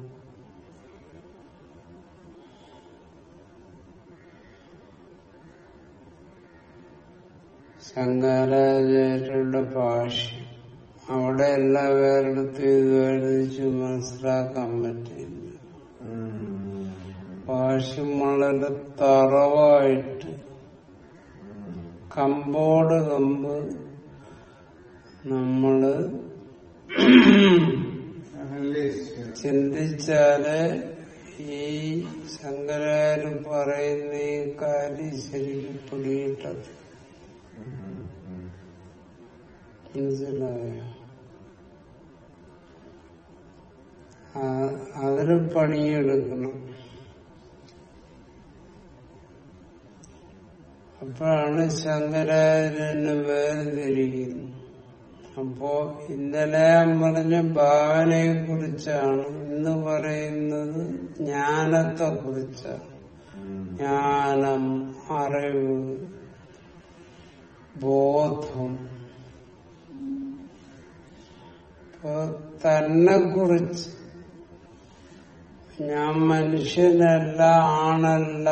ശങ്കരാചാര്യരുടെ ഭാഷ്യം അവിടെ എല്ലാ വേറെടുത്തും ഇത് വേർതിരിച്ച് മനസ്സിലാക്കാൻ പറ്റില്ല ഭാഷ്യം വളരെ തറവായിട്ട് കമ്പോട് കമ്പ് നമ്മള് ചിന്തിച്ചാല് ഈ ശങ്കരാചാര്യ പറയുന്ന ഈ കാര്യം ശരിക്കും പിടിയിട്ടത് മനസ്സിലായോ ആ- അതിന് പണിയെടുക്കണം അപ്പോഴാണ് ശങ്കരാചാര്യനെ വേർതിരിക്കുന്നത് അപ്പോ ഇന്നലെ ഞാൻ പറഞ്ഞ ഭാവനയെ കുറിച്ചാണ് ഇന്ന് പറയുന്നത് ജ്ഞാനത്തെ കുറിച്ചാണ് ജ്ഞാനം അറിവ് ബോധം ഇപ്പൊ തന്നെ കുറിച്ച് ഞാൻ മനുഷ്യനല്ല ആണല്ല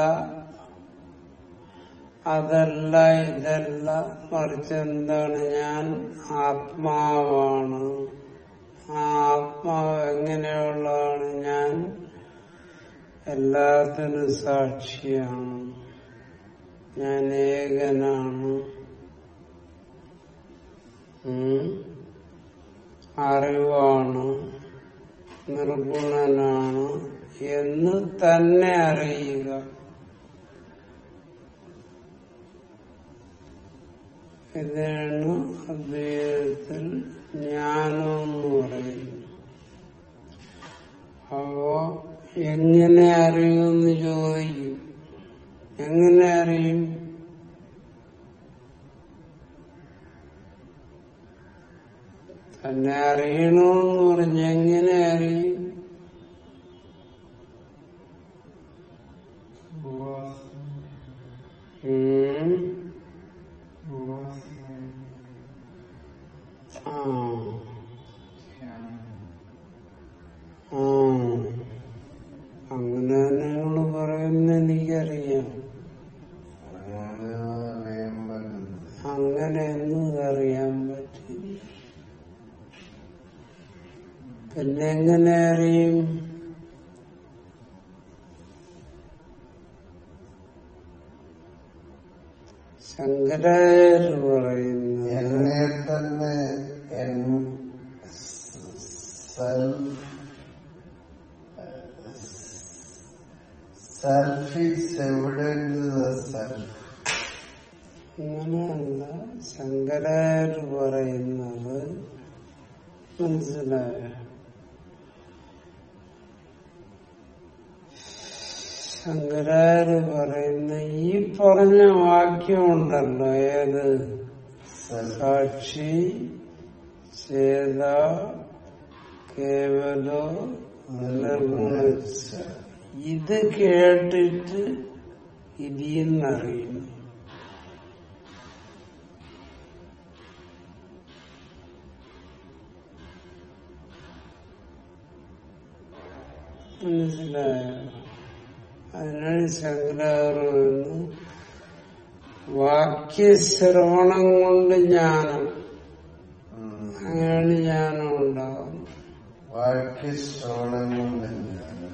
അതല്ല ഇതല്ല മറിച്ച് എന്താണ് ഞാൻ ആത്മാവാണ് ആ ആത്മാവ് എങ്ങനെയുള്ളതാണ് ഞാൻ എല്ലാത്തിനും സാക്ഷിയാണ് ഞാൻ ഏകനാണ് ഉം. അറിവാണ് നിർഗുണനാണ് എന്ന് തന്നെ അറിയുക ഇതാണ് അദ്വൈതത്തിൽ ജ്ഞാനം എന്ന് പറയുന്നത് അപ്പോ എങ്ങനെ അറിയുമെന്ന് ചോദിക്കും എങ്ങനെ അറിയും തന്നെ അറിയണമെന്ന് പറഞ്ഞ് എങ്ങനെ അറിയും ഉം. ആ ആ എങ്ങനെയെന്ന് അറിയാൻ പറ്റി പിന്നെ എങ്ങനെ അറിയും ശങ്കരാചാര്യർ പറയുന്നു എന്നെ തന്നെ സെൽഫ് ഈസ് എവിഡൻസ് സെൽഫ് അങ്ങനെയല്ല ശങ്കരാചാര്യർ പറയുന്നത് മനസ്സിലായോ ശങ്കരാചാര്യ പറയുന്ന ഈ പറഞ്ഞ വാക്യമുണ്ടല്ലോ ഏത് സാക്ഷി ചേത കേവലോ നിർഗുണ ഇത് കേട്ടിട്ട് ഇതിന്നറിയുന്നു മനസ്സിലായോ അതിനാണ് ശങ്കരാചാര്യെന്ന് വാക്യശ്രവണം കൊണ്ട് ജ്ഞാനം അങ്ങനെയാണ് ജ്ഞാനം ഉണ്ടാകുന്നത് വാക്യ ശ്രവണം കൊണ്ടല്ല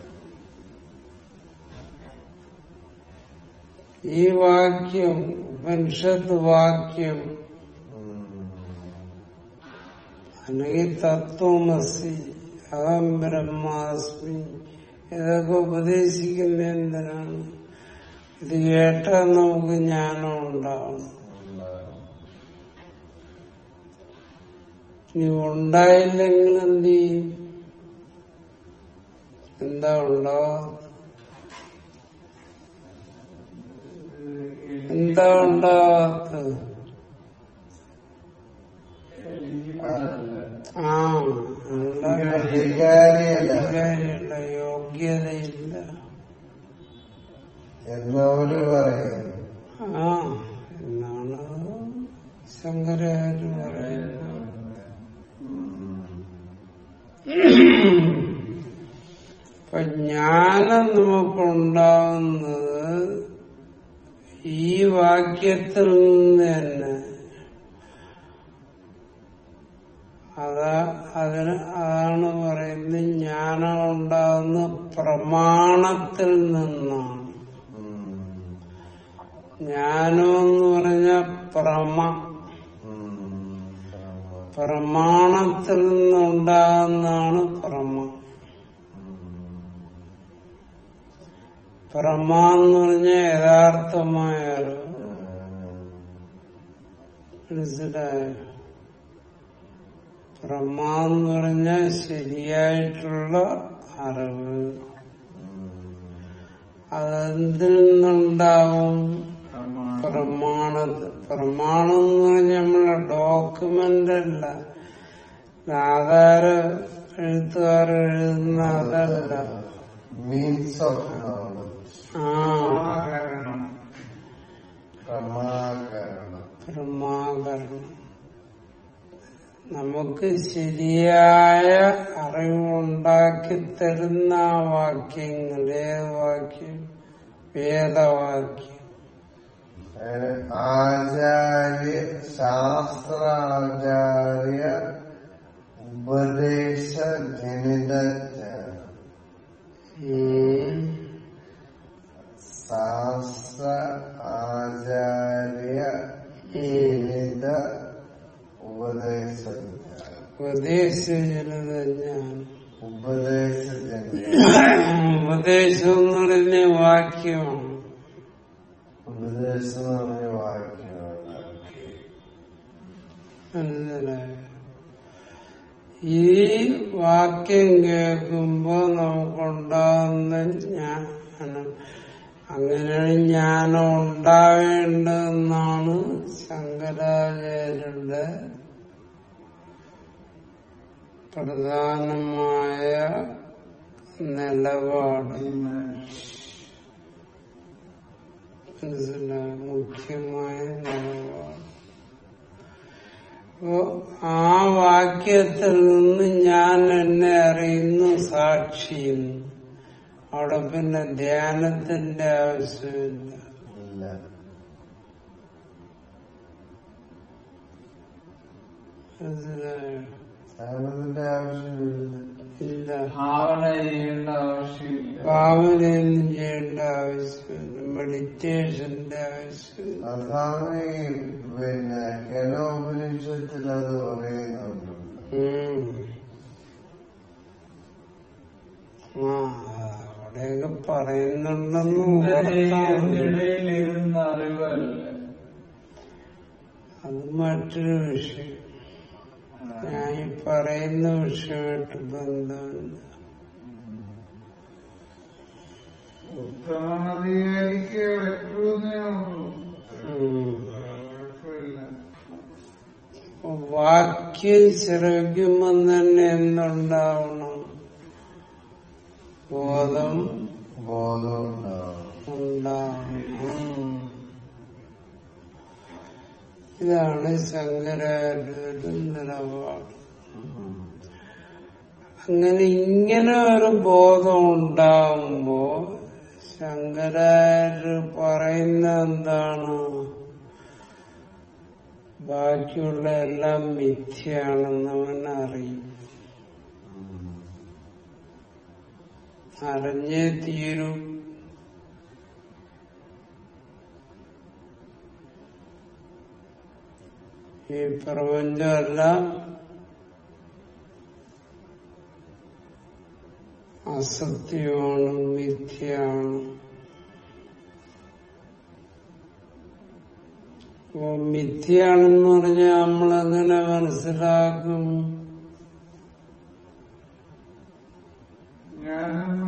ഈ വാക്യം ഉപനിഷത്ത് വാക്യം അല്ലെങ്കിൽ തത്വമസി അഹം ബ്രഹ്മാസ്മി ഇതൊക്കെ ഉപദേശിക്കുന്ന എന്തിനാണ് ഇത് കേട്ടാൽ നമുക്ക് ജ്ഞാനം ഉണ്ടാവും ഇനി ഉണ്ടായില്ലെങ്കിൽ എന്ത് ചെയ്യും എന്താ ഉണ്ടാവും എന്താ ഉണ്ടാവാത്തത് ആ ഉള്ള വികാരിയല്ല കാര്യമില്ല യോഗ്യതയില്ല എന്നവര് പറയുന്നു ആ എന്നാണ് ശങ്കരാചാര്യ പറയുന്നത് ഇപ്പൊ ജ്ഞാനം നമുക്കുണ്ടാവുന്നത് ഈ വാക്യത്തിൽ നിന്ന് തന്നെ അതാ അതിന് അതാണ് പറയുന്നത് ജ്ഞാനം ഉണ്ടാകുന്ന പ്രമാണത്തിൽ നിന്നാണ് ജ്ഞാനം എന്ന് പറഞ്ഞ പ്രമ പ്രമാണത്തിൽ നിന്നുണ്ടാകുന്നതാണ് പ്രമ പ്രമ എന്ന് പറഞ്ഞ യഥാർത്ഥമായ അറിവ് മനസ്സിലായോ പ്രമ എന്ന് പറഞ്ഞ ശരിയായിട്ടുള്ള അറിവ് അതെന്തിൽ നിന്നുണ്ടാവും പ്രമാണത് പ്രമാണം എന്ന് പറഞ്ഞ നമ്മളെ ഡോക്യുമെന്റ് അല്ല ആധാര എഴുത്തുകാർ എഴുതുന്ന അതല്ല മീൻസ് ഓഫ് നോളജ് ആ പ്രമാകരണം പ്രമാകരണം നമുക്ക് ശരിയായ അറിവുണ്ടാക്കി തരുന്ന ആ വാക്യങ്ങൾ ഏത് വാക്യം വേദവാക്യം അതിന് ആചാര്യ ശാസ്ത്രാചാര്യ ഉപദേശ ജനിത ഉം. ശാസ്ത്ര ആചാര്യ ജനിത ഉപദേശ ഉപദേശജനത ജ്ഞാനം ഉപദേശ ജനിത ഉപദേശം എന്ന് പറയുന്ന വാക്യമാണ് ഉപദേശം എന്ന് പറഞ്ഞ വാക്യമാണ് മനസ്സിലായോ ഈ വാക്യം കേൾക്കുമ്പോ നമുക്കുണ്ടാകുന്ന ജ്ഞാനം അങ്ങനെയാണ് ജ്ഞാനം ഉണ്ടാവേണ്ടതെന്നാണ് ശങ്കരാചാര്യരുടെ പ്രധാനമായ നിലപാട് മനസ്സിലായോ മുഖ്യമായ നിലപാട് അപ്പോ ആ വാക്യത്തിൽ നിന്ന് ഞാൻ എന്നെ അറിയുന്നു സാക്ഷിയുന്നു അവിടെ പിന്നെ ധ്യാനത്തിന്റെ ആവശ്യമില്ല ഇല്ല മനസ്സിലായോ ധ്യാനത്തിന്റെ ആവശ്യമില്ല ഇല്ല ഭാവന ചെയ്യേണ്ട ആവശ്യമില്ല ഭാവനയൊന്നും ചെയ്യേണ്ട ആവശ്യമില്ല മെഡിറ്റേഷന്റെ ആവശ്യമില്ല അതാണ് ഈ പിന്നെ കേനോപനിഷത്തിൽ അത് പറയുന്നുണ്ട് ഉം. ആ അവിടെയൊക്കെ പറയുന്നുണ്ടെന്ന് ഓർത്താണ്. ഇടയിലിരുന്ന അറിവല്ല അത് മറ്റൊരു വിഷയം ഞാൻ ഈ പറയുന്ന വിഷയമായിട്ട് ബന്ധമില്ല ഉത്തമധികാരിക്ക് പറ്റൂന്നേ ഉള്ളൂ ഉം. കുഴപ്പമില്ല വാക്യം ശ്രവിക്കുമ്പം തന്നെ എന്തുണ്ടാവണം ബോധം ബോധം ഉണ്ടാവും ഉണ്ടാവണം ഇതാണ് ശങ്കരാചാര്യരുടെ നിലപാട് അങ്ങനെ ഇങ്ങനെ ഒരു ബോധം ഉണ്ടാകുമ്പോ ശങ്കരാചാര്യ പറയുന്ന എന്താണ് ബാക്കിയുള്ള എല്ലാം മിഥ്യയാണെന്ന് അവൻ അറിയും അറിഞ്ഞേ തീരൂ ഈ പ്രപഞ്ചമെല്ലാം അസത്യമാണ് മിഥ്യയാണ് അപ്പൊ മിഥ്യയാണെന്ന് പറഞ്ഞാൽ നമ്മളെങ്ങനെ മനസ്സിലാക്കും ഞാനും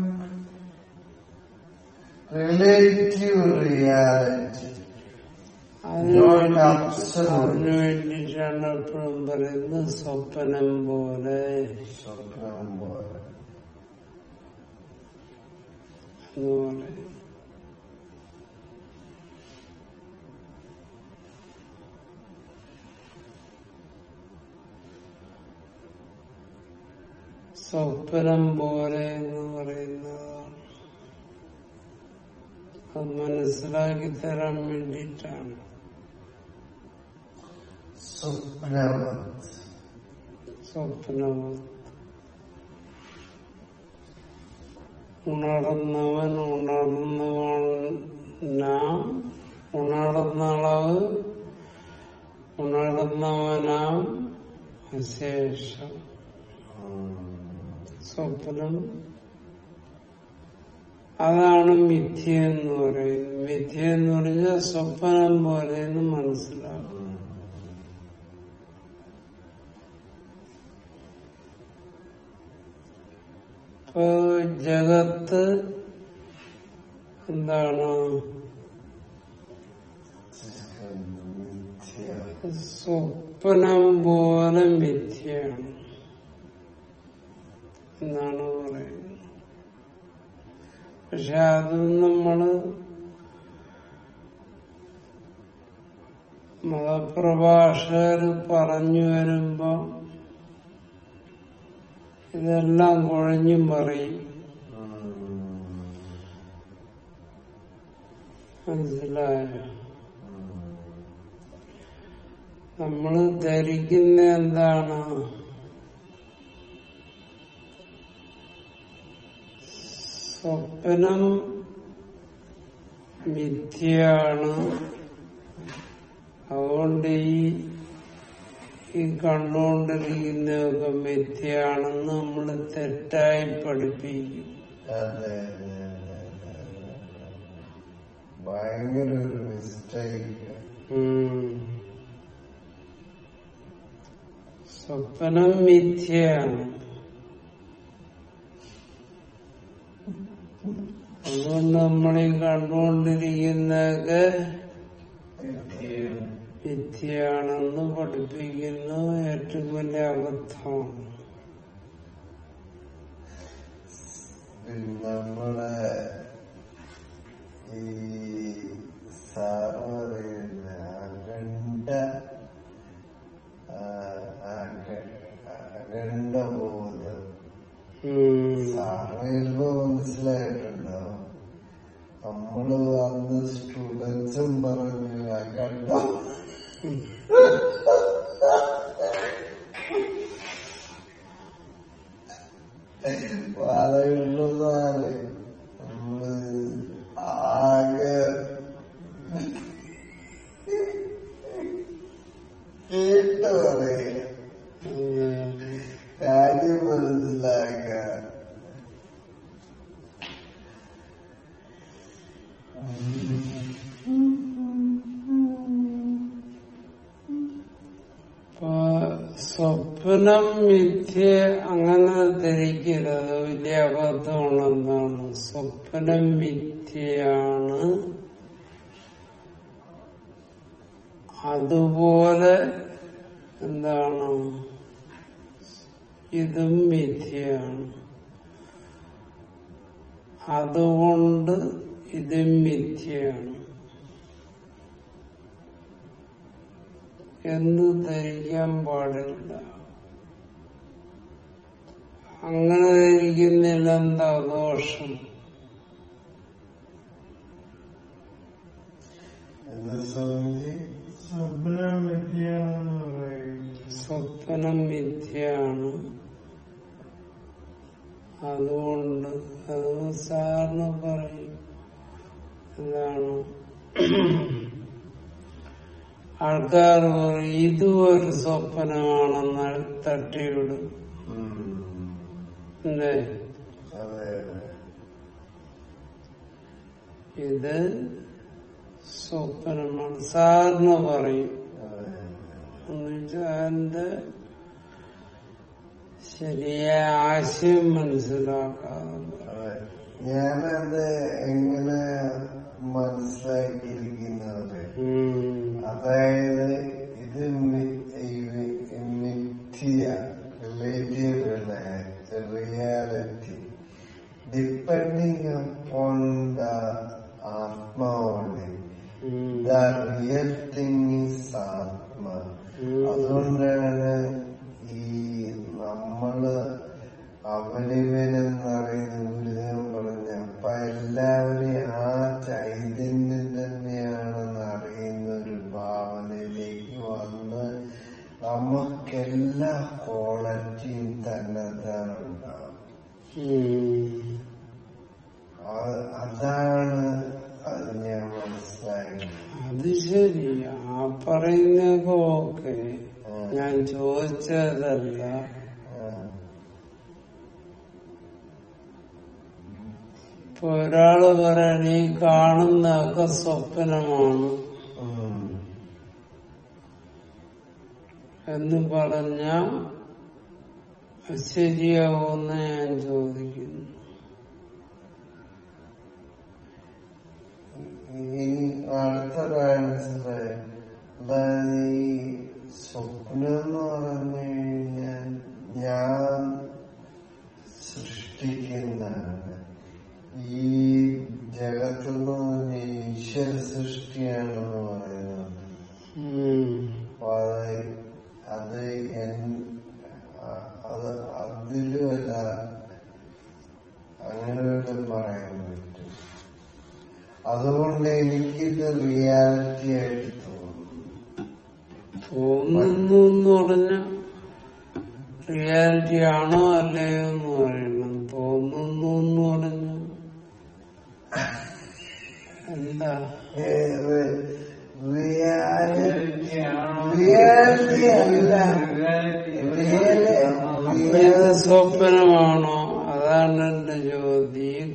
റിലേറ്റീവ് റിയാലിറ്റി അതിനുവേണ്ടി absolute. അതിനു വേണ്ടിയിട്ടാണ് എപ്പോഴും പറയുന്നത് സ്വപ്നം പോലെ സ്വപ്നം പോലെ എന്ന് പറയും സ്വപ്നം പോലെ എന്ന് പറയുന്നതാണ് അത് മനസ്സിലാക്കി തരാൻ വേണ്ടിയിട്ടാണ് സ്വപ്നവത് സ്വപ്നം ഉണർന്നവൻ ഉണർന്നവൻ നാം ഉണർന്ന അളവ് ഉണർന്നവനാം അശേഷം സ്വപ്നം അതാണ് മിഥ്യ എന്ന് പറയുന്നത് മിഥ്യ എന്ന് പറഞ്ഞാൽ സ്വപ്നം പോലെ എന്ന് മനസ്സിലാക്കും ഇപ്പൊ ജഗത്ത് എന്താണ് സ്വപ്നം പോലെ മിഥ്യയാണ് എന്നാണ് പറയുന്നത് പക്ഷെ അത് നമ്മള് മതപ്രഭാഷകർ പറഞ്ഞു വരുമ്പോ ഇതെല്ലാം കുഴഞ്ഞും പറയും മനസ്സിലായോ നമ്മള് ധരിക്കുന്ന എന്താണ് സ്വപ്നം മിഥ്യയാണ് അതുകൊണ്ട് ഈ ഈ കണ്ടുകൊണ്ടിരിക്കുന്നതൊക്കെ മിഥ്യയാണെന്ന് നമ്മൾ തെറ്റായി പഠിപ്പിക്കും അതെ അതെ അതെ അതെ അതെ. ഭയങ്കര ഒരു മിസ്റ്റേക്ക് ഉം. സ്വപ്നം മിഥ്യയാണ് അതുകൊണ്ട് നമ്മളീ കണ്ടുകൊണ്ടിരിക്കുന്നതൊക്കെ മിഥ്യയാണെന്ന് പഠിപ്പിക്കുന്നു ഏറ്റവും വലിയ അബദ്ധമാണ് നമ്മളെ ഈ സാറ് പറയുന്ന അഖണ്ഡ ആ, അഖ- അഖണ്ഡബോധം ഉം. സാറ് ചിലപ്പോ മനസ്സിലായിട്ടുണ്ടോ നമ്മള് അന്ന് സ്റ്റുഡൻസും പറഞ്ഞു അഖണ്ഡ നേരിട്ട് പറയാ കാര്യം മനസ്സിലാക്കാൻ ഇപ്പൊ സ്വപ്നം മിഥ്യ അങ്ങനെ ധരിക്കരുത് വലിയ അബദ്ധമാണെന്താണ് സ്വപ്നം മിഥ്യയാണ് അതുപോലെ എന്താണ് ഇതും മിഥ്യയാണ് അതുകൊണ്ട് ഇതും മിഥ്യയാണ് എന്ന് ധരിക്കാൻ പാടില്ല അങ്ങനെ ധരിക്കുന്നതിൽ എന്താ ദോഷം എന്താ സ്വാമിജി സ്വപ്നം മിഥ്യാണെന്ന് പറയും സ്വപ്നം മിഥ്യയാണ് അതുകൊണ്ട് അത് സാറിന് പറയും എന്താണ് ആൾക്കാർ പറയും ഇതും ഒരു സ്വപ്നമാണെന്ന് തട്ടിവിടും ഉം. അല്ലേ അതെ അതെ ഇത് സ്വപ്നമാണ് സാറിന് പറയും അതെ എന്നുവെച്ചാൽ അതിന്റെ ശരിയായ ആശയം മനസ്സിലാക്കാതെ അതെ. ഞാനത് എങ്ങനെ മനസ്സിലാക്കിയിരിക്കുന്നത് ഉം. അതായത് ഇത് മി- ഈ മിഥ്യ relative reality depending upon the ആത്മാവോളി ഉം. ദ റിയൽ തിങ് ഈസ് ആത്മ അതുകൊണ്ടാണ് ഈ നമ്മള് അവലിവനെന്ന് പറയുന്ന ഗുരുദേവൻ പറഞ്ഞ അപ്പൊ എല്ലാവരെയും ആ ചൈതന്യം തന്നെയാണെന്ന് അറിയുന്ന ഒരു ഭാവനയിലേക്ക് വന്ന് നമുക്കെല്ലാ ക്വാളിറ്റിയും തന്നെ ഉണ്ടാവും ഉം. അത് അതാണ് അത് ഞാൻ മനസ്സിലായത് അത് ശരി ആ പറയുന്നതൊക്കെ ഓക്കെ ഞാൻ ചോദിച്ചതല്ല ആ. ഇപ്പൊ ഒരാള് പറയണ ഈ കാണുന്നതൊക്കെ സ്വപ്നമാണ് ഉം. എന്ന് പറഞ്ഞ ശരിയാവുമെന്ന് ഞാൻ ചോദിക്കുന്നു ഈ അടുത്തൊരാൻസർ അതായത് ഈ സ്വപ്നം എന്ന് പറഞ്ഞു കഴിഞ്ഞാൽ ഞാൻ സൃഷ്ടിക്കുന്നതാണ് ഈ ജഗത്തെന്ന് പറഞ്ഞ ഈശ്വര സൃഷ്ടിയാണെന്ന് പറയുന്നത് ഉം. അപ്പൊ അത് അത് എൻ- അ- അത് അതിലുമല്ല അങ്ങനെ വല്ലതും പറയാൻ പറ്റും അതുകൊണ്ട് എനിക്കിത് റിയാലിറ്റി ആയിട്ട് തോന്നുന്നു തോന്നുന്നു എന്ന് പറഞ്ഞ റിയാലിറ്റി ആണോ അല്ലയോ എന്ന് പറയണം തോന്നുന്നു എന്ന് പറഞ്ഞ എന്താ റിയാലിറ്റി റിയാലിറ്റി അല്ല റിയല് അപ്പൊ ഇത് സ്വപ്നമാണോ അതാണ് എന്റെ ചോദ്യം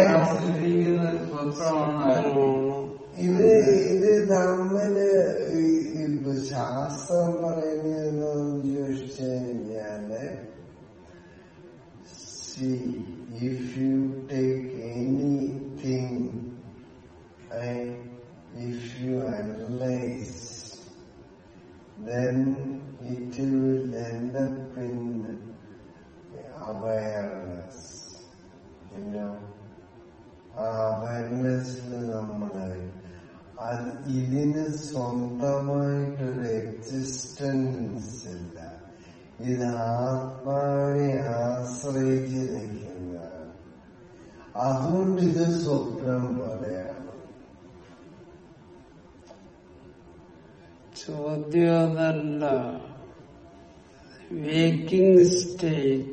സ്വപ്നമാണോ ഇത് ഇത് തമ്മില് ഈ- ഇപ്പൊ ശാസ്ത്രം പറയുന്നതെന്ന് ചോദിച്ചു കഴിഞ്ഞാല് see if you take anything if you analyse then it will end up in awareness. You know, ആ അവയർനെസ്സിൽ നമ്മള് അത് ഇതിന് സ്വന്തമായിട്ടൊരു എക്സിസ്റ്റൻസ് ഇല്ല ഇത് ആത്മാവിനെ ആശ്രയിച്ച് നിൽക്കുന്നതാണ് അതുകൊണ്ട് ഇത് സ്വപ്നം പോലെയാണ് ചോദ്യം അതല്ല waking state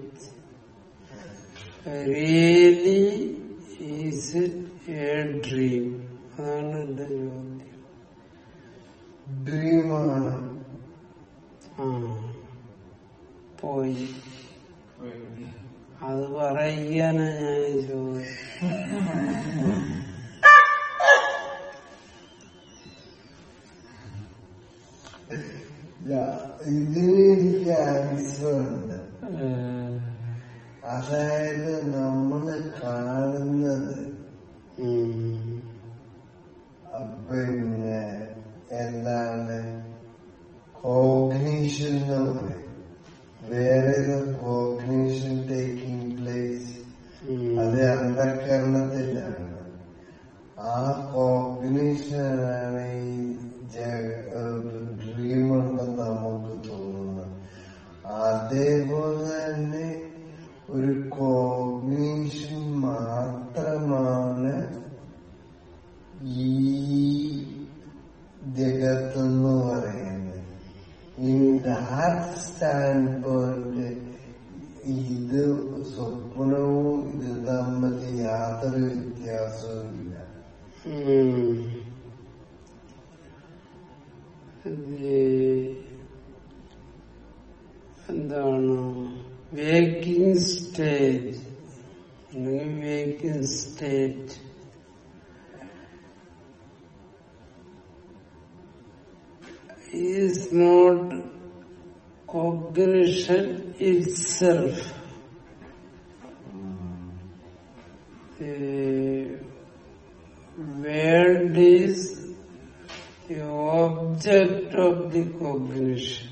really is it a dream അതാണ് എന്റെ ചോദ്യം ഡ്രീമാണ് ആ അത് പറയാനാ ഞാൻ ചോദിച്ചത് ഇതിന് എനിക്ക് ആൻസർ ഉണ്ട് ഏഹ്, അതായത് നമ്മള് കാണുന്നത് ഉം. പിന്നെ എന്താണ് കോഗ്നീഷൻ എന്ന് പറയും വേറെ കോഗ്നീഷൻ ടേക്കിംഗ് പ്ലേസ് ഉം. അത് അന്ധകരണത്തിലാണ് ആ കോഗ്നീഷനാണ് ഈ ഡ്രീം ഉണ്ടെന്ന് നമുക്ക് തോന്നുന്നത് അതേപോലെ തന്നെ ഒരു കോഗ്നീഷൻ മാത്രമാണ് ഈ ജഗത്തെന്ന് പറയുന്നത് ഇൻ ദാറ്റ് സ്റ്റാൻഡ് പോയിന്റ് ഇത് സ്വപ്നവും ഇത് തമ്മിൽ യാതൊരു വ്യത്യാസവും ഇല്ല ഉം. ഇത് എന്താണ് വേക്കിംഗ് സ്റ്റേജ് അല്ലെങ്കിൽ waking state is not cognition itself. The world is the object of the cognition.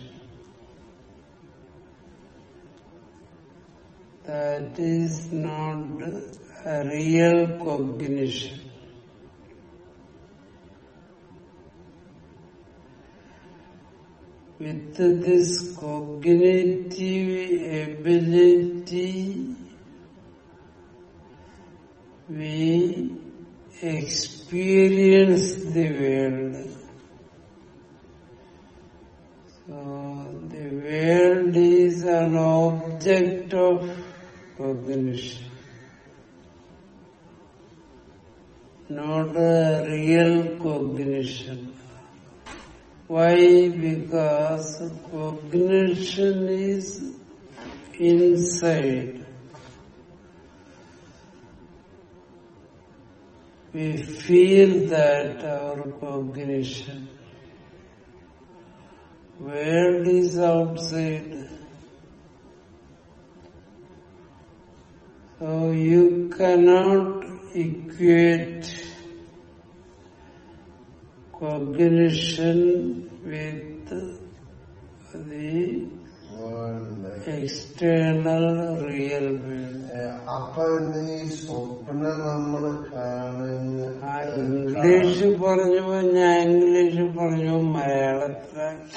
That is not a real cognition. With this cognitive ability, we experience the world. So the world is an object of cognition, not a real cognition. Why? Because cognition is inside. We feel that our cognition. World is outside. So you cannot equate cognition with the world external real world. അപ്പൊ ഈ സ്വപ്നം നമ്മൾ കാണുന്ന ആ English പറഞ്ഞപ്പോ ഞാൻ English പറഞ്ഞു മലയാളത്തിലാക്കി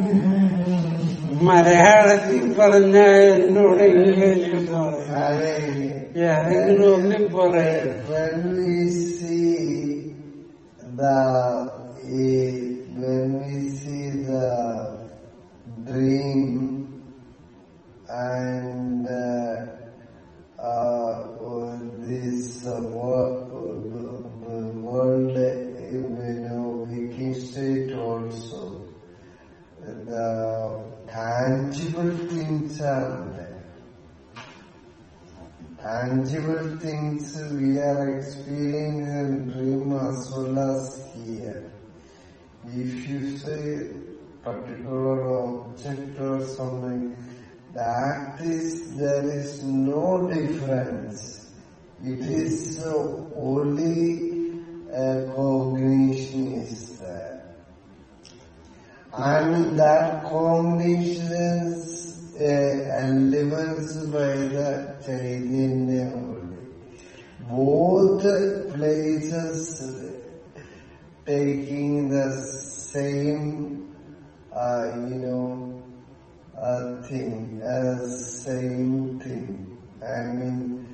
മലയാളത്തിൽ പറഞ്ഞ എന്നോട് ഇംഗ്ലീഷ് പറഞ്ഞു അതെ ഏതെങ്കിലും ഒന്നും പറയാം when we see the eh, when we see the dream and uh, uh, this uh, world, world you know waking state also the tangible things are there tangible things we are experiencing in dream as well as here. If you say particular object or something, that is, there is no difference. It is uh, only uh, cognition is there. And that cognition uh, elements by the Chaitanya only. Both places taking the same, uh, you know, uh, thing, uh, same thing. I mean,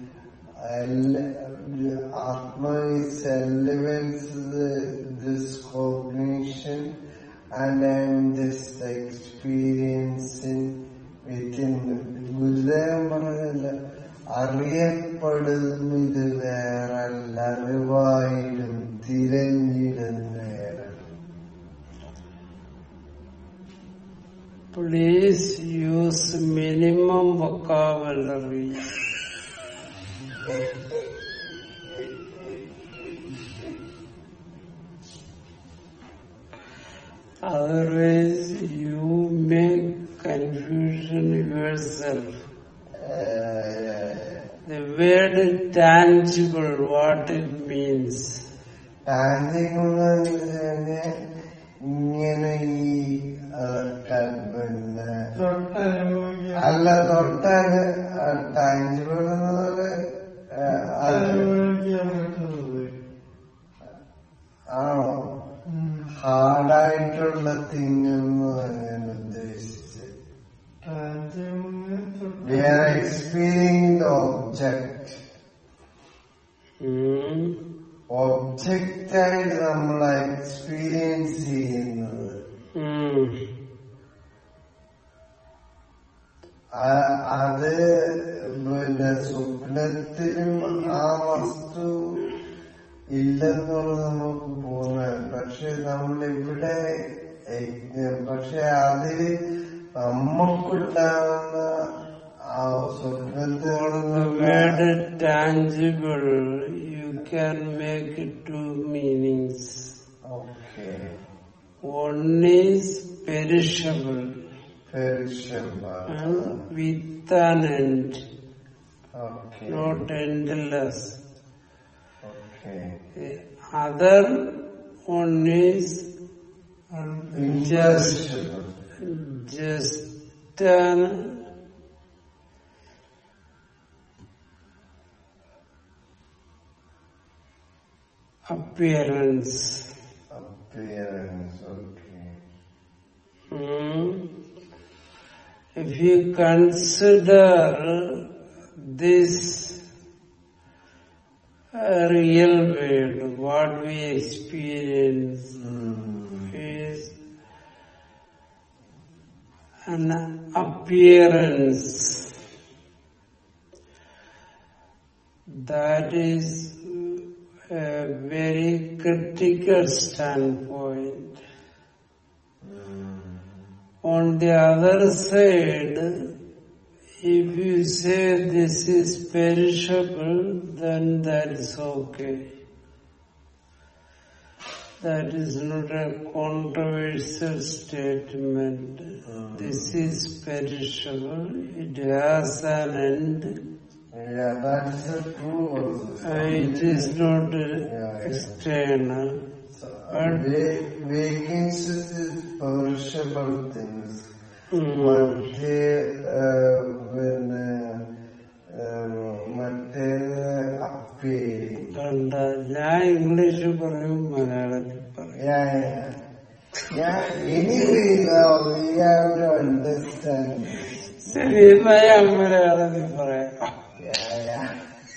ele- Atma is elements the, this cognition and I'm just experiencing within ഗുരുദേവൻ പറഞ്ഞല്ല അറിയപ്പെടും ഇത് വേറല്ല അറിവായിലും തിരഞ്ഞിടും നേരം please use minimum vocabulary. Otherwise, you make confusion yourself. The word tangible, what it means. ടാഞ്ചിങ് ഇങ്ങനെ ഈ ആ, ക- പിന്നെ തൊട്ടനുഭവിക്കാൻ അല്ല തൊട്ടാല് ടാഞ്ചിബിൾ എന്നത് അത് അനുഭവിക്കാൻ പറ്റുന്നത് ആണോ ഹാർഡായിട്ടുള്ള തിങ് എന്ന് പറയാൻ ഉദ്ദേശിച്ചത് we are experience the object Hmm. Object ആയിട്ട് നമ്മൾ എക്സ്പീരിയൻസ് ചെയ്യുന്നത് Hmm. ആ- അത് പിന്നെ സ്വപ്നത്തിലും ആ വസ്തു ഇല്ലെന്നുള്ള നമുക്ക് തോന്നാൻ പക്ഷെ നമ്മളിവിടെ എ- പക്ഷെ അതില് നമുക്കുണ്ടാകുന്ന ആ സ്വപ്നത്തോടുന്ന The word tangible, you can make it two meanings. Okay One is perishable and with an end, okay not endless. Okay The other one is just, just an appearance. appearance okay Hmm. If you consider this a real world, what we experience is an appearance that is a very critical standpoint. On the other side, if you say this is perishable, then that is okay. That is not a controversial statement. This is perishable. It has an end. yeah that is a true also Uh, It is not uh, external. vacancies is perishable things Mm. മറ്റേ ആ, പിന്നെ ആ, മറ്റേ അപ്പേരി കണ്ട ഞാൻ English പറയും മലയാളത്തിൽ പറയും Yeah, yeah. Yeah, anyway, now we have to understand. ശരി എന്നാ ഞാൻ മലയാളത്തിൽ പറയാം Yeah, yeah.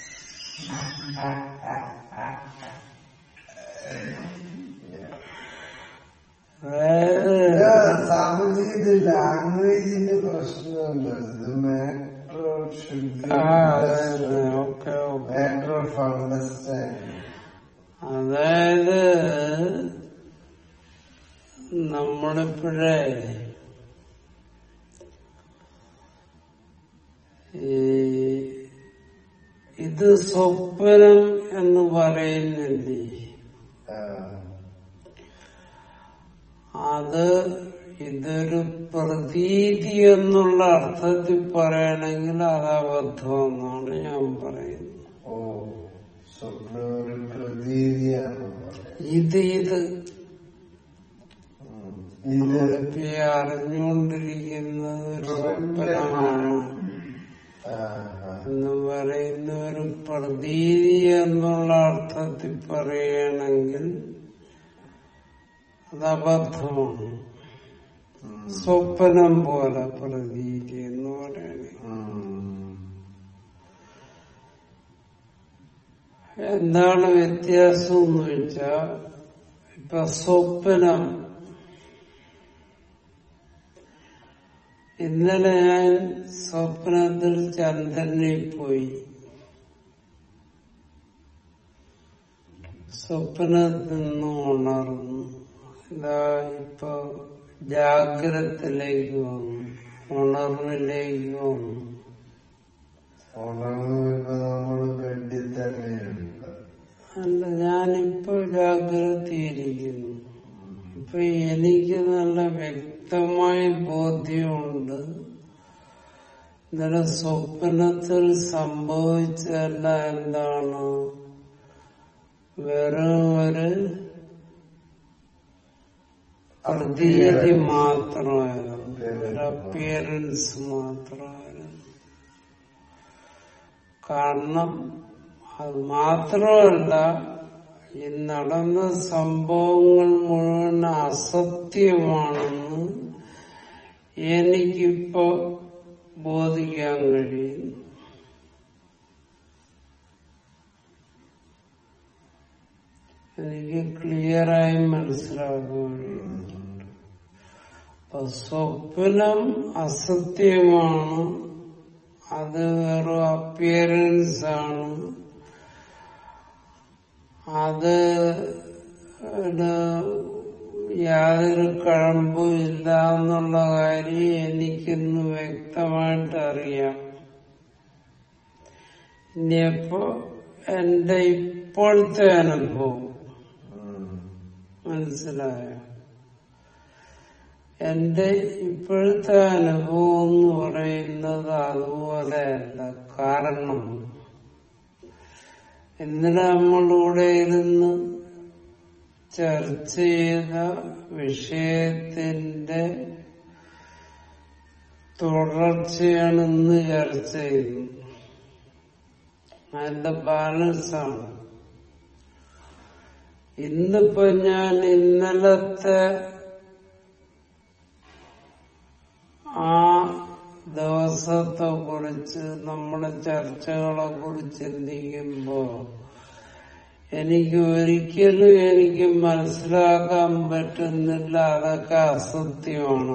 അതായത് സ്വാമിജി ഇത് ലാംഗ്വേജിന്റെ പ്രശ്നമല്ല ഇത് മാറ്റർ ഷുഡ് ആ അതെ okay okay matter of understanding അതായത് നമ്മളിപ്പോഴേ ഈ ഇത് സ്വപ്നം എന്ന് പറയുന്നില്ലേ അത് ഇതൊരു പ്രതീതി എന്നുള്ള അർത്ഥത്തിൽ പറയണമെങ്കിൽ അത് അബദ്ധമെന്നാണ് ഞാൻ പറയുന്നത് ഓ സ്വപ്നം ഒരു പ്രതീതിയാണ് ഇത് ഇത് ഇത് ഇപ്പൊ ഈ അറിഞ്ഞുകൊണ്ടിരിക്കുന്നത് ഒരു സ്വപ്നമാണ് ആ, ആ. എന്ന് പറയുന്ന ഒരു പ്രതീതി എന്നുള്ള അർത്ഥത്തിൽ പറയുകയാണെങ്കിൽ അത് അബദ്ധമാണ് സ്വപ്നം പോലെ പ്രതീതി എന്ന് പറയുന്നത് ഉം. എന്താണ് വ്യത്യാസം എന്ന് വെച്ചാ ഇപ്പൊ സ്വപ്നം ഇന്നലെ ഞാൻ സ്വപ്നത്തിൽ ചന്ദ്രനിൽ പോയി സ്വപ്നത്തിൽ നിന്ന് ഉണർന്നു ഇതാ ഇപ്പൊ ജാഗ്രതത്തിലേക്ക് വന്നു ഉണർവിലേക്ക് വന്നു ഉണർന്നു വരുമ്പോ നമ്മള് ബെഡിൽ തന്നെയുണ്ട് അല്ല ഞാനിപ്പോ ജാഗ്രതയിരിക്കുന്നു ഇപ്പൊ എനിക്ക് നല്ല വ്യക്തമായ ബോധ്യമുണ്ട് ഇന്നലെ സ്വപ്നത്തിൽ സംഭവിച്ചതല്ല എന്താണ് വെറും ഒരു പ്രതീതി മാത്രമായിരുന്നു ഒരു അപ്പിയറൻസ് മാത്രമായിരുന്നു കാരണം അത് മാത്രമല്ല ഈ നടന്ന സംഭവങ്ങൾ മുഴുവൻ അസത്യമാണെന്ന് എനിക്കിപ്പോ ബോധിക്കാൻ കഴിയുന്നു എനിക്ക് ക്ലിയറായി മനസ്സിലാക്കാൻ കഴിയുന്നുണ്ട് അപ്പൊ സ്വപ്നം അസത്യമാണ് അത് വെറും അപ്പിയറൻസ് ആണ് അത് ഒരു യാതൊരു കഴമ്പും ഇല്ല എന്നുള്ള കാര്യം എനിക്കിന്ന് വ്യക്തമായിട്ട് അറിയാം ഇനിയപ്പോ എന്റെ ഇപ്പോഴത്തെ അനുഭവം മനസ്സിലായോ എന്റെ ഇപ്പോഴത്തെ അനുഭവം എന്ന് പറയുന്നത് അതുപോലെയല്ല കാരണം ഇന്നലെ നമ്മളിവിടെ ഇരുന്ന് ചർച്ച ചെയ്ത വിഷയത്തിന്റെ തുടർച്ചയാണ് ഇന്ന് ചർച്ച ചെയ്യുന്നത് അതിന്റെ ബാലൻസാണ് ഇന്നിപ്പോ ഞാൻ ഇന്നലത്തെ ആ ദിവസത്തെ കുറിച്ച് നമ്മുടെ ചർച്ചകളെ കുറിച്ച് ചിന്തിക്കുമ്പോ എനിക്ക് ഒരിക്കലും എനിക്ക് മനസ്സിലാക്കാൻ പറ്റുന്നില്ല അതൊക്കെ അസത്യമാണ്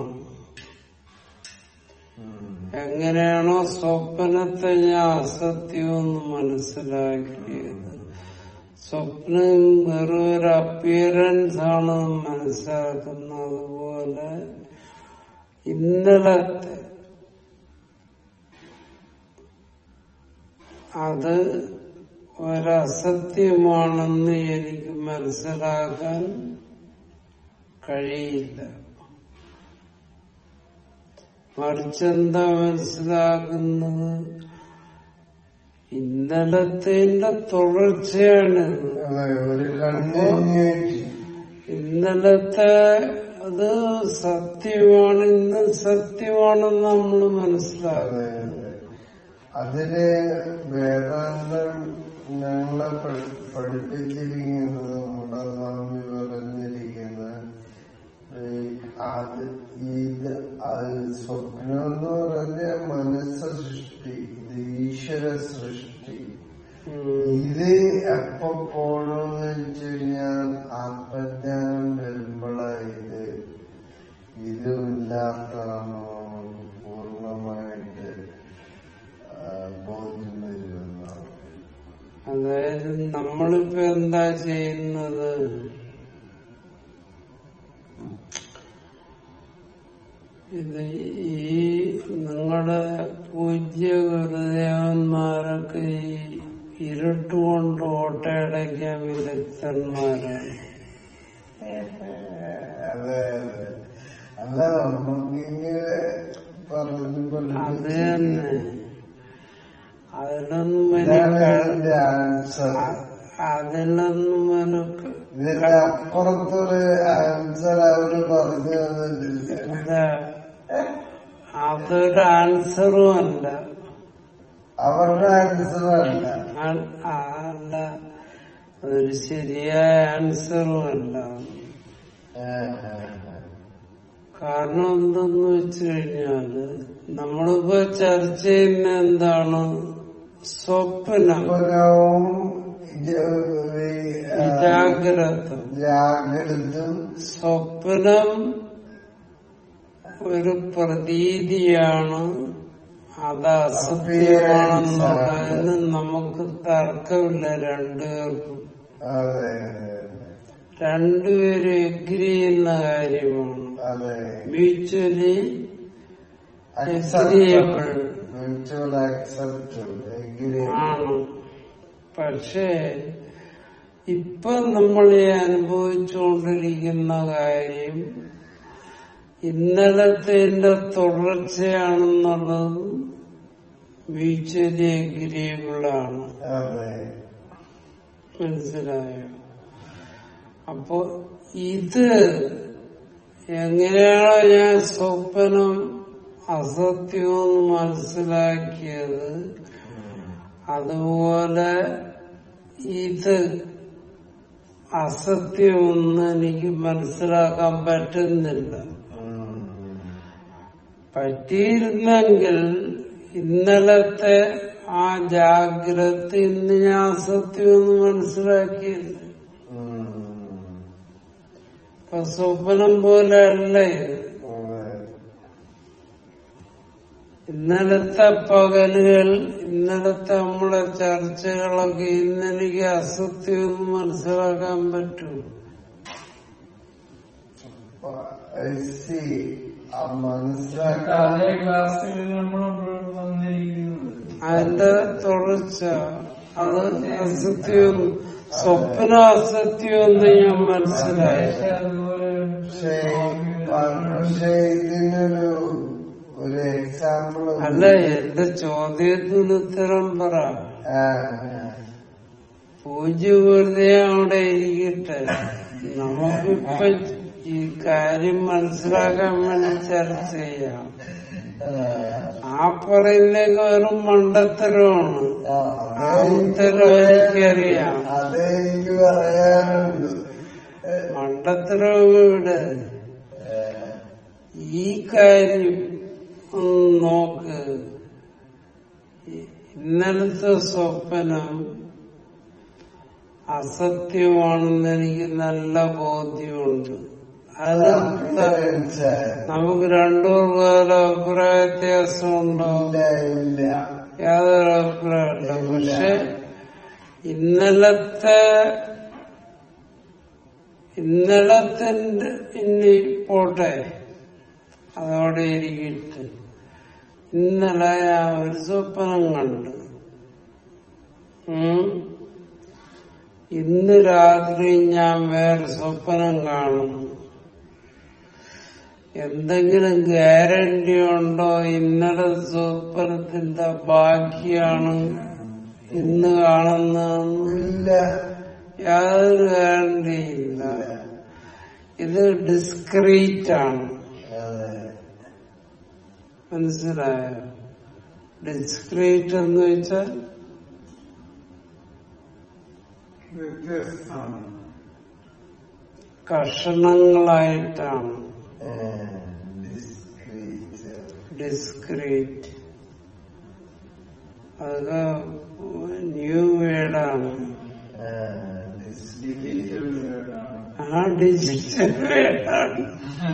എങ്ങനെയാണോ സ്വപ്നത്തെ ഞാൻ അസത്യമെന്ന് മനസ്സിലാക്കിയത് സ്വപ്നം വെറും ഒരു അപ്പിയറൻസ് ആണ് മനസ്സിലാക്കുന്നത് പോലെ ഇന്നലത്തെ അത് ഒരസത്യമാണെന്ന് എനിക്ക് മനസ്സിലാക്കാൻ കഴിയില്ല മറിച്ചെന്താ മനസ്സിലാക്കുന്നത് ഇന്നലത്തിന്റെ തുടർച്ചയാണിത് അതെ ഒരു കണ്ടിന്യൂറ്റി ഇന്നലത്തെ അത് സത്യമാണ് ഇന്ന് സത്യമാണെന്ന് നമ്മൾ മനസ്സിലാക്കും അതെ അതെ അതിന് വേദാന്തം ഞങ്ങളെ പഠി- പഠിപ്പിച്ചിരിക്കുന്നത് നമ്മുടെ സ്വാമി പറഞ്ഞിരിക്കുന്നത് ഈ അത് ഇത് അത് സ്വപ്നം എന്ന് പറഞ്ഞ മനസ്സ് സൃഷ്ടി ഇത് ഈശ്വര സൃഷ്ടി ഇത് എപ്പോ പോണെന്ന് വെച്ച് കഴിഞ്ഞാൽ ആത്മജ്ഞാനം വരുമ്പോഴായത് ഇതുമില്ലാത്തതാണോ നമുക്ക് പൂർണ്ണമായിട്ട് ആ, ബോധ്യം വരുമെന്നാണ് അതായത് നമ്മളിപ്പോ എന്താ ചെയ്യുന്നത് ഇത് ഈ നിങ്ങളുടെ പൂജ്യ ഗുരുദേവന്മാരൊക്കെ ഈ ഇരുട്ടുകൊണ്ട് ഓട്ടയടയ്ക്കാൻ വിദഗ്ധന്മാരാണ് അതെ അതെ അല്ല നമുക്കിങ്ങനെ പറഞ്ഞു അത് തന്നെ അതിലൊന്നും ഇതാണ് എനിക്ക് ഇതിന്റെ ആൻസർ അതിലൊന്നും എനിക്ക് ഇതിന്റെ അപ്പുറത്തൊരു ആൻസർ അവര് പറഞ്ഞു തന്നിട്ടില്ല എന്താ അതൊരു ആൻസറും അല്ല അവരുടെ ആൻസർ അല്ല ആ- ആ അല്ല അതൊരു ശരിയായ ആൻസറും അല്ല കാരണം എന്തെന്ന് വെച്ച് കഴിഞ്ഞാല് നമ്മളിപ്പോ ചർച്ച ചെയ്യുന്ന എന്താണ് സ്വപ്നം സ്വപ്നവും ജാഗ്രത ജാഗ്രതും സ്വപ്നം ഒരു പ്രതീതിയാണ് അത് അസത്യമാണെന്നുള്ളതിന് നമുക്ക് തർക്കമില്ല രണ്ടുപേർക്കും അതെ രണ്ടുപേരും എഗ്രി ചെയ്യുന്ന കാര്യമാണ് അതെ mutually acceptable mutual acceptable agree ആണ് പക്ഷേ ഇപ്പൊ നമ്മൾ ഈ അനുഭവിച്ചുകൊണ്ടിരിക്കുന്ന കാര്യം ഇന്നലത്തെ തുടർച്ചയാണെന്നുള്ളത് മ്യൂച്വലി എഗ്രിയബിളാണ് അതെ മനസ്സിലായോ അപ്പൊ ഇത് എങ്ങനെയാണോ ഞാൻ സ്വപ്നം അസത്യമെന്ന് മനസ്സിലാക്കിയത് അതുപോലെ ഇത് അസത്യമെന്ന് എനിക്ക് മനസ്സിലാക്കാൻ പറ്റുന്നില്ല ഉം. പറ്റിയിരുന്നെങ്കിൽ ഇന്നലത്തെ ആ ജാഗ്രത ഇന്ന് ഞാൻ അസത്യമെന്ന് മനസ്സിലാക്കിയില്ല ഉം. ഇപ്പൊ സ്വപ്നം പോലെ അല്ല ഇത് അതെ. ഇന്നലത്തെ പകലുകൾ ഇന്നലത്തെ നമ്മളെ ചർച്ചകളൊക്കെ ഇന്നെനിക്ക് അസത്യമെന്ന് മനസ്സിലാക്കാൻ പറ്റും I see. ആ മനസ്സിലാക്കാൻ അതേ ക്ലാസ്സിൽ നമ്മൾ വന്നിരിക്കുന്നത് അതിന്റെ തുടർച്ച അത് അസത്യം സ്വപ്ന അസത്യമെന്ന് ഞാൻ മനസ്സിലായി പക്ഷെ അതുപോലെ പക്ഷേ പക്ഷേ ഇതിനൊരു ഒരു എക്സാമ്പിൾ അല്ല എന്റെ ചോദ്യത്തിന് ഉത്തരം പറ പൂജ്യ വെറുതെ അവിടെ ഇരിക്കട്ടെ നമുക്കിപ്പൊ ഈ കാര്യം മനസ്സിലാക്കാൻ വേണ്ടി ചർച്ച ചെയ്യാം ആ പറയുന്നതൊക്കെ വെറും മണ്ടത്തരമാണ് ആ ഉത്തരം എനിക്കറിയാം അതേ എനിക്ക് പറയാനുണ്ട് മണ്ടത്തരം ഇവിടെ ഈ കാര്യം ഒന്ന് നോക്ക് ഇന്നലത്തെ സ്വപ്നം അസത്യമാണെന്ന് എനിക്ക് നല്ല ബോധ്യമുണ്ട് അതിനർത്ഥം നമുക്ക് രണ്ടു പേർക്കും അഭിപ്രായ വ്യത്യാസമുണ്ടോ ഇല്ല ഇല്ല യാതൊരു അഭിപ്രായമില്ല പക്ഷെ ഇന്നലത്തെ ഇന്നലത്തിന്റെ ഇനി പോട്ടെ അതോടെ ഇരിക്കട്ടെ ഇന്നലെ ഞാൻ ഒരു സ്വപ്നം കണ്ടു ഉം. ഇന്ന് രാത്രി ഞാൻ വേറെ സ്വപ്നം കാണുന്നു എന്തെങ്കിലും ഗ്യാരണ്ടി ഉണ്ടോ ഇന്നലെ സ്വപ്നത്തിന്റെ ബാക്കിയാണ് ഇന്ന് കാണുന്നതെന്ന് ഇല്ല യാതൊരു ഗ്യാരണ്ടിയില്ല ഇത് ഡിസ്ക്രീറ്റ് ആണ് അതെ മനസ്സിലായോ ഡിസ്ക്രീറ്റ് എന്ന് വെച്ചാൽ വ്യത്യസ്തമാണ് കഷണങ്ങളായിട്ടാണ് ഡിസ്ക്രീറ്റ് ഡിസ്ക്രീറ്റ് അതൊക്കെ ന്യൂ വേർഡാണ് ഡിജിറ്റൽ വേർഡാണ് ആ ഡിജിറ്റൽ വേർഡാണ്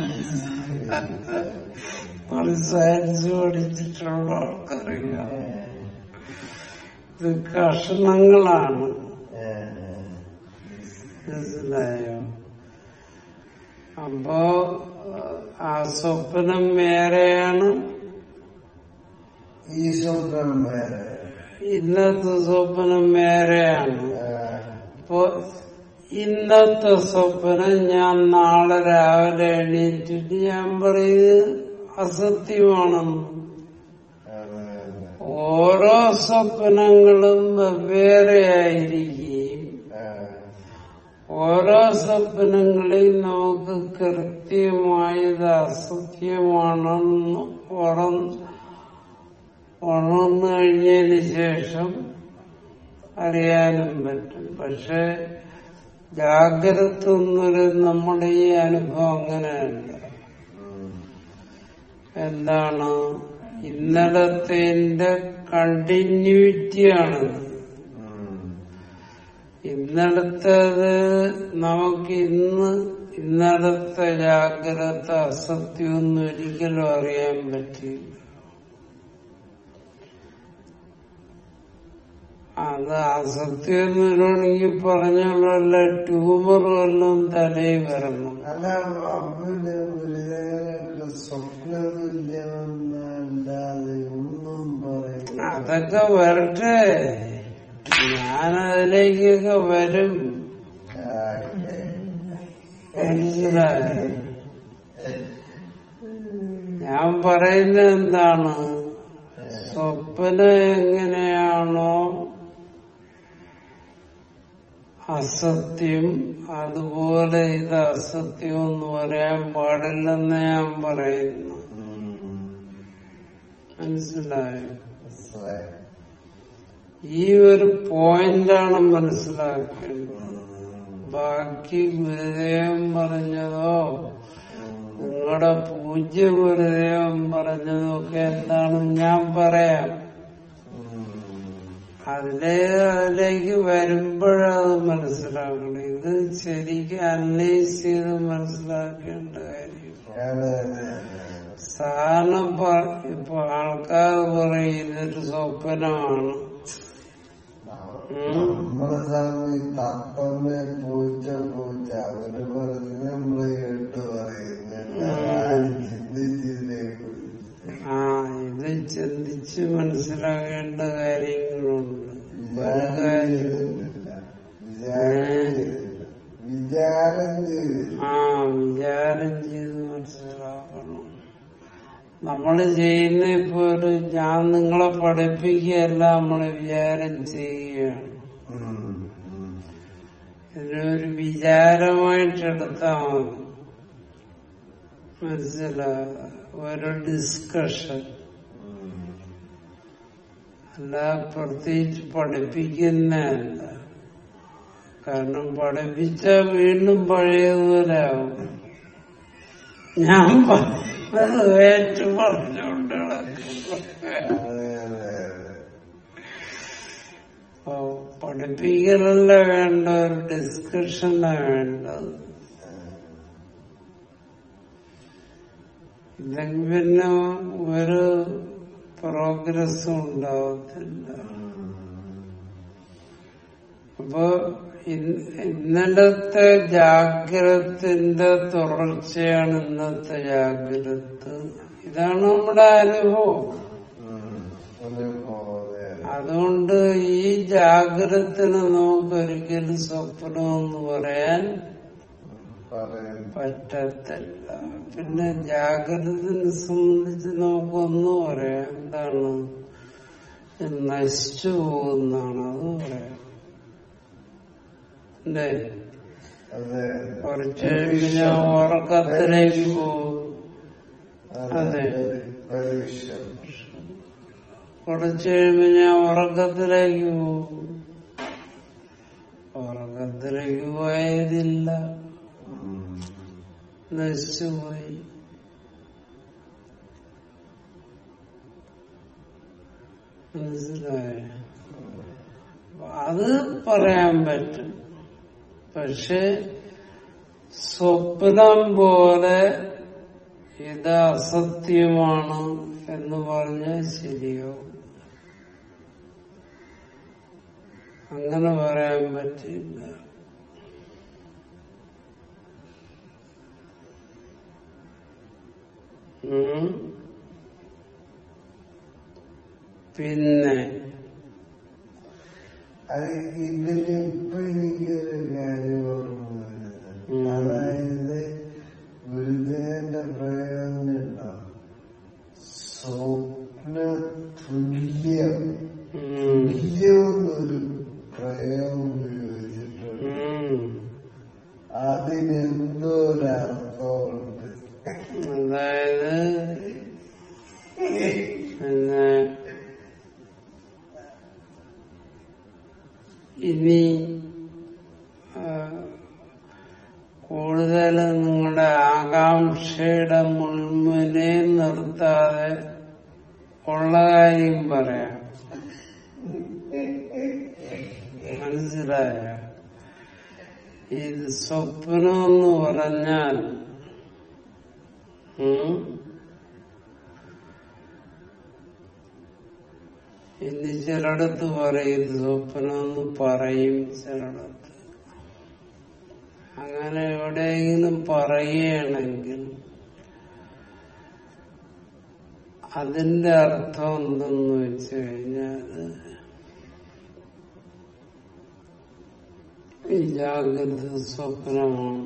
ഒരു സയൻസ് പഠിച്ചിട്ടുള്ള ആൾക്കറിയാം ഇത് കഷണങ്ങളാണ് മനസ്സിലായോ അപ്പോ ആ സ്വപ്നം വേറെയാണ് ഈ സ്വപ്നം വേറെ ഇന്നത്തെ സ്വപ്നം വേറെയാണ് അപ്പോ ഇന്നത്തെ സ്വപ്നം ഞാൻ നാളെ രാവിലെ എണീറ്റിട്ട് ഞാൻ പറയുന്നത് അസത്യമാണെന്ന് ഓരോ സ്വപ്നങ്ങളും വെവ്വേറെയായിരിക്കുകയും ഓരോ സ്വപ്നങ്ങളെയും നമുക്ക് കൃത്യമായത് അസത്യമാണെന്ന് ഉറന്ന് ഉണർന്നു കഴിഞ്ഞതിന് ശേഷം അറിയാനും പറ്റും പക്ഷെ ജാഗ്രത എന്നൊരു നമ്മുടെ ഈ അനുഭവം അങ്ങനെയല്ല എന്താണ് ഇന്നലത്തെ കണ്ടിന്യൂറ്റിയാണ് ഇന്നലത്തേത് നമുക്ക് ഇന്ന് ഇന്നലത്തെ ജാഗ്രത അസത്യമൊന്നും ഒരിക്കലും അറിയാൻ പറ്റില്ല അത് അസത്യം എന്ന് വരണമെങ്കിൽ പറഞ്ഞുള്ള ട്യൂമർ വല്ലതും തലയിൽ വരണം അല്ല പിന്നെ ഗുരുദേവനായിട്ട് സ്വപ്നതുല്യമെന്നല്ലാതെ ഒന്നും പറയും അതൊക്കെ വരട്ടെ ഞാനതിലേക്കൊക്കെ വരും മനസ്സിലായോ ഞാൻ പറയുന്നത് എന്താണ് സ്വപ്നം എങ്ങനെയാണോ അസത്യം അതുപോലെ ഇത് അസത്യം എന്ന് പറയാൻ പാടില്ലെന്ന് ഞാൻ പറയുന്നു മനസ്സിലായോ ഈ ഒരു പോയിന്റാണ് മനസ്സിലാക്കേണ്ടത് ബാക്കി ഗുരുദേവൻ പറഞ്ഞതോ നിങ്ങളുടെ പൂജ്യ ഗുരുദേവൻ പറഞ്ഞതോ ഒക്കെ എന്താണെന്ന് ഞാൻ പറയാം അതിലേ അതിലേക്ക് വരുമ്പോഴത് മനസ്സിലാക്കണം ഇത് ശരിക്കും അനലൈസ് ചെയ്ത് മനസ്സിലാക്കേണ്ട കാര്യം സാധാരണ പ- ഇപ്പൊ ആൾക്കാർ പറയും ഇതൊരു സ്വപ്നമാണ് ഉം. നമ്മളെ സമയം തത്തമ്മ പൂച്ച പൂച്ച അവര് പറഞ്ഞ് നമ്മള് കേട്ട് പറയുന്നില്ല ആരും ചിന്തിച്ചില്ലേക്ക് ആ ഇത് ചിന്തിച്ച് മനസ്സിലാക്കേണ്ട കാര്യങ്ങളുണ്ട് പല കാര്യം വിചാരം ചെയ്തില്ല ആ വിചാരം ചെയ്ത് മനസ്സിലാക്കണം നമ്മൾ ചെയ്യുന്ന ഇപ്പൊ ഒരു ഞാൻ നിങ്ങളെ പഠിപ്പിക്കുകയല്ല നമ്മൾ വിചാരം ചെയ്യുകയാണ് ഇതിനൊരു വിചാരമായിട്ട് എടുത്താൽ മതി മനസ്സിലാകുക ഒരു ഡിസ്കഷൻ അല്ല പ്രത്യേകിച്ച് പഠിപ്പിക്കുന്നതല്ല കാരണം പഠിപ്പിച്ച വീണ്ടും പഴയതുപോലെ ആവും ഞാൻ പറഞ്ഞത് ഏറ്റു പറഞ്ഞുകൊണ്ട് നടക്കുന്നു. അതെ അതെ അതെ അപ്പൊ പഠിപ്പിക്കലല്ല വേണ്ട ഒരു ഡിസ്കഷനാ വേണ്ടത് ഇല്ലെങ്കിൽ പിന്നെ ഒരു പ്രോഗ്രസ്സും ഉണ്ടാവത്തില്ല അപ്പൊ ഇന്ന് ഇന്നലത്തെ ജാഗ്രതത്തിന്റെ തുടർച്ചയാണ് ഇന്നത്തെ ജാഗ്രത ഇതാണ് നമ്മുടെ അനുഭവം ഒരു പോലെ അതുകൊണ്ട് ഈ ജാഗ്രതത്തിന് നമുക്ക് ഒരിക്കലും സ്വപ്നമെന്ന് പറയാൻ പറയുന്നു പറ്റത്തില്ല പിന്നെ ജാഗ്രതനെ സംബന്ധിച്ച് നമുക്കൊന്നും പറയാം എന്താണ് ഇത് നശിച്ചു പോകുന്നതാണ് അത് പറയാം അല്ലേ അതെ കുറച്ച് കഴിഞ്ഞ് ഞാൻ ഉറക്കത്തിലേക്ക് പോകും അതെ. ഒരു വിഷയം കുറച്ച് കഴിയുമ്പോ ഞാൻ ഉറക്കത്തിലേക്ക് പോകും ഉറക്കത്തിലേക്ക് പോയതില്ല നശിച്ചുപോയി മനസ്സിലായോ അത് പറയാൻ പറ്റും പക്ഷെ സ്വപ്നം പോലെ ഇത് അസത്യമാണ് എന്ന് പറഞ്ഞാൽ ശരിയോ അങ്ങനെ പറയാൻ പറ്റില്ല ഉം. പിന്നെ അത് ഇതിന് ഇപ്പൊ എനിക്കൊരു കാര്യം ഓർമ്മ വരുന്നത് ഉം. അതായത് ഗുരുദേവന്റെ പ്രയോഗം കേട്ടോ സ്വപ്ന തുല്യം ഉം. തുല്യമെന്നൊരു പ്രയോഗം ഉപയോഗിച്ചിട്ടുണ്ട് ഉം. അതിനെന്തോ ഒരർത്ഥമുണ്ട് അതായത് പിന്നെ ഇനി ആ, കൂടുതൽ നിങ്ങളുടെ ആകാംക്ഷയുടെ മുൾമുനെ നിർത്താതെ ഉള്ള കാര്യം പറയാം മനസ്സിലായ ഇത് സ്വപ്നം എന്ന് പറഞ്ഞാൽ ഉം, ഇനി ചിലടത്ത് പറയും സ്വപ്നമെന്ന് പറയും ചിലടത്ത് അങ്ങനെ എവിടെയെങ്കിലും പറയുകയാണെങ്കിൽ അതിന്റെ അർത്ഥം എന്തെന്ന് വെച്ച് കഴിഞ്ഞാൽ ഈ ജാഗ്രത സ്വപ്നമാണ്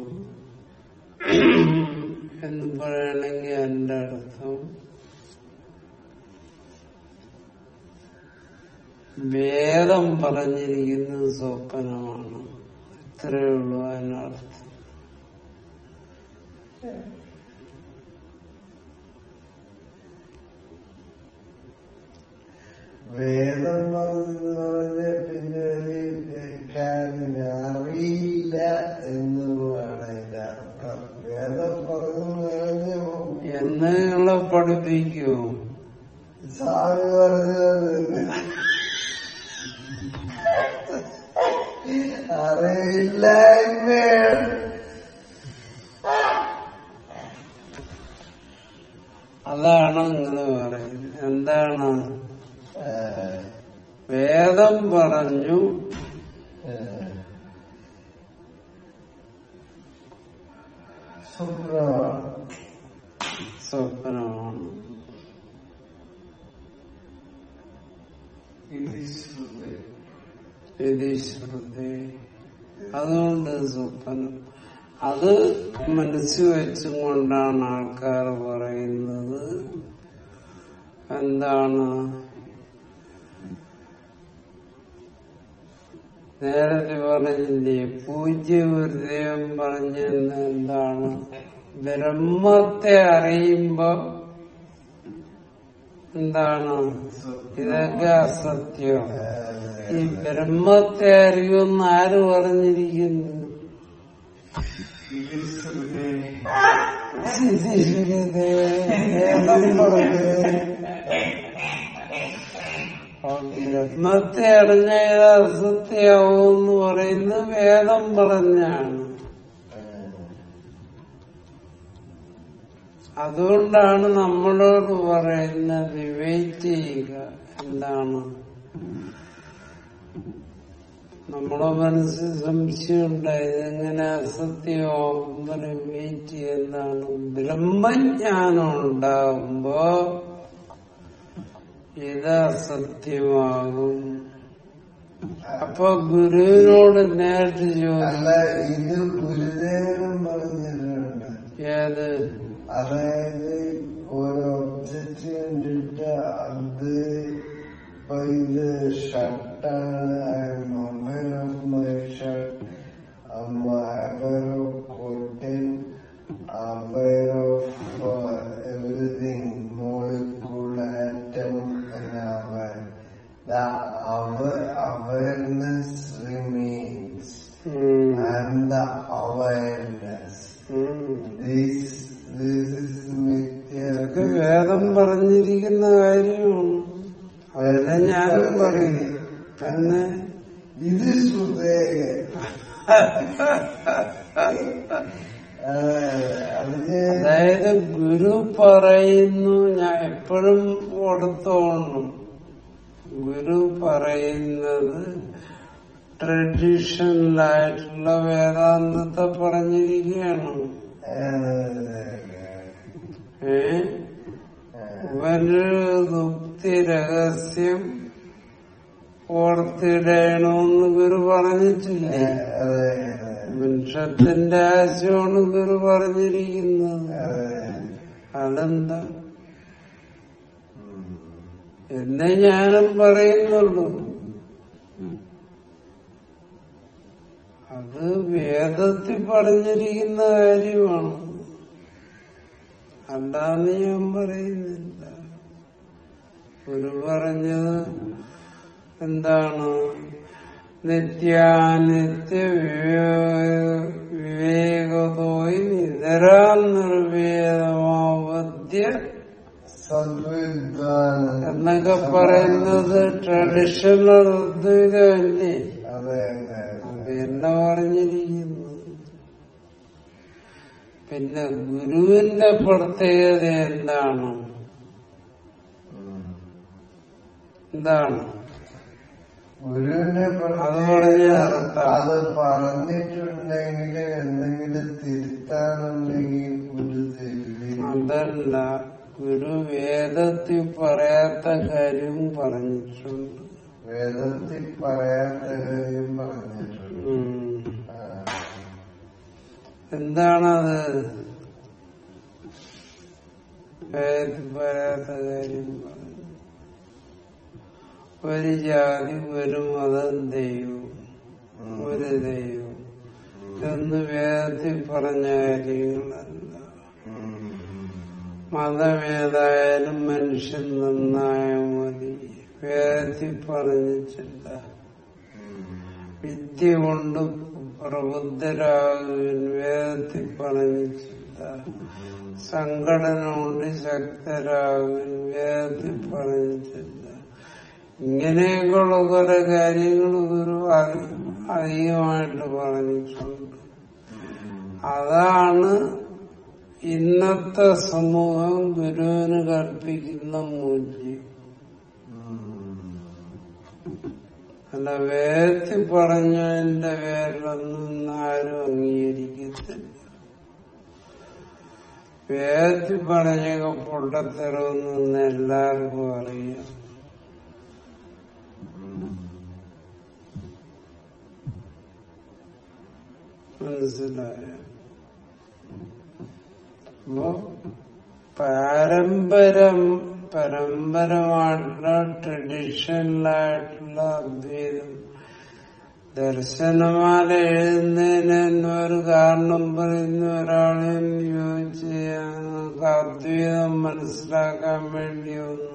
എന്ന് പറയണമെങ്കിൽ എന്റെ അർത്ഥം വേദം പറഞ്ഞിരിക്കുന്നത് സ്വപ്നമാണ് ഇത്രയേ ഉള്ളൂ അതിനർത്ഥം വേദം എന്ന് പറഞ്ഞ പിന്നെ ഒരു കാര്യമില്ല അറിയില്ല എന്നുള്ളതാണ് അതിന്റെ അർത്ഥം വേദം പറഞ്ഞു കഴിഞ്ഞു എന്ന് നിങ്ങളെ പഠിപ്പിക്കൂ സ്വാമി പറഞ്ഞത് അറിയില്ലായ്മയാണ് അതാണ് നിങ്ങൾ പറയുന്നത് എന്താണ് ആ, വേദം പറഞ്ഞു ആ. സ്വപ്നമാണ് സ്വപ്നമാണ് ഇത് ശ്രുതി അതുകൊണ്ട് സ്വപ്നം അത് മനസ്സിൽ വെച്ചും കൊണ്ടാണ് ആൾക്കാർ പറയുന്നത് എന്താണ് നേരത്തെ പറഞ്ഞില്ലേ പൂജ്യ ഹൃദയം പറഞ്ഞെന്ന് എന്താണ് ബ്രഹ്മത്തെ അറിയുമ്പോ എന്താണ് ഇതൊക്കെ അസത്യം ഈ ബ്രഹ്മത്തെ അറിയുമെന്ന് ആര് പറഞ്ഞിരിക്കുന്നു ബ്രഹ്മത്തെ അറിഞ്ഞത് അസത്യാവൂന്ന് പറയുന്നത് വേദം പറഞ്ഞാണ് അതുകൊണ്ടാണ് നമ്മളോട് പറയുന്നത് വെയിറ്റ് ചെയ്യുക എന്താണ് നമ്മുടെ മനസ്സിൽ സംശയമുണ്ടായി ഇതെങ്ങനെ അസത്യമാവും വെയിറ്റ് ചെയ്യുന്നതാണ് ബ്രഹ്മജ്ഞാനം ഉണ്ടാകുമ്പോ ഇത് അസത്യമാകും അപ്പൊ ഗുരുവിനോട് നേരിട്ട് അല്ല ചോദിക്കും ഇത് ഗുരുദേവനും പറഞ്ഞിട്ടുണ്ട് ഏത് അതായത് ഒരു ഒബ്ജക്റ്റ് കണ്ടിട്ട് അത് ഇപ്പൊ ഇത് ഷർട്ടാണ് aware of my shirt aware of cotton aware of everything molecule atom aware awareness remains ഉം. and the awareness ഉം. This, this is ഇതൊക്കെ Mithya. വേദം പറഞ്ഞിരിക്കുന്ന കാര്യമാണ് അതെല്ലാം ഞാനും പറയും പിന്നെ ഇത് ശ്രുതേക അതിന് അതായത് ഗുരു പറയുന്നു ഞാൻ എപ്പോഴും ഓടത്തോണം ഗുരു പറയുന്നത് ട്രഡീഷണലായിട്ടുള്ള വേദാന്തത്തെ പറഞ്ഞിരിക്കുകയാണ് ഏ ഒരു ദുപ്തി രഹസ്യം ഓർത്തിടയണമെന്ന് ഗുരു പറഞ്ഞിട്ടില്ലേ വൃക്ഷത്തിന്റെ ആശയമാണ് ഗുരു പറഞ്ഞിരിക്കുന്നത് അതെന്താ എന്നേ ഞാനും പറയുന്നുള്ളൂ അത് വേദത്തിൽ പറഞ്ഞിരിക്കുന്ന കാര്യമാണ് അല്ലാന്ന് ഞാൻ പറയുന്നില്ല ഗുരു പറഞ്ഞത് എന്താണ് നിത്യാനിത്യ വിവേ- വിവേകതോയി നിതരാ നിർവേദമാവദ്യ സദ്വിദ്വാന എന്നൊക്കെ പറയുന്നത് ട്രഡീഷണൽ അദ്വൈതമല്ലേ അതെ അതെ അത് എന്നെ പറഞ്ഞിരിക്കുന്നു പിന്നെ ഗുരുവിന്റെ പ്രത്യേകത എന്താണ് എന്താണ് ഗുരുവിനെ അത് പറഞ്ഞ് അത് പറഞ്ഞിട്ടുണ്ടെങ്കിൽ എന്തെങ്കിലും തിരുത്താനുണ്ടെങ്കിൽ ഗുരു തരില്ല അതല്ല ഗുരു വേദത്തിൽ പറയാത്ത കാര്യം പറഞ്ഞിട്ടുണ്ട് വേദത്തിൽ പറയാത്ത കാര്യം പറഞ്ഞിട്ടുണ്ട് ഉം. ആ. എന്താണത് വേദത്തിൽ പറയാത്ത കാര്യം പറഞ്ഞു ഒരു ജാതി ഒരു മതം ദൈവം ഒരു ദൈവം എന്ന് വേദത്തിൽ പറഞ്ഞ കാര്യങ്ങളല്ല ഉം. മതമേതായാലും മനുഷ്യൻ നന്നായ മതി വേദത്തിൽ പറഞ്ഞിട്ടില്ല വിദ്യ കൊണ്ട് പ്രബുദ്ധരാകുവാൻ വേദത്തിൽ പറഞ്ഞിട്ടില്ല സംഘടന കൊണ്ട് ശക്തരാകുവാൻ വേദത്തിൽ പറഞ്ഞിട്ടില്ല ഇങ്ങനെയൊക്കെയുള്ള കുറെ കാര്യങ്ങൾ ഗുരു അധി- അധികമായിട്ട് പറഞ്ഞിട്ടുണ്ട് അതാണ് ഇന്നത്തെ സമൂഹം ഗുരുവിന് കൽപ്പിക്കുന്ന മൂല്യം അല്ല വേദത്തിൽ പറഞ്ഞതിന്റെ പേരിലൊന്നും ആരും അംഗീകരിക്കത്തില്ല വേദത്തിൽ പറഞ്ഞൊക്കെ പൊട്ടത്തരവെന്ന് എല്ലാവർക്കും അറിയാം മനസ്സിലായ അപ്പോ പാരമ്പര്യം പരമ്പരമായിട്ടുള്ള ട്രഡീഷണലായിട്ടുള്ള അദ്വൈതം ദർശനമാല എഴുതുന്നതിന് തന്നെ ഒരു കാരണം പറയുന്ന ഒരാളെയും ചോദിച്ച് ഞങ്ങൾക്ക് അദ്വൈതം മനസ്സിലാക്കാൻ വേണ്ടി ഒന്ന്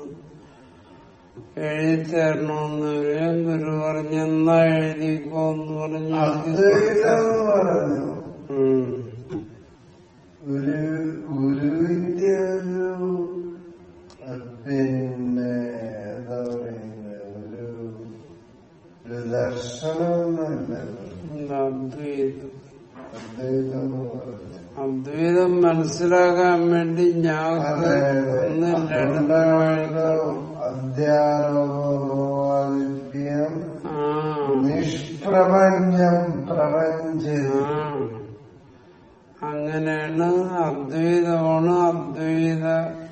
എഴുതി തരണമെന്ന് ഞാൻ ഗുരു പറഞ്ഞെന്നാ എഴുതിക്കോന്ന് പറഞ്ഞു അദ്വൈതം പറഞ്ഞു ഉം. ഗുരു ഗുരുവിന്റെ ഒരു അഹ് പിന്നെ എന്താ പറയുന്നത് ഒരു ഒരു ദർശനമൊന്നുമല്ല എന്താ അദ്വൈതം അദ്വൈതം എന്ന് പറഞ്ഞു അദ്വൈതം മനസ്സിലാക്കാൻ വേണ്ടി ഞാൻ അതെ ഒന്ന് അതുകൊണ്ടാണ് രണ്ടായിട്ട് അധ്യാരോപാദിത്യം ആ നിഷ്പ്രപഞ്ചം പ്രപഞ്ചം ആ. അങ്ങനെയാണ് അദ്വൈതമാണ് അദ്വൈത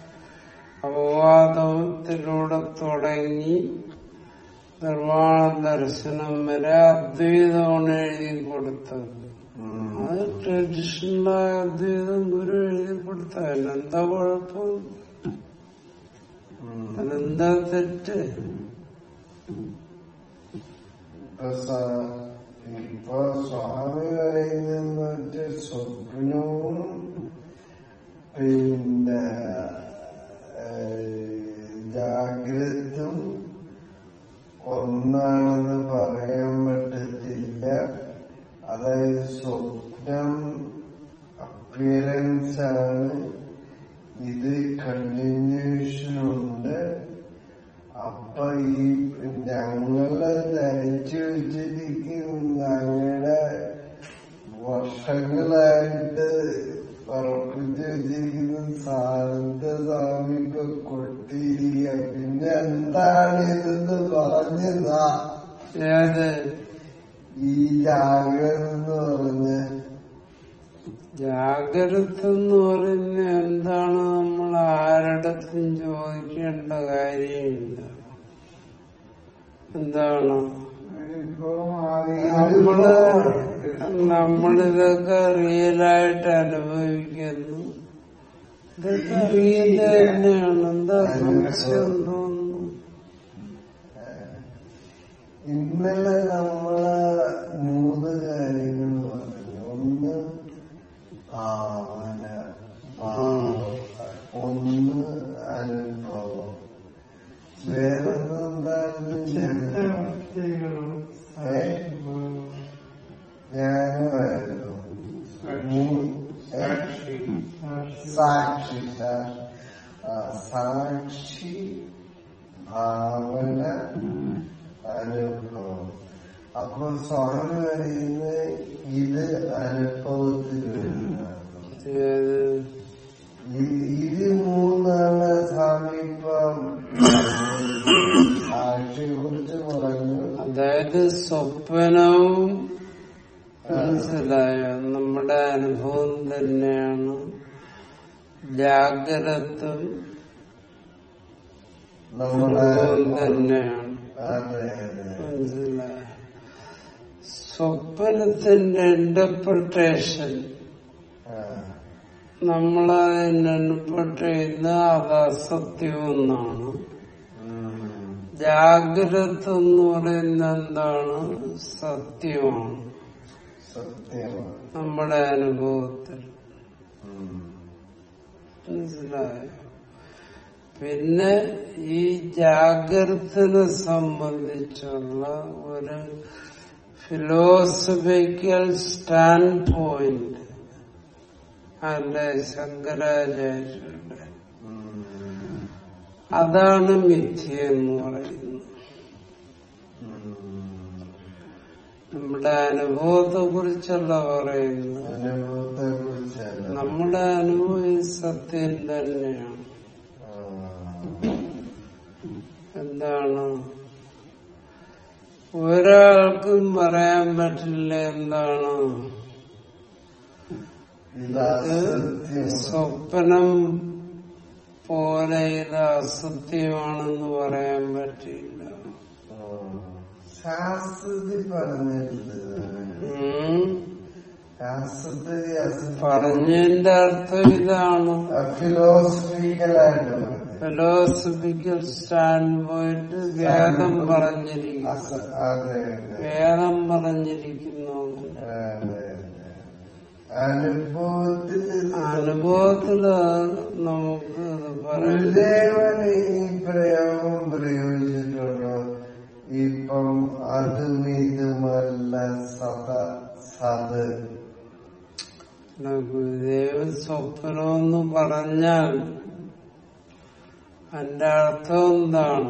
അപവാദത്തിലൂടെ തുടങ്ങി നിർവാണ ദർശനം വരെ അദ്വൈതമാണ് എഴുതി കൊടുത്തത് അത് ട്രഡീഷണലായ അദ്വൈതം ഗുരു എഴുതി കൊടുത്തതല്ല എന്താ കുഴപ്പം അതെന്താ തെറ്റ് ഇപ്പൊ സ- ഇപ്പൊ സ്വാമി പറയുന്ന വെച്ചാൽ സ്വപ്നവും പിന്നെ ഏഹ്, ജാഗ്രതും ഒന്നാണെന്ന് പറയാൻ പറ്റത്തില്ല അതായത് സ്വപ്നം അപ്പിയറൻസ് ആണ് ഇത് കണ്ടിന്യൂഷനുണ്ട് അപ്പൊ ഈ ഞങ്ങള് ധരിച്ചു വെച്ചിരിക്കുന്ന ഞങ്ങളുടെ വർഷങ്ങളായിട്ട് ഉറപ്പിച്ചു വെച്ചിരിക്കുന്ന സാധനത്തെ സ്വാമിക്ക് കൊട്ടിയിരിക്കുക പിന്നെ എന്താണ് ഇതെന്ന് പറഞ്ഞതാ ഏത് ഈ ജാഗ്രത എന്ന് പറഞ്ഞ് ജാഗ്രത എന്ന് പറയുന്ന എന്താണ് നമ്മൾ ആരുടെത്തും ചോദിക്കേണ്ട കാര്യമില്ല എന്താണ് ഇപ്പോ നമ്മള് നമ്മളിതൊക്കെ റിയലായിട്ട് അനുഭവിക്കുന്നു ഇതൊക്കെ റിയൽ തന്നെയാണ് എന്താ സംശയം തോന്നുന്നു ഇന്നലെ നമ്മള് മൂന്ന് കാര്യങ്ങൾ പറഞ്ഞു ഒന്ന് ഭാവന ഭാവം ഒന്ന് അനുഭവം വേറൊന്നെന്താണെന്ന് ഞാനുമായിരുന്നു സാക്ഷി ആ, സാക്ഷി ഭാവന അനുഭവം അപ്പൊ സ്വാമി പറയുന്നത് ഇത് അനുഭവത്തിൽ വരുന്നതാണ് ഏത് ഈ- ഇത് മൂന്നാണ് സാമീപ്യം സാക്ഷി അതായത് സ്വപ്നവും മനസ്സിലായോ നമ്മുടെ അനുഭവം തന്നെയാണ് ജാഗ്രതും നമ്മുടെ അനുഭവം തന്നെയാണ് അതെ അതെ മനസ്സിലായോ സ്വപ്നത്തിന്റെ ഇന്റർപ്രിട്ടേഷൻ ആ. നമ്മളതിനെ ഇന്റർപ്രിട്ട് ചെയ്യുന്ന അത് അസത്യമെന്നാണ് ഉം. ജാഗ്രത എന്ന് പറയുന്ന എന്താണ് സത്യമാണ് സത്യമാണ് നമ്മുടെ അനുഭവത്തിൽ ഉം. മനസ്സിലായോ പിന്നെ ഈ ജാഗ്രതനെ സംബന്ധിച്ചുള്ള ഒരു ഫിലോസഫിക്കൽ സ്റ്റാൻഡ് പോയിന്റ് അല്ലെ ശങ്കരാചാര്യരുടെ ഉം. അതാണ് മിഥ്യ എന്ന് പറയുന്നത് ഉം. നമ്മുടെ അനുഭവത്തെ കുറിച്ചല്ല പറയുന്നത് അനുഭവത്തെ കുറിച്ചല്ല നമ്മുടെ അനുഭവം ഈ സത്യം തന്നെയാണ് ആ. എന്താണ് ഒരാൾക്കും പറയാൻ പറ്റില്ല എന്താണ് ഇത് അസത്യം സ്വപ്നം പോലെ ഇത് അസത്യമാണെന്ന് പറയാൻ പറ്റില്ല ശാസ്ത്രത്തിൽ പറഞ്ഞിട്ടുണ്ട് ഉം. ശാസ്ത്രത്തിൽ അസത്യം പറഞ്ഞതിന്റെ അർത്ഥം ഇതാണ് ഫിലോസഫിക്കലായിട്ട് പറഞ്ഞു ഫിലോസഫിക്കൽ സ്റ്റാൻഡ് പോയിന്റ് വേദം പറഞ്ഞിരിക്കുന്നു അസ- അതെ അതെ വേദം പറഞ്ഞിരിക്കുന്നു അങ്ങനെ. അതെ, അതെ. അനുഭവത്തിൽ അനുഭവത്തില് നമുക്ക് ഇത് പറയാം ഗുരുദേവൻ ഈ പ്രയോഗം പ്രയോഗിച്ചിട്ടുണ്ടോ ഇപ്പം അതും ഇതുമല്ല സത സത് ഗുരുദേവൻ സ്വപ്നമെന്ന് പറഞ്ഞാൽ അതിന്റെ അർത്ഥം എന്താണ്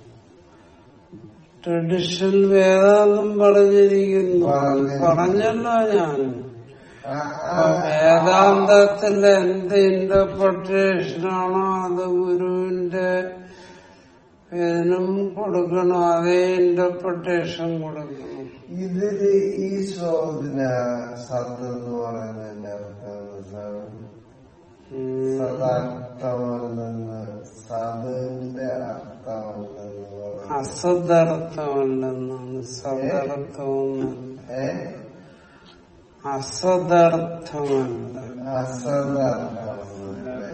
ട്രഡീഷണൽ വേദാന്തം പറഞ്ഞിരിക്കുന്നു പറഞ്ഞു. പറഞ്ഞല്ലോ ഞാൻ ആ, അപ്പൊ ആ, വേദാന്തത്തിൽ എന്ത് ഇന്റർപ്രിട്ടേഷനാണോ അത് ഗുരുവിന്റെ ഇതിനും കൊടുക്കണം അതേ ഇന്റർപ്രിട്ടേഷൻ കൊടുക്കണം ഇതില് ഈ ശ്ലോകത്തിന് സത്ത് എന്ന് പറയുന്നതിന്റെ അർത്ഥം എന്താണ്? ഉം. സദാർത്ഥമല്ലെന്ന് സതിന്റെ അർത്ഥമല്ലെന്ന് പറയുന്നത് അസദർത്ഥമല്ലെന്നാണ് സദർത്ഥമൊന്നല്ല ഏ അസദർത്ഥമല്ല അസദാർത്ഥമല്ലേ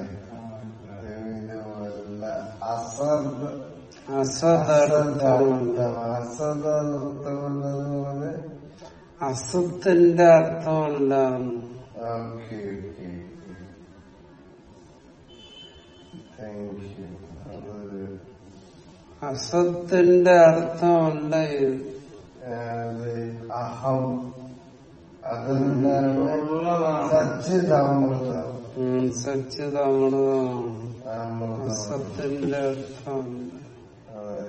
അസദ് അസദർത്ഥമല്ല അസദാർത്ഥമല്ലെന്ന് പറഞ്ഞ് അസത്തിന്റെ അർത്ഥമല്ല ഓക്കെ ഓക്കെ താങ്ക് യു അതൊരു അസത്തിന്റെ അർത്ഥമല്ല ഇത് അത് അഹം അതെന്താണ് സച്ചിദാമൃതം ഉം, സച്ചിദാമൃതമാണ് അമൃതം അസത്തിന്റെ അർത്ഥമല്ല അതെ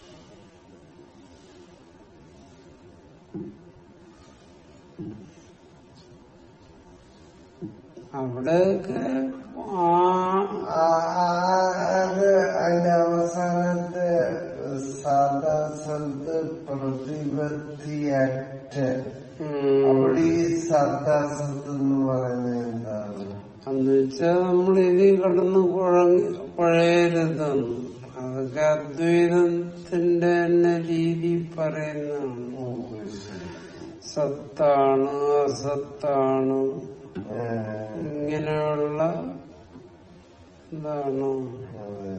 അവിടെയൊക്കെ ആ ആ, ആ, അത് അതിന്റെ അവസാനത്തെ സാധാ സ്ഥലത്ത് പ്രതിപത്തിയറ്റ് ഉം, അവിടെ ഈ സദാസത്ത് എന്ന് പറയുന്നത് എന്താണ് എന്ന് വെച്ചാൽ നമ്മൾ ഇതിൽ കടന്ന് കുഴങ്ങി കുഴയരുതെന്ന് അതൊക്കെ അദ്വൈതത്തിന്റെ തന്നെ രീതി പറയുന്നതാണ് ഓ, ശരി. സത്താണ് അസത്താണ് ഏ, ഇങ്ങനെയുള്ള എന്താണ് അതെ.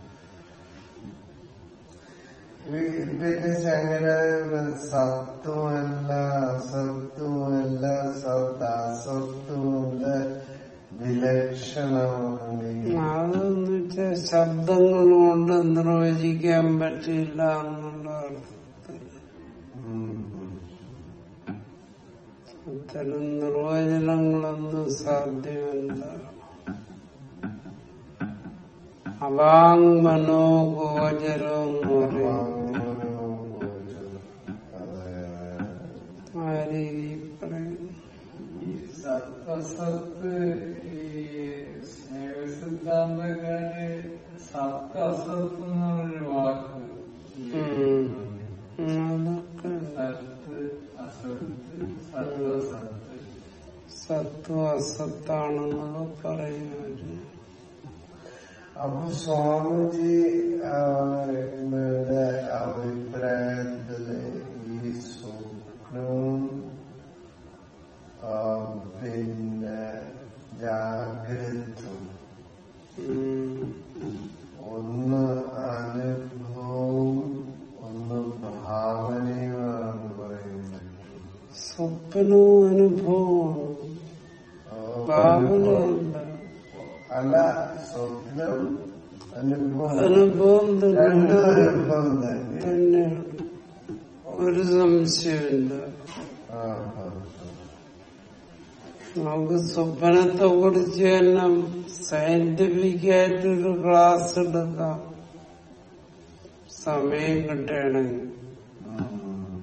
വി- പിന്നെ ശങ്കരാചാര്യ സത്വമല്ല അസത്വമല്ല സത് അസത്വമല്ല വിലക്ഷണമാണെങ്കിൽ അതെന്ന് വെച്ചാൽ ശബ്ദങ്ങൾ കൊണ്ട് നിർവചിക്കാൻ പറ്റില്ല എന്നുള്ള അർത്ഥത്തിൽ ഉം. അത്തരം നിർവചനങ്ങളൊന്നും സാധ്യമല്ല അവാങ് മനോഗോചരം എന്ന് പറയും ആ രീതി പറയുന്നു സത്തസത്ത് ഈ സ്നേഹസിദ്ധാന്തക്കാര് സത്തസത്ത് എന്നൊരു വാക്ക് ഉം. ഉം, അതൊക്കെ സത്വം അസത്താണെന്നൊക്കെ പറയുന്നു അപ്പൊ സ്വാമിജി അവരുടെ അഭിപ്രായത്തില് ഈ സ്വപ്നവും ആ, പിന്നെ ജാഗ്രതും ഉം. ഒന്ന് അനുഭവവും ഒന്ന് ഭാവനയുമാണ് പറയുന്നത് സ്വപ്നവും അനുഭവവും ഭാവനയല്ല അല്ല സ്വപ്നം അനുഭവം അനുഭവം രണ്ടും തന്നെ അനുഭവം തന്നെ തന്നെയാണ് ഒരു സംശയമില്ല ആ, ആ, ആ. നമുക്ക് സ്വപ്നത്തെ കുറിച്ച് തന്നെ സയന്റിഫിക് ആയിട്ടൊരു ക്ലാസ് എടുക്കാം സമയം കിട്ടുകയാണെങ്കിൽ ഉം.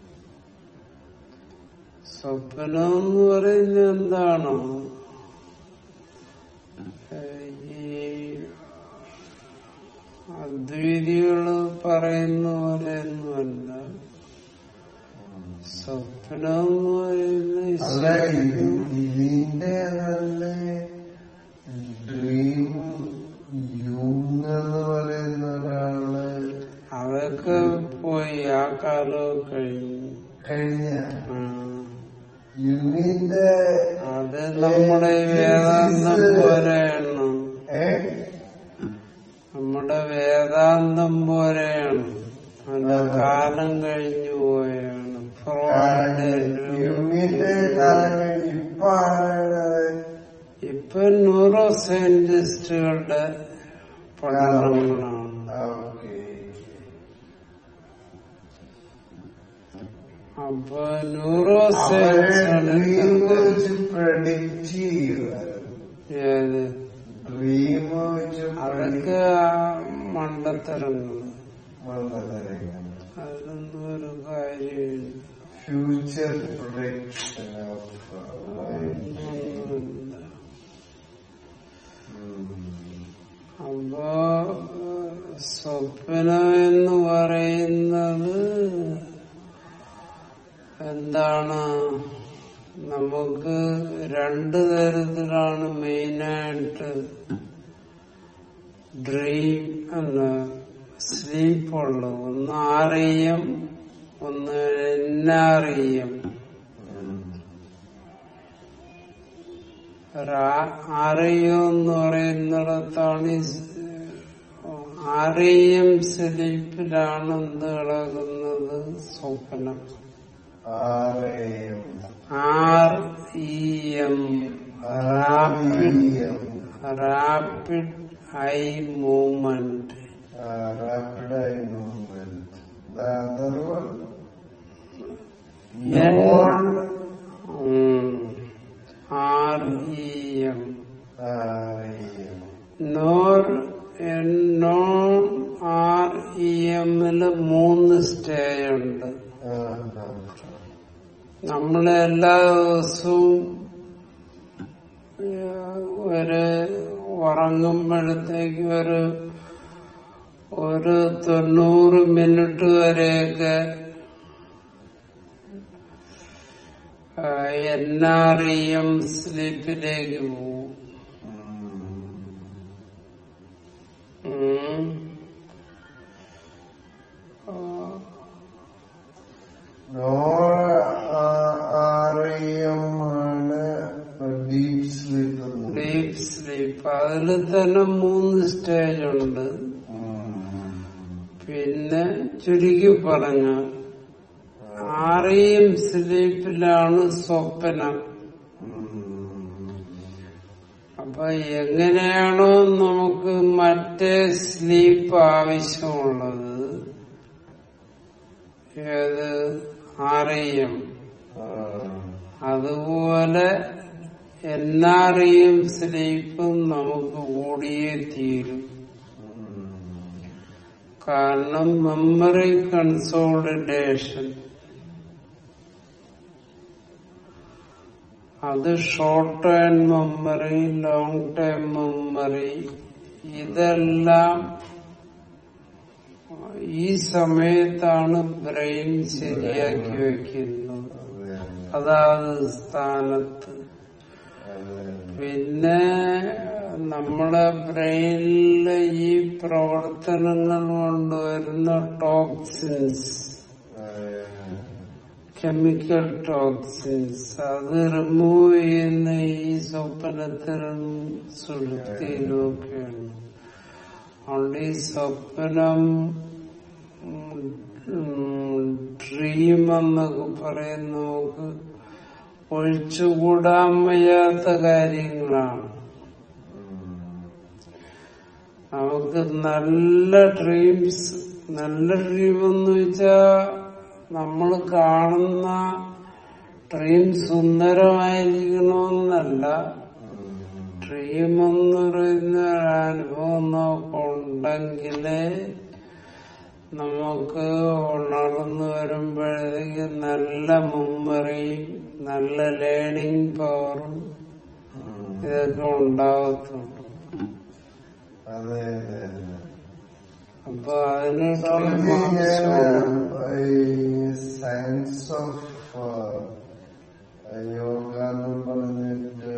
സ്വപ്നം എന്ന് പറയുന്നത് എന്താണ് ഈ അദ്വൈതികള് പറയുന്ന പോലെയൊന്നുമല്ല സ്വപ്നം എന്ന് പറയുന്നത് അല്ല ഇത് ഇതിന്റെ നല്ല ഡ്രീം യൂങ് എന്ന് പറയുന്ന ഒരാള് അതൊക്കെ പോയി ആ കാലമൊക്കെ കഴിഞ്ഞു കഴിഞ്ഞ ആ. യുങ്ങിന്റെ അത് നമ്മുടെ വേദാന്തം പോലെയാണ് ഏ നമ്മുടെ വേദാന്തം പോലെയാണ് അതിന്റെ കാലം കഴിഞ്ഞു പോയാണ് യുങ്ങിന്റെ ഫ്രോയിഡ് കാലം കഴിഞ്ഞ് ഇപ്പൊ ആരാണ് ഇപ്പൊ ന്യൂറോ സയന്റിസ്റ്റുകളുടെ പഠനങ്ങളാണ് ഓക്കെ അപ്പൊ ന്യൂറോ അവരെ സയൻസ് ഡ്രീം വെച്ച് പ്രഡിക്റ്റ് ചെയ്യുക ഏത് ഡ്രീം വെച്ച് അതൊക്കെ മണ്ടത്തരങ്ങൾ അതിലൊന്നും ഒരു കാര്യമില്ല ഫ്യൂച്ചർ പ്രൊഡിക്ഷൻ ഓഫ് ഒന്നുമില്ല അപ്പോ സ്വപ്നം എന്ന് പറയുന്നത് എന്താണ് നമുക്ക് രണ്ട് തരത്തിലാണ് മെയിനായിട്ട് ഡ്രീം എന്ന സ്ലീപ്പ് ഉള്ളത് ഒന്ന് ആറിയം ഒന്ന് എന്നാറിയം ആറിയം എന്ന് പറയുന്നിടത്താണ് ഈ സ്- ആറിയം സ്ലീപ്പിലാണ് എന്ത് കിടക്കുന്നത് സ്വപ്നം ആറേയും R E M rapid rapid eye movement rapid eye movement The other one, R E M ആറേയും നോർ നോൺ ആർ ഇ എമ്മില് മൂന്ന് സ്റ്റേജ് ഉണ്ട് നമ്മൾ എല്ലാ ദിവസവും ഏഹ്, ഒരു ഉറങ്ങുമ്പോഴത്തേക്ക് ഒരു ഒരു തൊണ്ണൂറ് മിനിറ്റ് വരെയൊക്കെ എൻ ആർ ഇ എം സ്ലീപ്പിലേക്ക് പോകും ഉം. ആ, ആറേയും ആണ് ഡീപ് സ്ലീപ്പ് ഡീപ് സ്ലീപ്പ് അതിൽ തന്നെ മൂന്ന് സ്റ്റേജ് ഉണ്ട് പിന്നെ ചുരുക്കി പറഞ്ഞ ആറിയം സ്ലീപ്പിലാണ് സ്വപ്നം അപ്പൊ എങ്ങനെയാണോ നമുക്ക് മറ്റേ സ്ലീപ്പ് ആവശ്യമുള്ളത് ഏത് ആറിയം അതുപോലെ എന്നാറിയും സ്ലീപ്പും നമുക്ക് കൂടിയേ തീരും കാരണം മെമ്മറി കൺസോളിഡേഷൻ അത് short term memory long time memory ഇതെല്ലാം ഈ സമയത്താണ് ബ്രെയിൻ ശരിയാക്കി വെക്കുന്നത് അതാത് സ്ഥാനത്ത് പിന്നെ നമ്മുടെ ബ്രെയിനിലെ ഈ പ്രവർത്തനങ്ങൾ കൊണ്ടുവരുന്ന ടോക്സിൻസ് കെമിക്കൽ ടോക്സിൻസ് അത് റിമൂവ് ചെയ്യുന്ന ഈ സ്വപ്നത്തിലും സുഷുപ്തിയിലും ഒക്കെയാണ് അതുകൊണ്ട് ഈ സ്വപ്നം ഡ്രീം എന്നൊക്കെ പറയുന്ന നമുക്ക് ഒഴിച്ചുകൂടാൻ വയ്യാത്ത കാര്യങ്ങളാണ് നമുക്ക് നല്ല ഡ്രീംസ് നല്ല ഡ്രീം എന്ന് വെച്ചാ നമ്മൾ കാണുന്ന ഡ്രീം സുന്ദരമായിരിക്കണമെന്നല്ല ഡ്രീം എന്ന് പറയുന്ന ഒരു അനുഭവം നമുക്കുണ്ടെങ്കിലേ നമുക്ക് ഉണർന്നു വരുമ്പോഴത്തേക്ക് നല്ല മെമ്മറിയും നല്ല ലേണിംഗ് പവറും ഇതൊക്കെ ഉണ്ടാകത്തുള്ളൂ അതെ അതെ അതെ അപ്പൊ അതിന് Something സയൻസ് ഓഫ് യോഗ എന്ന് പറഞ്ഞിട്ട്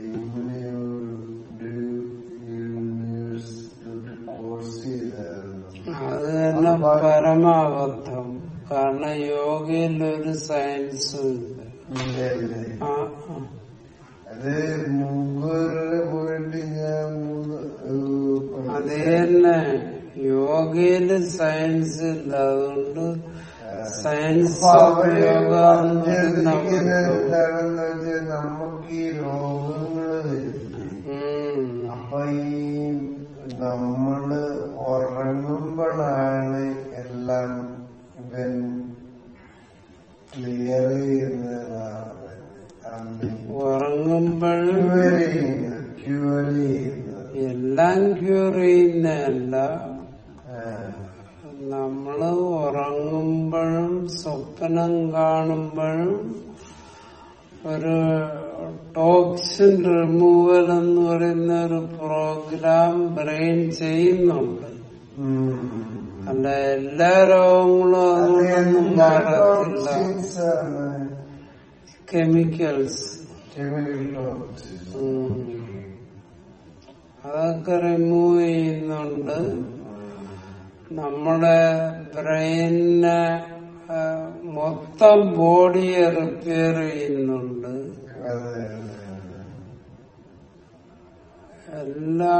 കോഴ്സ് ചെയ്തായിരുന്നു അത് തന്നെ പരമാബദ്ധം കാരണം യോഗയിൽ ഒരു സയൻസും ഇല്ല ഇല്ല, ഇല്ല. ആ, ആ. അത് മുമ്പ് പോയിട്ട് ഞാൻ മൂന്ന് ഏഹ്, അത് തന്നെ യോഗയില് സയൻസ് ഇല്ല അതുകൊണ്ട് സയൻസ് അപ്പൊ ഓഫ് അവര് യോഗ എന്ന് പറഞ്ഞിരിക്കുന്നത് പറയുന്നത് എന്താണെന്ന് വെച്ചാൽ നമുക്ക് ഈ രോഗങ്ങൾ വരും ഉം. അപ്പൊ ഈ നമ്മള് ഉറങ്ങുമ്പോഴാണ് എല്ലാം ഇവൻ ക്ലിയർ ചെയ്യുന്നതാണ് ഉറങ്ങുമ്പോഴും ക്യൂർ ചെയ്യുന്നത് ക്യൂർ ചെയ്യുന്നത് എല്ലാം ക്യൂർ ചെയ്യുന്നതല്ല ആ. നമ്മള് ഉറങ്ങുമ്പോഴും സ്വപ്നം കാണുമ്പോഴും ഒരു ടോക്സിൻ റിമൂവൽ എന്ന് പറയുന്ന ഒരു പ്രോഗ്രാം ബ്രെയിൻ ചെയ്യുന്നുണ്ട് ഉം. അല്ല എല്ലാ രോഗങ്ങളും അതുകൊണ്ടൊന്നും മാറത്തില്ല Toxins ആണ് കെമിക്കൽസ് chemical toxins. അതൊക്കെ റിമൂവ് ചെയ്യുന്നുണ്ട് നമ്മുടെ ബ്രെയിനിനെ ആ, മൊത്തം ബോഡിയെ റിപ്പയർ ചെയ്യുന്നുണ്ട് അതെ അതെ അതെ എല്ലാ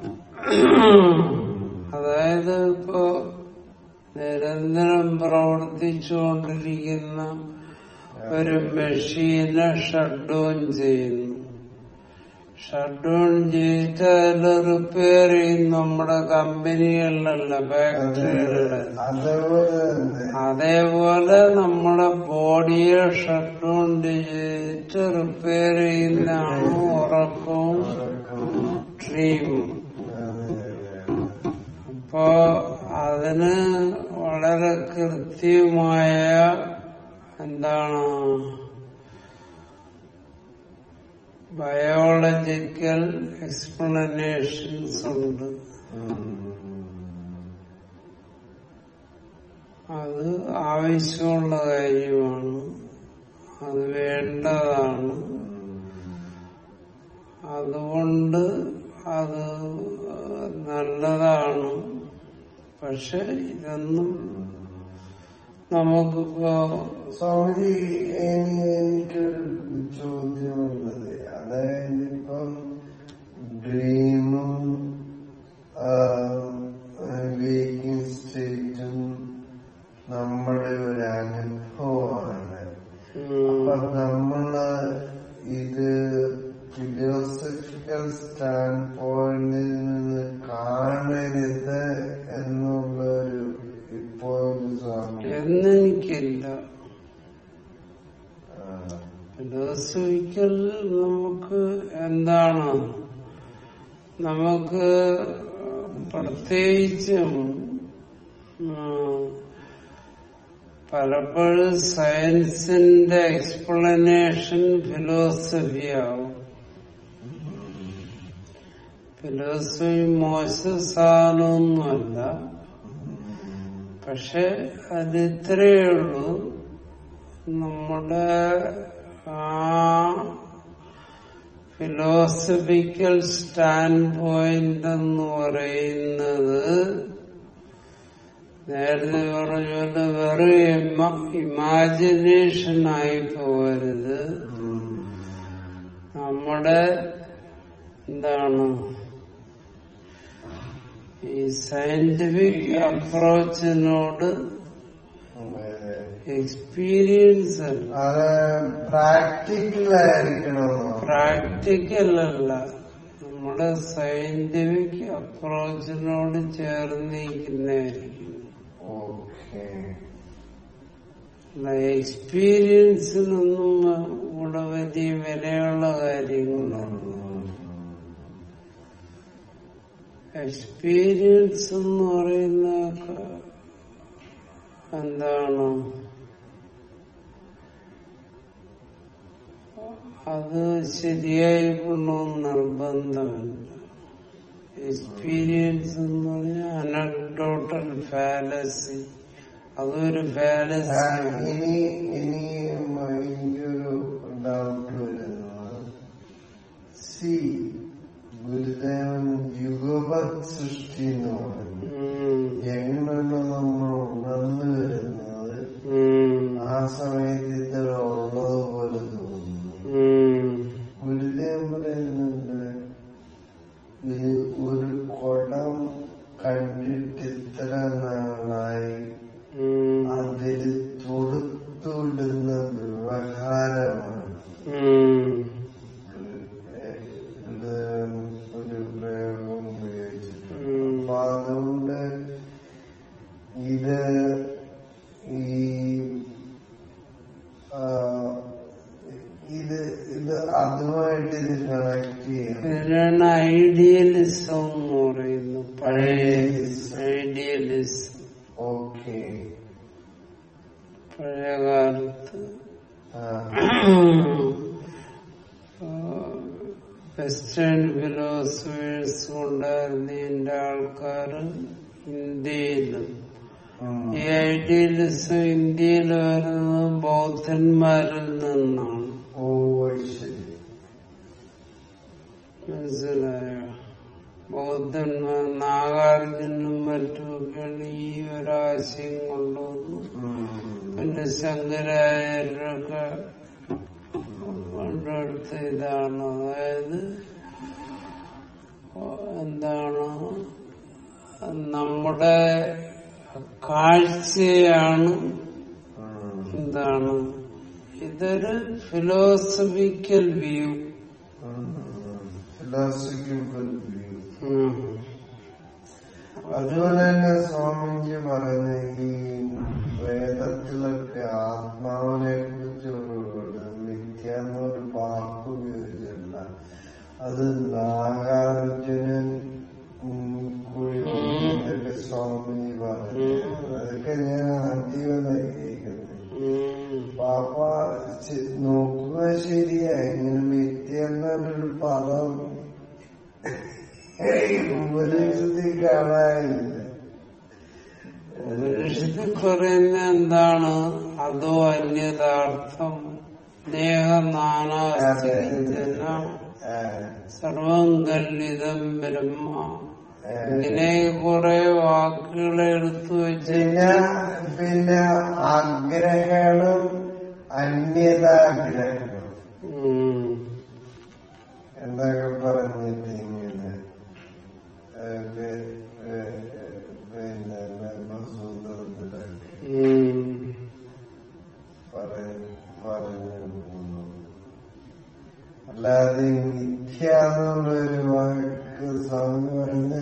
അതായത് ഇപ്പോ നിരന്തരം പ്രവർത്തിച്ചുകൊണ്ടിരിക്കുന്ന ഒരു മെഷീനെ ഷട്ട് ഡൗൺ ചെയ്യുന്നു ഷട്ട് ഡൗൺ ചെയ്തിട്ട് അതിൽ റിപ്പയർ ചെയ്യും നമ്മുടെ കമ്പനികളിലല്ല ഫാക്ടറികളിൽ അതേപോലെ തന്നെ അതേപോലെ നമ്മുടെ ബോഡിയെ ഷട്ട് ഡൗൺ ചെയ്തിട്ട് റിപ്പയർ ചെയ്യുന്നതാണ് ഉറക്കവും ഡ്രീമും അതെ അതെ അപ്പോ അതിന് വളരെ കൃത്യമായ എന്താണ് ബയോളജിക്കൽ എക്സ്പ്ലനേഷൻസ് ഉണ്ട് അത് ആവശ്യമുള്ള കാര്യമാണ് അത് വേണ്ടതാണ് അതുകൊണ്ട് അത് നല്ലതാണ് പക്ഷെ ഇതൊന്നും നമുക്കിപ്പോ സ്വാമിജി ഇനി എനിക്കൊരു ചോദ്യമുള്ളത് അതായത് ഇപ്പം ഡ്രീമും വേക്കിംഗ് സ്റ്റേറ്റും നമ്മുടെ ഒരു അനുഭവമാണ് അപ്പൊ ഉം, നമ്മള് ഇത് ഫിലോസഫിക്കൽ സ്റ്റാൻഡ് പോയിന്റിൽ നിന്ന് കാണരുത് എന്നുള്ളൊരു ഇപ്പോഴും സ്വാമി എന്നെനിക്കില്ല ആ, ഫിലോസഫിക്കൽ നമുക്ക് എന്താണ് നമുക്ക് പ്രത്യേകിച്ചും ഉം, പലപ്പോഴും സയൻസിന്റെ എക്സ്പ്ലനേഷൻ ഫിലോസഫിയാവും ഫിലോസഫി മോശം സാധനമൊന്നുമല്ല പക്ഷെ അത് ഇത്രയേ ഉള്ളൂ നമ്മുടെ ആ ഫിലോസഫിക്കൽ സ്റ്റാൻഡ് പോയിന്റ് എന്ന് പറയുന്നത് നേരത്തെ പറഞ്ഞ പോലെ വെറും ഇമാജിനേഷൻ ആയി പോകരുത് നമ്മുടെ എന്താണ് ഈ സയന്റിഫിക് അപ്രോച്ചിനോട് എക്സ്പീരിയൻസ് അത് പ്രാക്ടിക്കലായിരിക്കണമെന്നോ പ്രാക്ടിക്കൽ അല്ല നമ്മുടെ സയന്റിഫിക് അപ്രോച്ചിനോട് ചേർന്നിരിക്കുന്നതായിരിക്കും ഓക്കെ അല്ല എക്സ്പീരിയൻസിനൊന്നും ഇവിടെ വലിയ വിലയുള്ള കാര്യങ്ങളാണ് എക്സ്പീരിയൻസ് എന്ന് പറയുന്ന എന്താണ് അത് ശരിയായി കൊണ്ടുവന്ന് നിർബന്ധമില്ല എക്സ്പീരിയൻസ് എന്ന് പറഞ്ഞാൽ അനക്ഡോട്ടൽ ഫാലസി അതൊരു ആ, ഫാലസി ഇനി ഇനി എനിക്കൊരു ഡൗട്ട് വരുന്നത് സി ഗുരുദേവൻ യുഗപത് സൃഷ്ടി എന്ന് പറഞ്ഞു എങ്ങനെയാണ് നമ്മൾ ഉണർന്നു വരുന്നത് ആ സമയത്ത് ഇത്ര ഉള്ളതുപോലെ തോന്നുന്നു ഗുരുദേവൻ പറയുന്നുണ്ട് ഈ ഒരു കുടം കണ്ടിട്ട് ഇത്ര നാളായി അതിൽ തൊടുത്തുവിടുന്ന വ്യവഹാരമാണ് ഇത് ഒരു പ്രയോഗം ഉപയോഗിച്ചിട്ടുണ്ട് അപ്പൊ അതുകൊണ്ട് ഇത് ഈ ആ, ഇത് ഇത് അതുമായിട്ട് ഇത് കണക്ട് ചെയ്യണം ഇതിനാണ് ഐഡിയലിസം എന്ന് പറയുന്നത് പഴയ ഐഡിയലിസം ഓക്കെ പഴയ കാലത്ത് വെസ്റ്റേൺ ഫിലോസഫേഴ്സ് ഉണ്ടായിരുന്ന എന്റെ ആൾക്കാർ ഇന്ത്യയിലും ഈ ഐഡിയലിസം ഇന്ത്യയിൽ വരുന്നത് ബൗദ്ധന്മാരിൽ നിന്നാണ് ഓ ശരി മനസ്സിലായോ ബൗദ്ധന്മാർ നാഗാർജുനും മറ്റുമൊക്കെയാണ് ഈ ഒരാശയം കൊണ്ടുവന്നു പിന്നെ ശങ്കരാചാര്യരൊക്കെ കൊണ്ടെടുത്ത ഇതാണ് അതായത് എന്താണ് നമ്മുടെ കാഴ്ചയാണ് എന്താണ് ഇതൊരു ഫിലോസഫിക്കൽ വ്യൂ ഫിലോസഫിക്കൽ വ്യൂ അതുപോലെ തന്നെ സ്വാമിജി പറഞ്ഞ ഈ വേദത്തിലൊക്കെ ആത്മാവിനെ കുറിച്ചുള്ള മിഥ്യ എന്നൊരു വാക്ക് ഉപയോഗിച്ചില്ല അത് നാഗാർജുനൻ ഉം, കുഴിമൊക്കെ സ്വാമിജി പറഞ്ഞു അതൊക്കെ ഞാൻ ആദ്യമായി കേൾക്കുന്നത് പാപ്പ ചെ- നോക്കുക ശരിയാ ഇങ്ങനെ മിഥ്യ എന്നൊരു പദം ഉപദേശത്തിൽ കാണാനില്ല ഉപനിഷത്തിൽ പറയുന്ന എന്താണ് അതോ അന്യതാർത്ഥം ദേഹനാനാസ്തിന ആ, സർവം കല്ലിതം ബ്രഹ്മ ആ. ഇങ്ങനെ കുറെ വാക്കുകൾ എടുത്തു വെച്ച് പിന്നെ പിന്നെ ആഗ്രഹങ്ങളും അന്യതാഗ്രഹങ്ങളും ഉം. എന്തൊക്കെ പറഞ്ഞിട്ട് ഇങ്ങനെ ഏ, പി- ഏ, പിന്നെ ബ്രഹ്മസൂത്രത്തിലൊക്കെ ഉം. പറഞ്ഞു പറഞ്ഞു അല്ലാതെ മിഥ്യ എന്നുള്ളൊരു വാക്ക് സ്വാമി പറഞ്ഞ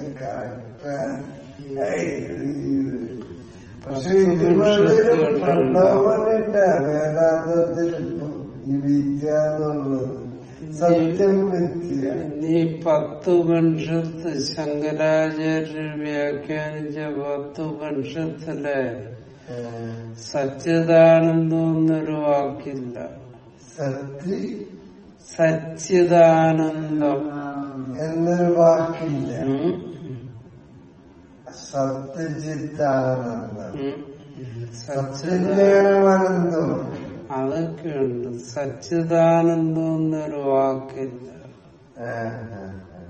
പക്ഷെ ഇതിനൊരു പ്രലോഭനമില്ല വേദാന്തത്തിൽ ഈ വിദ്യ എന്നുള്ളത് സത്യം മിഥ്യ ഈ പത്ത് ഉപനിഷത്ത് ശങ്കരാചാര്യർ വ്യാഖ്യാനിച്ച പത്ത് ഉപനിഷത്തിലെ സച്ചിദാനന്ദം എന്നൊരു വാക്കില്ല സത്യ സച്ചിദാനന്ദം എന്നൊരു വാക്കില്ല ഉം. സത്യജിത്താനന്ദം ഉം. സച്ചിദാനന്ദം സത്യജ്ഞാനമാനന്ദം അതൊക്കെയുണ്ട് സച്ചിദാനന്ദം എന്നൊരു വാക്കില്ല ആ, ആ, ആ.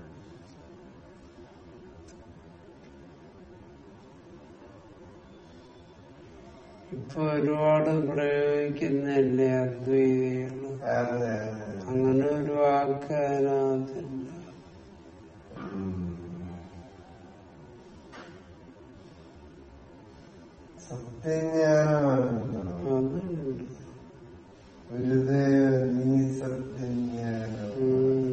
ഇപ്പൊ ഒരുപാട് പ്രയോഗിക്കുന്നില്ലേ അദ്വൈതികള് അതെ അതെ അങ്ങനെ ഒരു വാക്ക് അതിനകത്തില്ല ഉം. സത്യജ്ഞാനമാണ് അതുണ്ട് ഗുരുദേവ നീ സത്യജ്ഞാനം ഉം.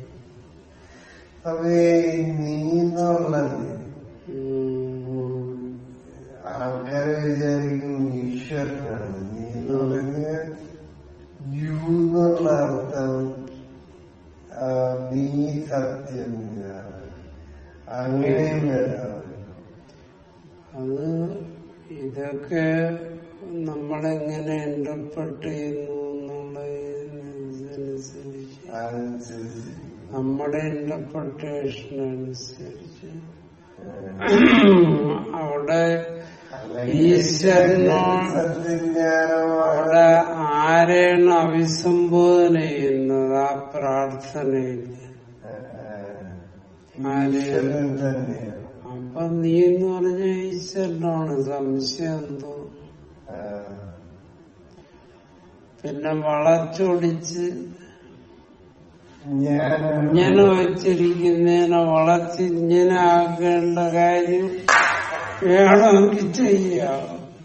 അവേ നീ എന്നുള്ളത് ഉം. ആൾക്കാരെ വിചാരിക്കും ഈശ്വരനാണ് നീ എന്ന് പറഞ്ഞാൽ യു എന്നുള്ള അർത്ഥം ആ, നീ സത്യം എന്നാണ്. അങ്ങനെയും വരാം അത് ഇതൊക്കെ നമ്മളെങ്ങനെ ഇന്റർപ്രട്ട് ചെയ്യുന്നു എന്നുള്ളതിനനുസരിച്ച് അതനുസരിച്ച് നമ്മുടെ ഇന്റർപ്രിട്ടേഷൻ അനുസരിച്ച് അവിടെ ഈശ്വരനോട് സത്യജ്ഞാനമാണ് അവിടെ ആരെയാണ് അഭിസംബോധന ചെയ്യുന്നത് ആ പ്രാർത്ഥനയിൽ ആരെയാണ് ഈശ്വരൻ തന്നെയാണ് അപ്പൊ നീ എന്ന് പറഞ്ഞ ഈശ്വരനാണ് സംശയം എന്തോ ആ, പിന്നെ വളച്ചൊടിച്ച് ജ്ഞാനം ഇങ്ങനെ വച്ചിരിക്കുന്നതിനെ വളച്ച് ഇങ്ങനെ ആക്കേണ്ട കാര്യം വേണമെങ്കിൽ ചെയ്യാം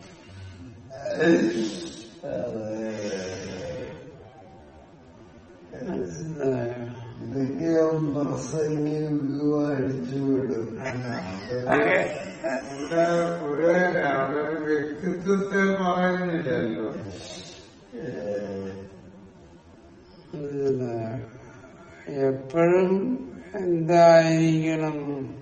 മനസ്സിലായോ ഇതൊക്കെ പ്രസംഗം അടിച്ചുവിടും ഇവിടെ ഒരു അവിടെ ഒരു വ്യക്തിത്വത്തെ പറയുന്നില്ലല്ലോ മനസ്സിലായോ? എപ്പോഴും എന്തായിരിക്കണം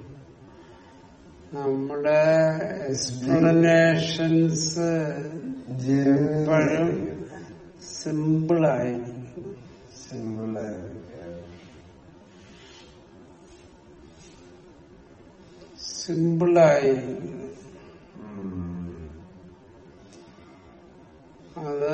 നമ്മുടെ എക്സ്പ്ലനേഷൻസ് എപ്പോഴും സിമ്പിളായിരിക്കും സിമ്പിളായിരിക്കും സിമ്പിളായിരിക്കും അത്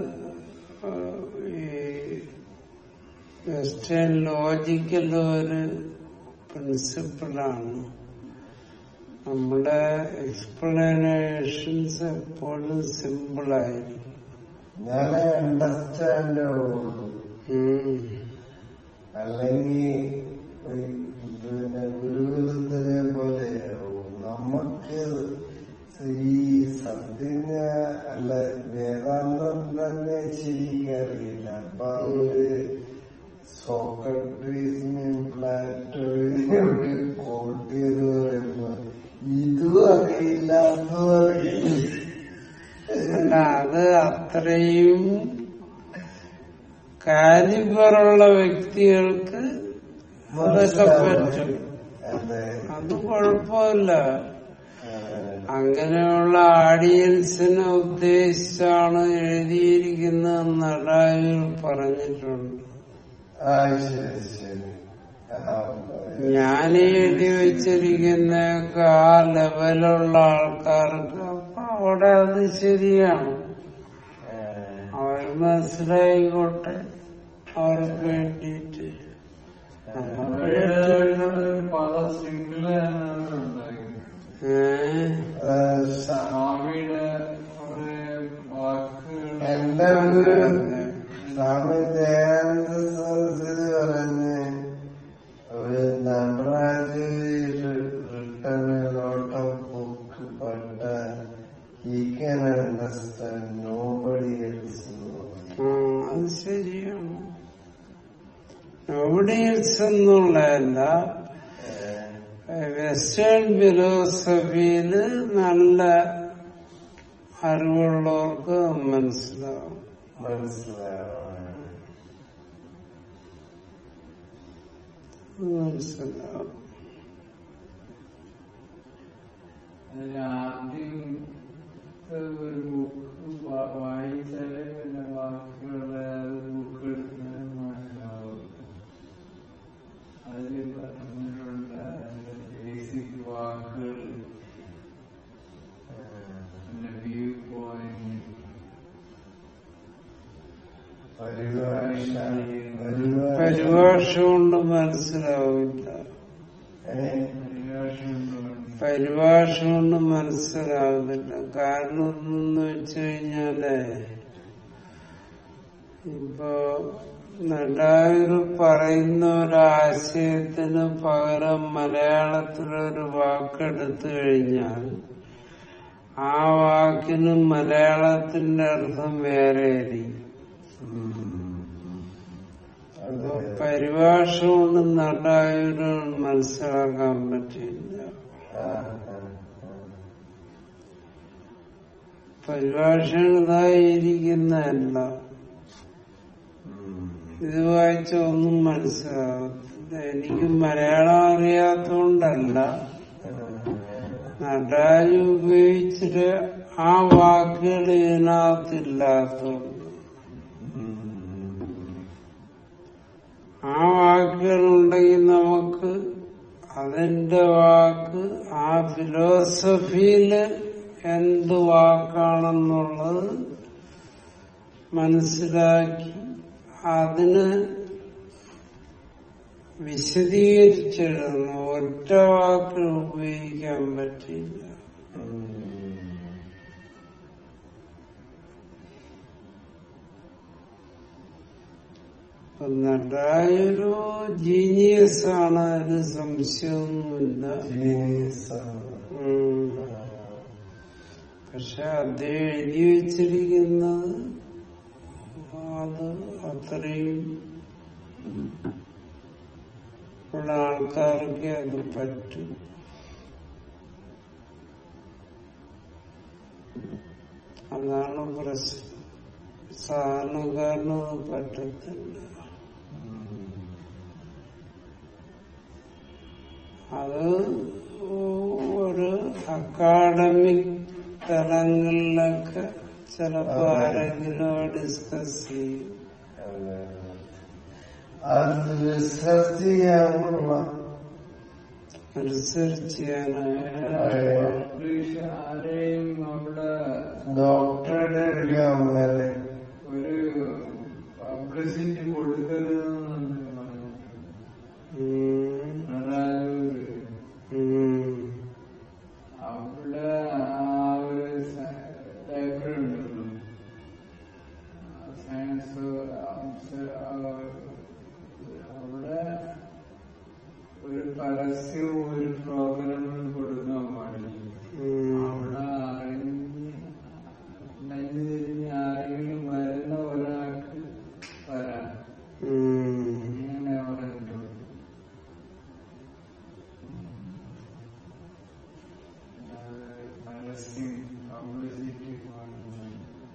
ഈ വെസ്റ്റേൺ ലോജിക്കൽ ഒരു പ്രിൻസിപ്പിളാണ് നമ്മുടെ എക്സ്പ്ലനേഷൻസ് എപ്പോഴും സിമ്പിളായിരിക്കും ഞാൻ അണ്ടർസ്റ്റാൻഡ് ആവുള്ളൂ ഉം. അല്ലെങ്കിൽ പിന്നെ ഗുരുകുലത്തിനെ പോലെയാവും നമുക്ക് ഈ സത്യന അല്ല വേദാന്തം തന്നെ ശരിക്കറിയില്ല അപ്പൊ അവര് സോക്രട്ടീസിനെയും പ്ലാറ്റോയും കോട്ട് ചെയ്ത് പറയുമ്പോ ഇതും അറിയില്ല അതും അറിയില്ല അല്ല അത് അത്രയും കാലിബറുള്ള വ്യക്തികൾക്ക് അതൊക്കെ പറ്റും അതെ അത് കുഴപ്പമില്ല ആ, അങ്ങനെയുള്ള ആഡിയൻസിനെ ഉദ്ദേശിച്ചാണ് എഴുതിയിരിക്കുന്നത് നടായിൽ പറഞ്ഞിട്ടുണ്ട് ആ ശരി ശരി ആ, ഞാൻ എഴുതി വെച്ചിരിക്കുന്നതൊക്കെ ആ ലെവലുള്ള ആൾക്കാർക്ക് അപ്പൊ അവിടെ അത് ശരിയാണ് ആ, അവർ മനസ്സിലായിക്കോട്ടെ അവർക്ക് വേണ്ടിയിട്ട് പല സിംഗിള് ഉണ്ടായിരുന്നു ഏഹ് ആ, സ- സ്വാമിയുടെ കുറെ വാക്കുകൾ എന്റെ ഒരു സ്വാമി ദയാനന്ദ സരസ്വതി പറഞ്ഞ് ഒരു നടരാജ് written lot of book but he can understand nobody else ആ, അത് ശരിയാണ് നോബഡീസ് എന്നുള്ളതല്ല വെസ്റ്റേൺ ഫിലോസഫിയില് നല്ല അറിവുള്ളവർക്ക് മനസ്സിലാവും മനസ്സിലാവും മനസ്സിലാവും അതിൽ ആദ്യം ഒരു ബുക്ക് വായിച്ചാലേ പിന്നെ ബാക്കിയുള്ള ബുക്ക് എടുക്കാൻ മനസ്സിലാവും അതിൽ പറഞ്ഞിട്ടുണ്ട് അതിന്റെ ബേസിക് വാക്കുകൾ പിന്നെ വ്യൂ പോയിന്റ് പരിഭാഷ കൊണ്ട് മനസ്സിലാവില്ല ഏഹ്? പരിഭാഷ കൊണ്ട് മനസ്സിലാകുന്നില്ല കാരണം എന്തെന്ന് വെച്ച് കഴിഞ്ഞാല് ഇപ്പോ നടായൂർ പറയുന്ന ഒരാശയത്തിന് പകരം മലയാളത്തിലൊരു വാക്കെടുത്തു കഴിഞ്ഞാൽ ആ വാക്കിന് മലയാളത്തിന്റെ അർത്ഥം വേറെ ആയിരിക്കും അപ്പൊ പരിഭാഷ കൊണ്ട് നടായൂര് മനസ്സിലാക്കാൻ പറ്റില്ല ആ, ആ, ആ. പരിഭാഷ ഇതായിരിക്കുന്നതല്ല ഇത് വായിച്ച ഒന്നും മനസ്സിലാകത്തില്ല എനിക്ക് മലയാളം അറിയാത്തോണ്ടല്ല നടരാജ് ഉപയോഗിച്ചിട്ട് ആ വാക്കുകൾ ഇതിനകത്തില്ലാത്തോണ്ട് ആ വാക്കുകൾ ഉണ്ടെങ്കിൽ നമുക്ക് അതിന്റെ വാക്ക് ആ ഫിലോസഫിയില് എന്ത് വാക്കാണെന്നുള്ളത് മനസ്സിലാക്കി അതിന് വിശദീകരിച്ചെഴുതുന്നു ഒറ്റ വാക്ക് ഉപയോഗിക്കാൻ പറ്റില്ല അപ്പൊ നടായൊരു ജീനിയസ് ആണ് അതിന് സംശയമൊന്നുമില്ല ഉം. പക്ഷെ അദ്ദേഹം എഴുതി വെച്ചിരിക്കുന്നത് അത് അത്രയും ഉള്ള ആൾക്കാർക്ക് അത് പറ്റും അതാണ് പ്രശ്നം സാധാരണക്കാരനും അത് പറ്റത്തില്ല അത് ഒരു അക്കാഡമിക് തലങ്ങളിലൊക്കെ ചിലപ്പോ ആരെങ്കിലും ഡിസ്കസ് ചെയ്യും അത് റിസർച്ച് ചെയ്യാനുള്ള റിസർച്ച് ചെയ്യാനായിട്ട് ആരെയും അവിടെ ഡോക്ടറുടെ എടുക്കാൻ വരെ ഒരു പബ്ലിസിറ്റി കൊടുക്കരുതെന്നാണ് ഉം, അതായത് ഉം, അവിടെ ആ ഒരു ലൈബ്രറി ഉണ്ടല്ലോ സയൻസ് അവിടെ ഒരു പരസ്യവും ഒരു പ്രോഗ്രാമും കൊടുക്കാൻ പാടില്ല ഉം. അവിടെ അറിഞ്ഞ് നെഞ്ഞിരിഞ്ഞ് ആരെങ്കിലും വരുന്ന ഒരാൾക്ക് വരാം ഉം. ഇങ്ങനെ പറയുന്നുള്ളൂ പരസ്യം പബ്ലിസിറ്റി പാടില്ല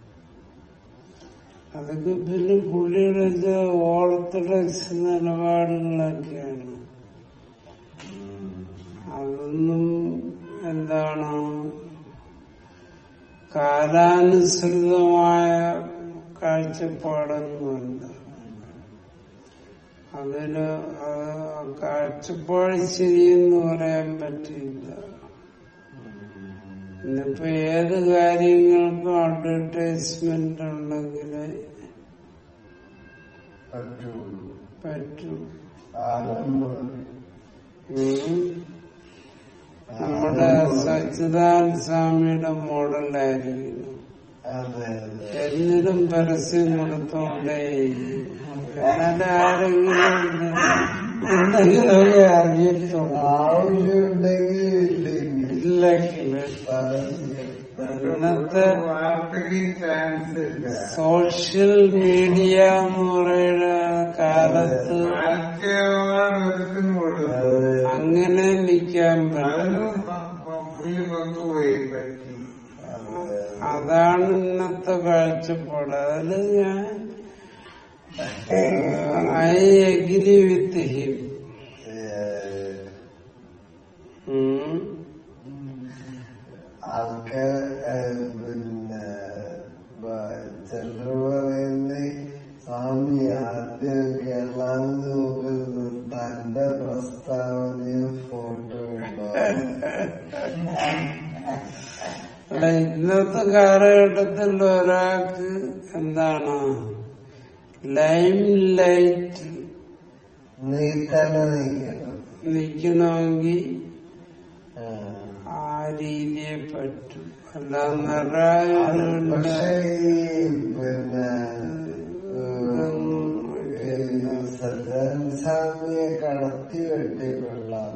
അതൊക്കെ പിന്നെ പുള്ളിയുടെ ഇത് ഓർത്തഡോക്സ് നിലപാടുകളൊക്കെയാണ് അതൊന്നും എന്താണ് കാലാനുസൃതമായ കാഴ്ചപ്പാടൊന്നുമല്ല അതിന് അത് ആ കാഴ്ചപ്പാട് ശരിയെന്ന് പറയാൻ പറ്റില്ല ഇന്നിപ്പോ ഏത് കാര്യങ്ങൾക്കും അഡ്വർടൈസ്മെന്റ് ഉണ്ടെങ്കിൽ പറ്റുള്ളൂ പറ്റും ആരംഭം ഉം. നമ്മുടെ സച്ചിദാനന്ദ സ്വാമിയുടെ മോഡലായിരിക്കുന്നു അതെ അതെ എന്നിട്ടും പരസ്യം കൊടുത്തോണ്ടേ എന്നാലും ആരെങ്കിലും എന്തെങ്കിലുമൊക്കെ അറിയത്തുള്ളൂ ആവശ്യമുണ്ടെങ്കിൽ ഇല്ലെങ്കിൽ ഇല്ലെങ്കിൽ പരസ്യം. ഇന്നത്തെ മാർക്കറ്റിംഗ് ചാൻസ് ഇല്ല സോഷ്യൽ മീഡിയ എന്ന് പറയുന്ന കാലത്ത് ആദ്യമാണ് ഒരുത്തിന് കൊടുത്തത് അതെ. അങ്ങനെ നിൽക്കാൻ പറ്റും അതിന് പുള്ളി പങ്കുപോയി പറ്റി അതെ. അതാണ് ഇന്നത്തെ കാഴ്ചപ്പാട് അതിൽ ഞാൻ ഐ അഗ്രി വിത്ത് ഹിം ഏഹ്, ഉം. ആൾക്കാർ ഏഹ്, പിന്നെ ചിലർ പറയുന്നത് സ്വാമി ആദ്യം കേരളാന്ന് നോക്കുന്നത് തന്റെ പ്രസ്താവനയും ഫോട്ടോ ഉണ്ടോ അല്ല ഇന്നത്തെ കാലഘട്ടത്തിൽ ഒരാൾക്ക് എന്താണ് ലൈം ലൈറ്റ് നീ തന്നെ നീക്കണം നിൽക്കണമെങ്കിൽ ആ. ആ രീതിയെ പറ്റും അല്ലാതെ നിറയെ പക്ഷേ ഈ പിന്നെ പിന്നെ സദാനന്ദ സ്വാമിയെ കടത്തി വെട്ടി കൊള്ളാം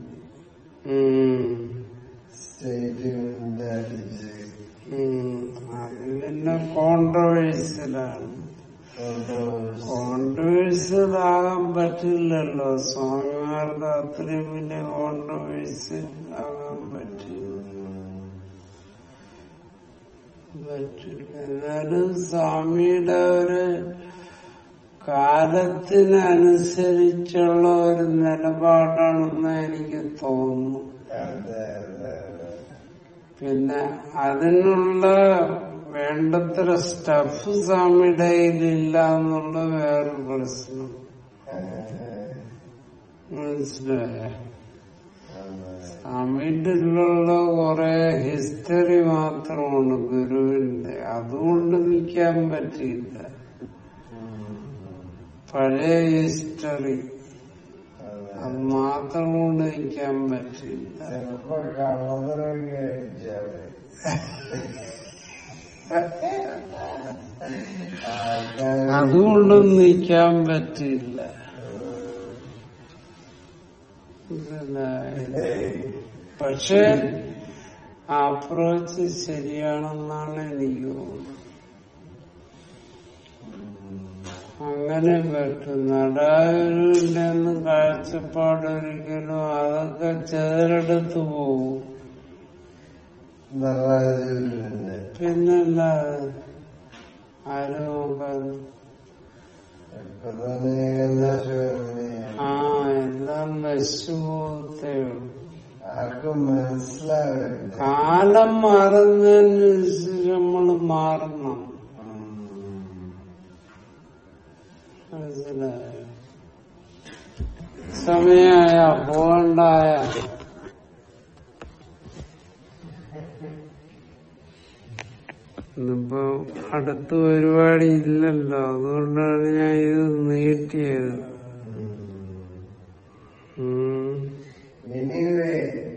സ്റ്റേറ്റ്മെന്റ് അടിച്ച് അത് പിന്നെ കോൺട്രവേഴ്സിലാണ് കോൺട്രവേഴ്സിലാകാൻ പറ്റില്ലല്ലോ സ്വാമിമാർക്ക് അത്രയും വലിയ കോൺട്രവേഴ്സിൽ ആകാൻ പറ്റില്ല പറ്റില്ല എന്നാലും സ്വാമിയുടെ ഒരു കാലത്തിനനുസരിച്ചുള്ള ഒരു നിലപാടാണെന്ന് എനിക്ക് തോന്നുന്നു അതെ അതെ അതെ പിന്നെ അതിനുള്ള വേണ്ടത്ര സ്റ്റഫ് സ്വാമിയുടെ കയ്യിലില്ല എന്നുള്ള വേറൊരു പ്രശ്നം മനസ്സിലായ സ്വാമിയുടെ ഉള്ള കുറെ ഹിസ്റ്ററി മാത്രമാണ് ഗുരുവിന്റെ അതുകൊണ്ട് നിൽക്കാൻ പറ്റിയില്ല പഴയ ഹിസ്റ്ററി അത് മാത്രം കൊണ്ട് നിൽക്കാൻ പറ്റില്ല ചിലപ്പോ കള്ളതരൊക്കെ അടിച്ചാല് ആൾക്കാര് അതുകൊണ്ടും നിൽക്കാൻ പറ്റില്ല മനസ്സിലായില്ലേ? പക്ഷെ ആ അപ്രോച്ച് ശരിയാണെന്നാണ് എനിക്ക് തോന്നുന്നത് അങ്ങനെ പറ്റും നടാവിന്റെ ഒന്നും കാഴ്ചപ്പാടൊരിക്കലും അതൊക്കെ ചെതലെടുത്ത് പോകും നടരാജന്റെ പിന്നല്ലാതെ ആരും നോക്കാതെ ഇപ്പൊ തന്നെ ഏകദേശം ഓർമ്മയാണ്. ആ എല്ലാം നശിച്ചു പോകത്തേ ഉള്ളൂ ആർക്കും മനസ്സിലാവില്ല കാലം മാറുന്നതിനനുസരിച്ച് നമ്മൾ മാറണം മനസ്സിലായോ സമയായ പോകണ്ടായ ഇന്നിപ്പോ അടുത്ത പരിപാടി ഇല്ലല്ലോ അതുകൊണ്ടാണ് ഞാൻ ഇത് നീട്ടിയത് ഉം. എനിവേ